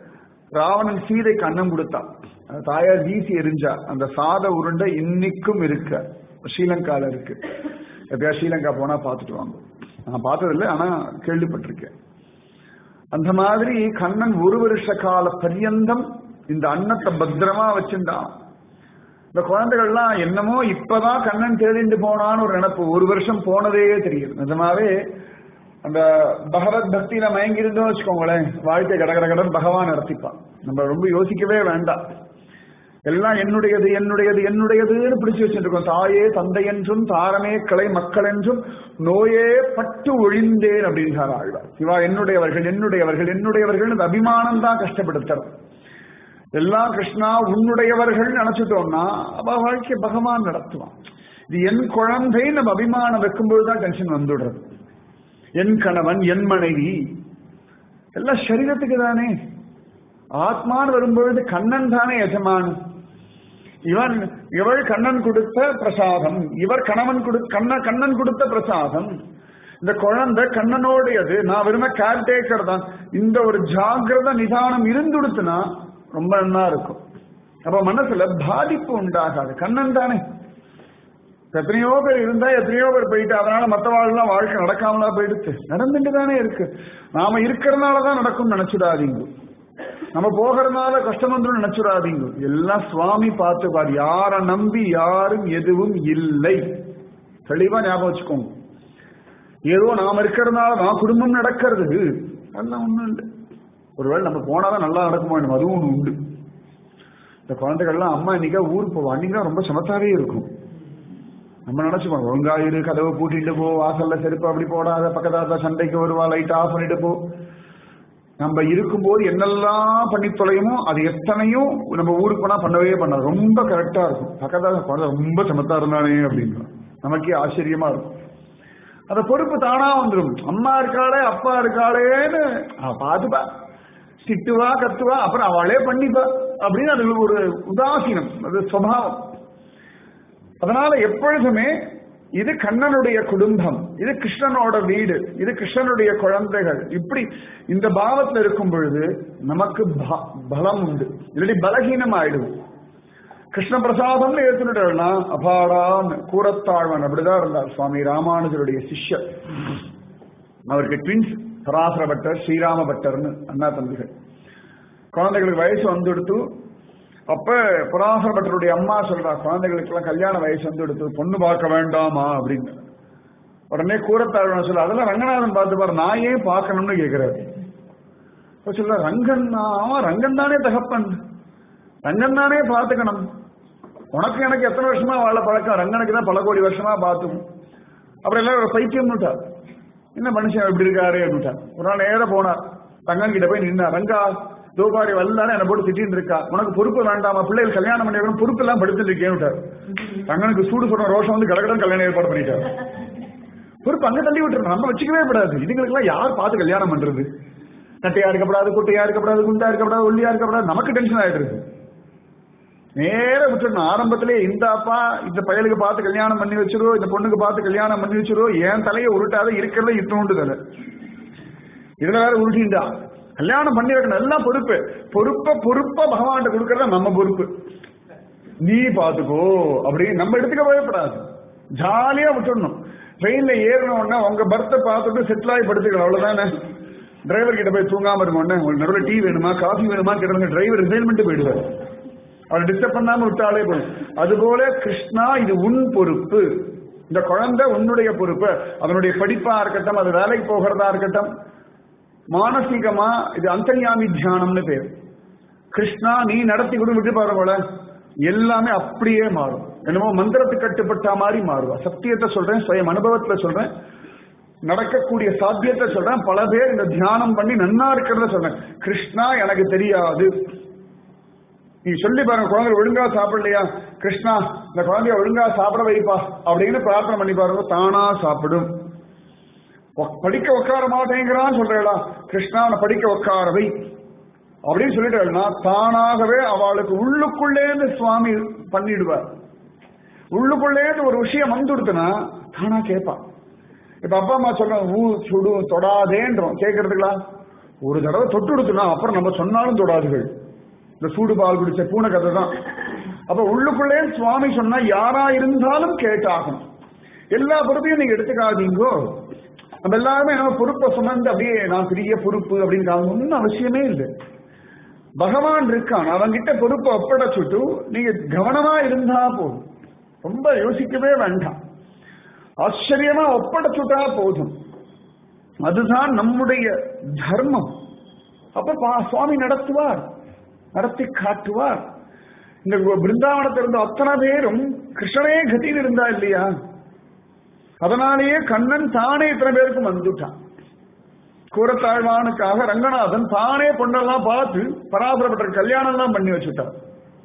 ராவணன் சீதைக்கு அன்னம் கொடுத்தான் தாயார் வீசி எரிஞ்சா அந்த சாத உருண்டை இன்னைக்கும் இருக்கு ஸ்ரீலங்கால இருக்கு எப்பயா ஸ்ரீலங்கா போனா பார்த்துட்டு வாங்க நான் பார்த்ததில்லை ஆனா கேள்விப்பட்டிருக்கேன் அந்த மாதிரி கண்ணன் ஒரு வருஷ கால பரியந்தம் இந்த அன்னத்தை பத்திரமா வச்சுட்டான் இந்த குழந்தைகள்லாம் என்னமோ இப்பதான் கண்ணன் தேடிண்டு போனான்னு ஒரு நினப்பு ஒரு வருஷம் போனதே தெரியுது நிஜமாவே அந்த பகவத் பக்தியில மயங்கி இருந்தோம் வச்சுக்கோங்களேன் வாழ்க்கை கட கட கடன் பகவான் நடத்திப்பான் நம்ம ரொம்ப யோசிக்கவே வேண்டாம் எல்லாம் என்னுடையது என்னுடையது என்னுடையதுன்னு பிடிச்சு வச்சுருக்கோம் தாயே தந்தை என்றும் தாரமே கலை மக்கள் என்றும் நோயே பட்டு ஒழிந்தேன் அப்படின்றார் ஆழ்வார் சிவா என்னுடையவர்கள் என்னுடையவர்கள் என்னுடையவர்கள் அந்த அபிமானம் தான் கஷ்டப்படுத்துறது எல்லாம் கிருஷ்ணா உன்னுடையவர்கள் நினைச்சிட்டோம்னா அவ வாழ்க்கை பகவான் நடத்துவான் இது என் குழந்தை நம்ம அபிமானம் வைக்கும்போது தான் டென்ஷன் வந்துடுறது என் கணவன் என் மனைவி எல்லாம் சரீரத்துக்கு தானே ஆத்மான்னு வரும்பொழுது கண்ணன் தானே எஜமான் இவன் இவள் கண்ணன் கொடுத்த பிரசாதம் இவர் கணவன் கொடு கண்ண கண்ணன் கொடுத்த பிரசாதம் இந்த குழந்தை கண்ணனோடையது நான் வெறும கேர்டேக்கர் தான் இந்த ஒரு ஜாகிரத நிதானம் இருந்துடுத்துனா ரொம்ப நல்லா இருக்கும் அப்ப மனசுல பாதிப்பு உண்டாகாது கண்ணன் தானே எத்தனையோ பேர் இருந்தா எத்தனையோ பேர் போயிட்டு அதனால மற்றவாழ்லாம் வாழ்க்கை நடக்காமலா போயிடுச்சு நடந்துட்டு தானே இருக்கு நாம இருக்கிறதுனாலதான் நடக்கும் நினைச்சுடாதீங்க நம்ம போகிறதுனால கஷ்டம் வந்துடும் நினைச்சுடாதீங்க எல்லாம் சுவாமி பார்த்துப்பார் யார நம்பி யாரும் எதுவும் இல்லை தெளிவா ஞாபகம் வச்சுக்கோங்க ஏதோ நாம இருக்கிறதுனால நான் குடும்பம் நடக்கிறது அதெல்லாம் ஒண்ணும் இல்லை ஒருவேளை நம்ம போனாதான் நல்லா நடக்குமா அதுவும் ஒண்ணு உண்டு இந்த குழந்தைகள்லாம் அம்மா இன்னைக்கா ஊருக்கு போவோம் அன்னைக்கு ரொம்ப சமத்தாவே இருக்கும் நம்ம நினைச்சுப்போம் ஒழுங்கா இரு கதவை பூட்டிட்டு போ வாசல்ல செருப்பு அப்படி போடாத பக்கத்தாத்த சண்டைக்கு வருவா லைட் ஆஃப் பண்ணிட்டு போ நம்ம இருக்கும்போது என்னெல்லாம் பண்ணி தொலையுமோ அது எத்தனையும் நம்ம ஊருக்கு போனா பண்ணவே பண்ணாது ரொம்ப கரெக்டா இருக்கும் பக்கத்தால குழந்தை ரொம்ப சமத்தா இருந்தானே அப்படின்னு நமக்கே ஆச்சரியமா இருக்கும் அந்த பொறுப்பு தானா வந்துடும் அம்மா இருக்காளே அப்பா இருக்காளேன்னு அவ பாத்துப்பா திட்டுவா கத்துவா அப்புறம் அவளே பண்ணிப்பா அப்படின்னு அது ஒரு உதாசீனம் அது சுவாவம் அதனால எப்பொழுதுமே இது கண்ணனுடைய குடும்பம் இது கிருஷ்ணனோட வீடு இது கிருஷ்ணனுடைய குழந்தைகள் இப்படி இந்த பாவத்துல இருக்கும் பொழுது நமக்கு ப- பலம் உண்டு இல்லாட்டி பலகீனம் ஆயிடும் கிருஷ்ண பிரசாதம்னு ஏத்துட்டா அபாடான்னு கூறத்தாழ்வன் அப்படிதான் இருந்தார் சுவாமி ராமானுஜருடைய சிஷ்யர் அவருக்கு ட்வின்ஸ் பராசர பட்டர் ஸ்ரீராம பட்டர்னு அண்ணா தம்பிகள் குழந்தைகளுக்கு வயசு வந்துடுத்து அப்ப பராசர பட்டருடைய அம்மா சொல்றா குழந்தைகளுக்கு எல்லாம் கல்யாண வயசு வந்துடுத்து பொண்ணு பார்க்க வேண்டாமா அப்படின்னு உடனே கூறத்தாழ்வன சொல்ல அதெல்லாம் ரங்கநாதன் பார்த்து பாரு நான் ஏன் பார்க்கணும்னு கேட்கிறாரு அப்ப சொல்ல ரங்கன் ஆமா ரங்கன் தானே தகப்பன் ரங்கன் தானே பார்த்துக்கணும் உனக்கு எனக்கு எத்தனை வருஷமா வாழ பழக்கம் ரங்கனுக்கு தான் பல கோடி வருஷமா பார்த்தும் அப்புறம் எல்லாரும் ஒரு பைத்தியம் விட்டார் என்ன மனுஷன் எப்படி இருக்காரு அப்படின்ட்டார் ஒரு நாள் நேர போனார் ரங்கன் கிட்ட போய் நின்னா ரங்கா தோபாரி வல்லாரு என்னை போட்டு திட்டின்னு இருக்கா உனக்கு பொறுப்பு வேண்டாமா பிள்ளைகள் கல்யாணம் பண்ணி வைக்கணும் பொறுப்பு எல்லாம் படுத்துட்டு இருக்கேன் விட்டார் ரங்கனுக்கு சூடு சொல்ற ரோஷம் வந்து கடகடன் கல்யாணம் ஏற்பாடு பண்ணிட்டார் பொறுப்பு அங்க தள்ளி விட்டுருணும் நம்ம வச்சுக்கவே கூடாது இதுங்களுக்கெல்லாம் யார் பார்த்து கல்யாணம் பண்றது நட்டையா இருக்கப்படாது குட்டையா இருக்கப்படாது குண்டா இருக்கப்படாது ஒல்லியா இருக்கப்படாது நமக்கு டென்ஷன் ஆயிடுறது நேர விட்டுடணும் ஆரம்பத்திலே இந்த அப்பா இந்த பயலுக்கு பார்த்து கல்யாணம் பண்ணி வச்சிரோ இந்த பொண்ணுக்கு பார்த்து கல்யாணம் பண்ணி வச்சிரோ என் தலையை உருட்டாத இருக்கிறத இத்தோண்டு தலை இதுல வேற உருட்டிண்டா கல்யாணம் பண்ணி வைக்கணும் எல்லாம் பொறுப்பு பொறுப்ப பொறுப்பா பகவான்கிட்ட கொடுக்கறத நம்ம பொறுப்பு நீ பாத்துக்கோ அப்படின்னு நம்ம எடுத்துக்க பயப்படாது ஜாலியா விட்டுடணும் ட்ரெயின்ல ஏறின உடனே உங்க பர்த்தை பார்த்துட்டு செட்டில் ஆகி படுத்துக்கலாம் அவ்வளவுதானே டிரைவர் கிட்ட போய் தூங்காம இருக்கும் உடனே உங்களுக்கு நடுவில் டீ வேணுமா காஃபி வேணுமா கேட்டாங்க டிரைவர் ரிசைன்மெண்ட் போயிடுவார் அவர் டிஸ்டர்ப் பண்ணாம விட்டாலே போதும் அதுபோல கிருஷ்ணா இது உன் பொறுப்பு இந்த குழந்தை உன்னுடைய பொறுப்பு அதனுடைய படிப்பா இருக்கட்டும் அது வேலைக்கு போகிறதா இருக்கட்டும் மானசீகமா இது அந்தர்யாமி தியானம்னு பேர் கிருஷ்ணா நீ நடத்தி கொடு விட்டு பாரு போல எல்லாமே அப்படியே மாறும் என்னமோ மந்திரத்துக்கு கட்டுப்பட்ட மாதிரி மாறுவா சத்தியத்தை சொல்றேன் சுயம் அனுபவத்துல சொல்றேன் நடக்கக்கூடிய சாத்தியத்தை சொல்றேன் பல பேர் இந்த தியானம் பண்ணி நன்னா இருக்கிறத சொல்றேன் கிருஷ்ணா எனக்கு தெரியாது நீ சொல்லி பாருங்க குழந்தை ஒழுங்கா சாப்பிடலையா கிருஷ்ணா இந்த குழந்தைய ஒழுங்கா சாப்பிட வைப்பா அப்படின்னு பிரார்த்தனை பண்ணி பாருங்க தானா சாப்பிடும் உக்- படிக்க உட்கார மாட்டேங்கிறான்னு சொல்றா கிருஷ்ணா அவனை படிக்க உட்கார வை அப்படின்னு சொல்லிட்டா தானாகவே அவளுக்கு உள்ளுக்குள்ளேந்து சுவாமி பண்ணிடுவார் உள்ளுக்குள்ளேந்து ஒரு விஷயம் வந்துடுத்துனா தானா கேட்பா இப்ப அப்பா அம்மா சொல்றோம் ஊ சுடு தொடாதேன்றோம் கேட்கறதுங்களா ஒரு தடவை தொட்டு கொடுத்துனா அப்புறம் நம்ம சொன்னாலும் தொடாதுகள் இந்த சூடு பால் குடிச்ச பூனை கதை தான் அப்ப உள்ளுக்குள்ளே சுவாமி சொன்னா யாரா இருந்தாலும் கேட்டாகும் எல்லா பொறுப்பையும் நீங்க எடுத்துக்காதீங்கோ நம்ம எல்லாருமே நம்ம பொறுப்பை சுமந்து அப்படியே நான் பெரிய பொறுப்பு அப்படின்னு காணும் ஒன்றும் அவசியமே இல்லை பகவான் இருக்கான் அவன்கிட்ட பொறுப்பை ஒப்படைச்சுட்டு நீங்க கவனமா இருந்தா போதும் ரொம்ப யோசிக்கவே வேண்டாம் ஆச்சரியமா ஒப்படைச்சுட்டா போதும் அதுதான் நம்முடைய தர்மம் அப்ப பா- சுவாமி நடத்துவார் நடத்தி காட்டுவார் இந்த பிருந்தாவனத்தில் இருந்த அத்தனை பேரும் கிருஷ்ணனே கதியில் இருந்தா இல்லையா அதனாலேயே கண்ணன் தானே இத்தனை பேருக்கும் வந்துட்டான் கூரத்தாழ்வானுக்காக ரங்கநாதன் தானே பொண்ணெல்லாம் பார்த்து பராசரப்பட்ட கல்யாணம் எல்லாம் பண்ணி வச்சுட்டான்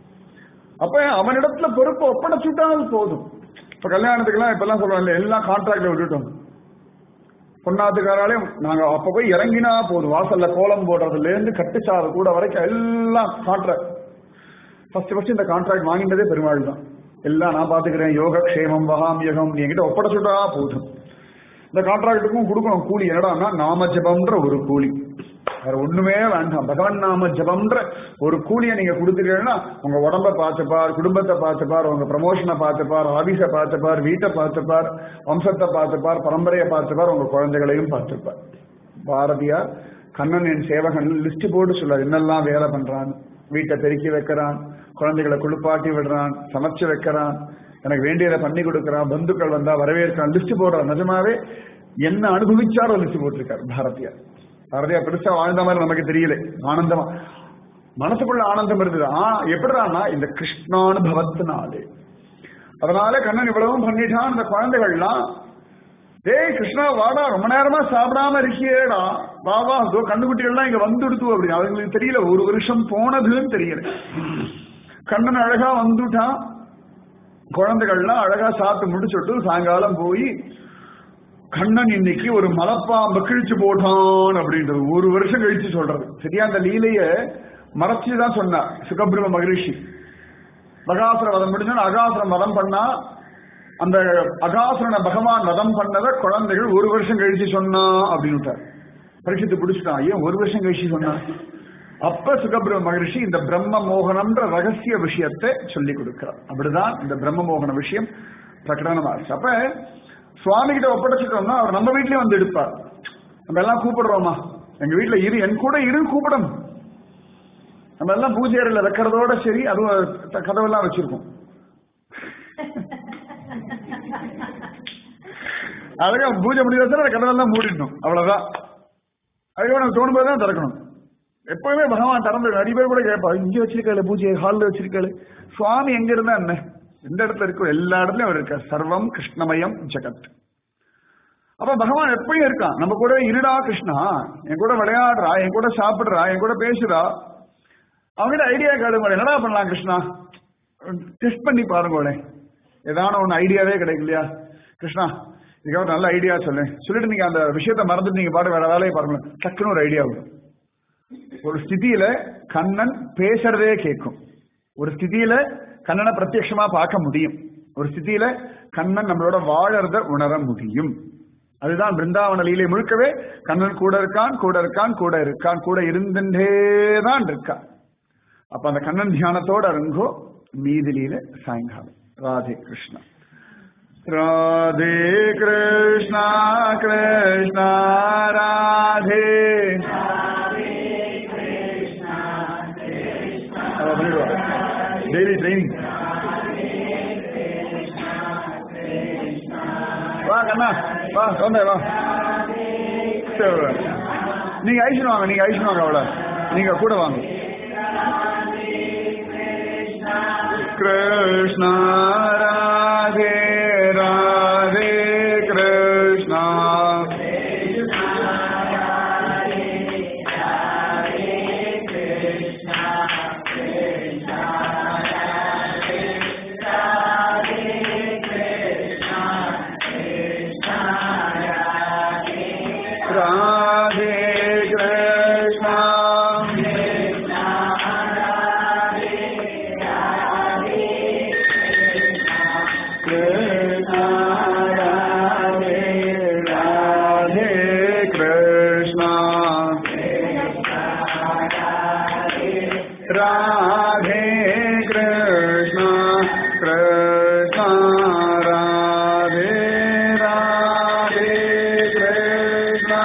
அப்ப அவனிடத்துல பொறுப்பு ஒப்படைச்சுட்டால் போதும் இப்ப கல்யாணத்துக்கெல்லாம் இப்பெல்லாம் சொல்றாங்க எல்லாம் கான்ட்ராக்ட்ல விட்டுட்டோம் பொண்ணாத்துக்காராலே நாங்க அப்ப போய் இறங்கினா போதும் வாசல்ல கோலம் போடுறதுல இருந்து கட்டுச்சாறு கூட வரைக்கும் எல்லாம் கான்ட்ராக்ட் ஃபர்ஸ்ட் ஃபர்ஸ்ட் இந்த கான்ட்ராக்ட் வாங்கினதே பெருமாள் தான் எல்லாம் நான் பாத்துக்கிறேன் யோக க்ஷேமம் வகாமியகம் நீ என்கிட்ட ஒப்படைச்சுட்டா போதும் இந்த கான்ட்ராக்டுக்கும் கொடுக்கணும் கூலி என்னடான்னா நாம ஜபம்ன்ற ஒரு கூலி வேற ஒண்ணுமே வேண்டாம் பகவன் நாம ஜபம்ன்ற ஒரு கூலியை நீங்க கொடுத்துட்டீங்கன்னா உங்க உடம்ப பார்த்துப்பார் குடும்பத்தை பார்த்துப்பார் உங்க ப்ரமோஷனை பார்த்துப்பார் ஆபீஸை பார்த்துப்பார் வீட்டை பார்த்துப்பார் வம்சத்தை பார்த்துப்பார் பரம்பரையை பார்த்துப்பார் உங்க குழந்தைகளையும் பார்த்துப்பார் பாரதியார் கண்ணன் என் சேவகன் லிஸ்ட் போட்டு சொல்லார் என்னெல்லாம் வேலை பண்றான் வீட்டை பெருக்கி வைக்கிறான் குழந்தைகளை குளிப்பாட்டி விடுறான் சமைச்சு வைக்கிறான் எனக்கு வேண்டியதை பண்ணி கொடுக்கறான் பந்துக்கள் வந்தா வரவேற்கிறான் லிஸ்ட் போடுறான் நிஜமாவே என்ன அனுபவிச்சாரோ லிஸ்ட் போட்டிருக்கார் பாரதியார் பாரதியார் பெருசா வாழ்ந்த மாதிரி நமக்கு தெரியல ஆனந்தமா மனசுக்குள்ள ஆனந்தம் இருந்தது ஆ எப்படிறான்னா இந்த கிருஷ்ணானுபவத்தினாலே அதனால கண்ணன் இவ்வளவும் பண்ணிட்டான் இந்த குழந்தைகள்லாம் டேய் கிருஷ்ணா வாடா ரொம்ப நேரமா சாப்பிடாம இருக்கியேடா வா வா இதோ கண்ணுக்குட்டிகள்லாம் இங்க வந்துடுத்து அப்படி அவங்களுக்கு தெரியல ஒரு வருஷம் போனதுன்னு தெரியல கண்ணன் அழகா வந்துட்டான் குழந்தைகள்லாம் அழகா சாப்பிட்டு முடிச்சுட்டு சாயங்காலம் போய் கண்ணன் இன்னைக்கு ஒரு மலப்பாம்பை கிழிச்சு போட்டான் அப்படின்றது ஒரு வருஷம் கழிச்சு சொல்றது சரியா அந்த லீலைய மறைச்சுதான் சொன்னார் சுகபிரம மகரிஷி பகாசுர வதம் முடிஞ்சோன்னு அகாசுரம் வதம் பண்ணா அந்த அகாசுரனை பகவான் வதம் பண்ணத குழந்தைகள் ஒரு வருஷம் கழிச்சு சொன்னா அப்படின்னு பரிசுத்து பிடிச்சிட்டான் ஏன் ஒரு வருஷம் கழிச்சு சொன்னா அப்ப சுகபிரம மகரிஷி இந்த பிரம்ம மோகனம்ன்ற ரகசிய விஷயத்தை சொல்லி கொடுக்கிறார் அப்படிதான் இந்த பிரம்ம மோகன விஷயம் பிரகடனமாச்சு அப்ப சுவாமி கிட்ட ஒப்படைச்சிட்டோம்னா அவர் நம்ம வீட்லயே வந்து எடுப்பார் நம்ம எல்லாம் கூப்பிடுறோமா எங்க வீட்டுல இரு என் கூட இரு கூப்பிடும் நம்ம எல்லாம் பூஜை அறையில வைக்கிறதோட சரி அதுவும் த- கதவெல்லாம் வச்சிருக்கோம் அழகா பூஜை முடியாது அந்த கதவெல்லாம் மூடிடணும் அவ்வளவுதான் அதுக்கப்புறம் நமக்கு தோணும் தான் திறக்கணும் எப்பவுமே பகவான் திறந்து நிறைய பேர் கூட கேட்பா இங்க வச்சிருக்காரு பூஜை ஹாலில் வச்சிருக்காரு சுவாமி எங்க இருந்தா என்ன எந்த இடத்துல இருக்கோ எல்லா இடத்துலயும் அவர் இருக்கார் சர்வம் கிருஷ்ணமயம் ஜெகத் அப்ப பகவான் எப்பயும் இருக்கான் நம்ம கூட இருடா கிருஷ்ணா என் கூட விளையாடுறா என் கூட சாப்பிடுறா என் கூட பேசுறா அவங்ககிட்ட ஐடியா கேளுங்க என்னடா பண்ணலாம் கிருஷ்ணா டெஸ்ட் பண்ணி பாருங்களே ஏதான ஒன்று ஐடியாவே கிடைக்கலையா கிருஷ்ணா இதுக்காக நல்ல ஐடியா சொல்லு சொல்லிட்டு நீங்க அந்த விஷயத்த மறந்துட்டு நீங்க பாட்டு வேற வேலையை பாருங்களேன் டக்குன்னு ஒரு ஐடியா வரும் ஒரு ஸ்திதியில கண்ணன் பேசுறதே கேட்கும் ஒரு ஸ்திதியில கண்ணனை பிரத்யட்சமா பார்க்க முடியும் ஒரு ஸ்திதியில கண்ணன் நம்மளோட வாழறத உணர முடியும் அதுதான் பிருந்தாவன லீலை முழுக்கவே கண்ணன் கூட இருக்கான் கூட இருக்கான் கூட இருக்கான் கூட இருந்துட்டே தான் இருக்கான் அப்ப அந்த கண்ணன் தியானத்தோட இருங்கோ மீதி லீல சாயங்காலம் ராதே கிருஷ்ணா ராதே கிருஷ்ணா கிருஷ்ணா ராதே டெய்லி ட்ரைனிங் வா கண்ணா வா சொந்த வா சரி வா. நீங்க ஐஷன் வாங்க நீங்க ஐஷன் வாங்க அவ்வளோ நீங்க கூட வாங்க கிருஷ்ணா ராதே ராதே கிருஷ்ணா ராதே கிருஷ்ணா கிருஷ்ணா ராதே ராதே கிருஷ்ணா ராதே கிருஷ்ணா கிருஷ்ணா ராதே ராதே கிருஷ்ணா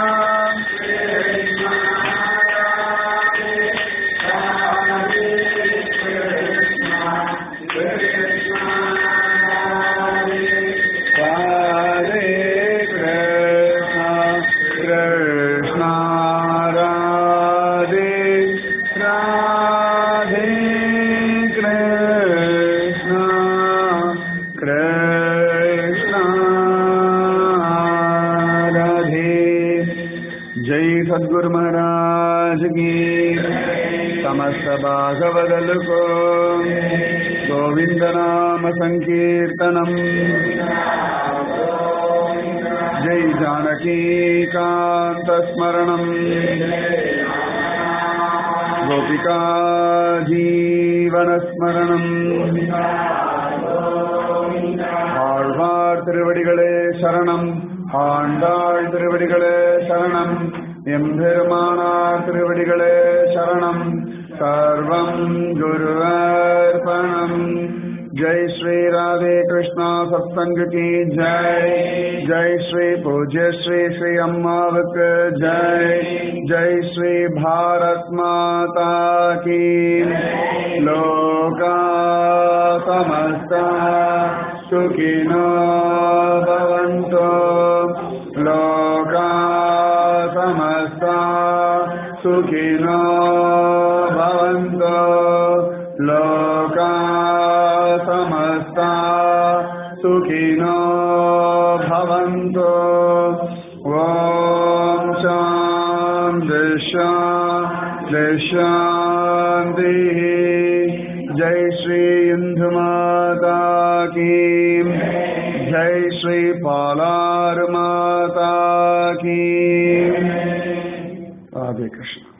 ராதே கிருஷ்ணா கிருஷ்ணா ராதே ராதே கிருஷ்ணா கிருஷ்ணா ராதே जय सद्गुरु महाराज की समस्त भागवदल को गोविंद नाम संकीर्तनम जय जानकी कांत स्मरणम गोपिका जीवन स्मरणम ஆழ்வார் திருவடிகளே சரணம் ஆண்டாள் திருவடிகளே சரணம் எம்பெருமானார் திருவடிகளே சரணம் சர்வம் குருவர்பணம் ஜெய் ஸ்ரீ ராதே கிருஷ்ணா சத்சங்க கி ஜெய் ஜெய் ஸ்ரீ பூஜ்ய ஸ்ரீ ஸ்ரீ அம்மாவுக்கு ஜெய் ஜெய் ஸ்ரீ பாரத் மாதா கி லோகா समस्ता सुखिनो भवन्तो लोका समस्ता सुखिनो भवन्तो लोका समस्ता सुखिनो भवन्तो ॐ शान्ति शान्ति शान्तिः जय श्री इंदु माता की जय श्री पालार माता की राधे कृष्ण